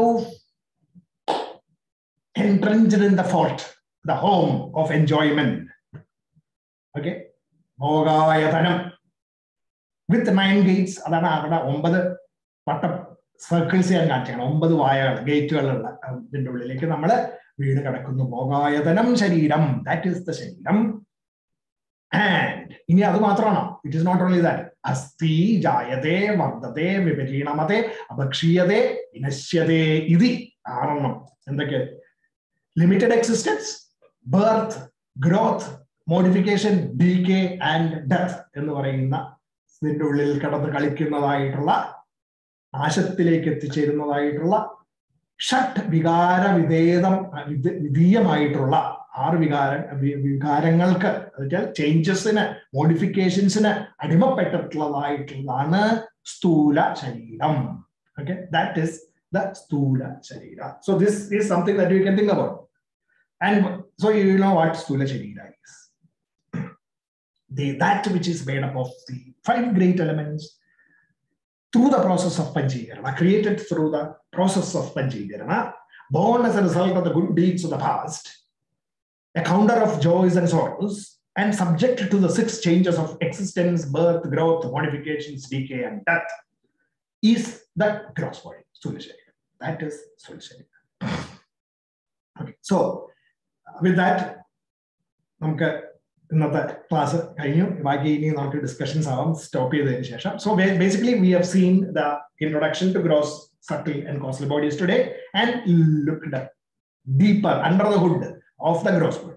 entrenched in the fort, the home of enjoyment. Okay? ഭോഗായതനം with nine gates അതാണ് അവിടെ ഒമ്പത് വട്ട circles ഞാൻ കാണിച്ചാണ് ഒമ്പത് വായകൾ ഗേറ്റുകളുള്ള ഇതിന്റെ ഉള്ളിലേക്ക് നമ്മൾ വീട് കിടക്കുന്നു ഭോഗായതനം ശരീരം ദാറ്റ് ഈസ് ദ ശരീരം ആൻഡ് ഇനി അത് മാത്രമാണോ it is not only that അസ്ഥി ജായതേ വർദ്ധതേ വിപരീണമതേ അപക്ഷീയതേ വിനശ്യതേ ഇതി ആറെണ്ണം എന്തൊക്കെ limited existence birth growth modification decay and death എന്ന് പറയുന്ന ഇതിന്റെ ഉള്ളിൽ കിടന്ന് കളിക്കുന്നതായിട്ടുള്ള നാശത്തിലേക്ക് എത്തിച്ചേരുന്നതായിട്ടുള്ള ഷട്ട് വികാര വിധേയതം വിധീയമായിട്ടുള്ള ആറ് വികാര വികാരങ്ങൾക്ക് എന്നുവെച്ചാൽ ചേഞ്ചസിന് മോഡിഫിക്കേഷൻസിന് അടിമപ്പെട്ടിട്ടുള്ളതായിട്ടുള്ളതാണ് സ്ഥൂല ശരീരം ഓക്കെ ദാറ്റ് ഇസ് ദ സ്ഥൂല ശരീര so this is something that you can think about and so you know what സ്ഥൂല ശരീര is the that which is made up of the five great elements through the process of Panchigirana, created through the process of Panchigirana, born as a result of the good deeds of the past, a counter of joys and sorrows, and subject to the six changes of existence, birth, growth, modifications, decay, and death, is the gross body, Sulashari. That is Sulashari. Okay, so with that, നമുക്ക് ഇന്നത്തെ class കഴിഞ്ഞു ബാക്കി ഇനി നമുക്ക് discussions ആവാം stop ചെയ്തതിന് ശേഷം so basically we have seen the introduction to gross subtle and causal bodies today and looked deeper under the hood of the gross body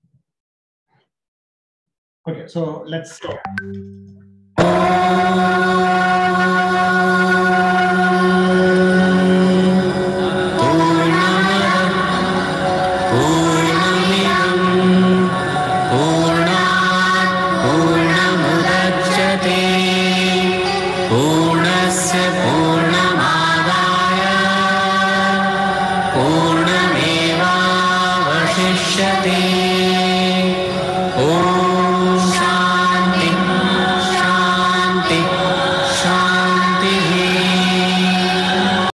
okay so let's पूर्णस्य पूर्णमादाय पूर्णमेवावशिष्यते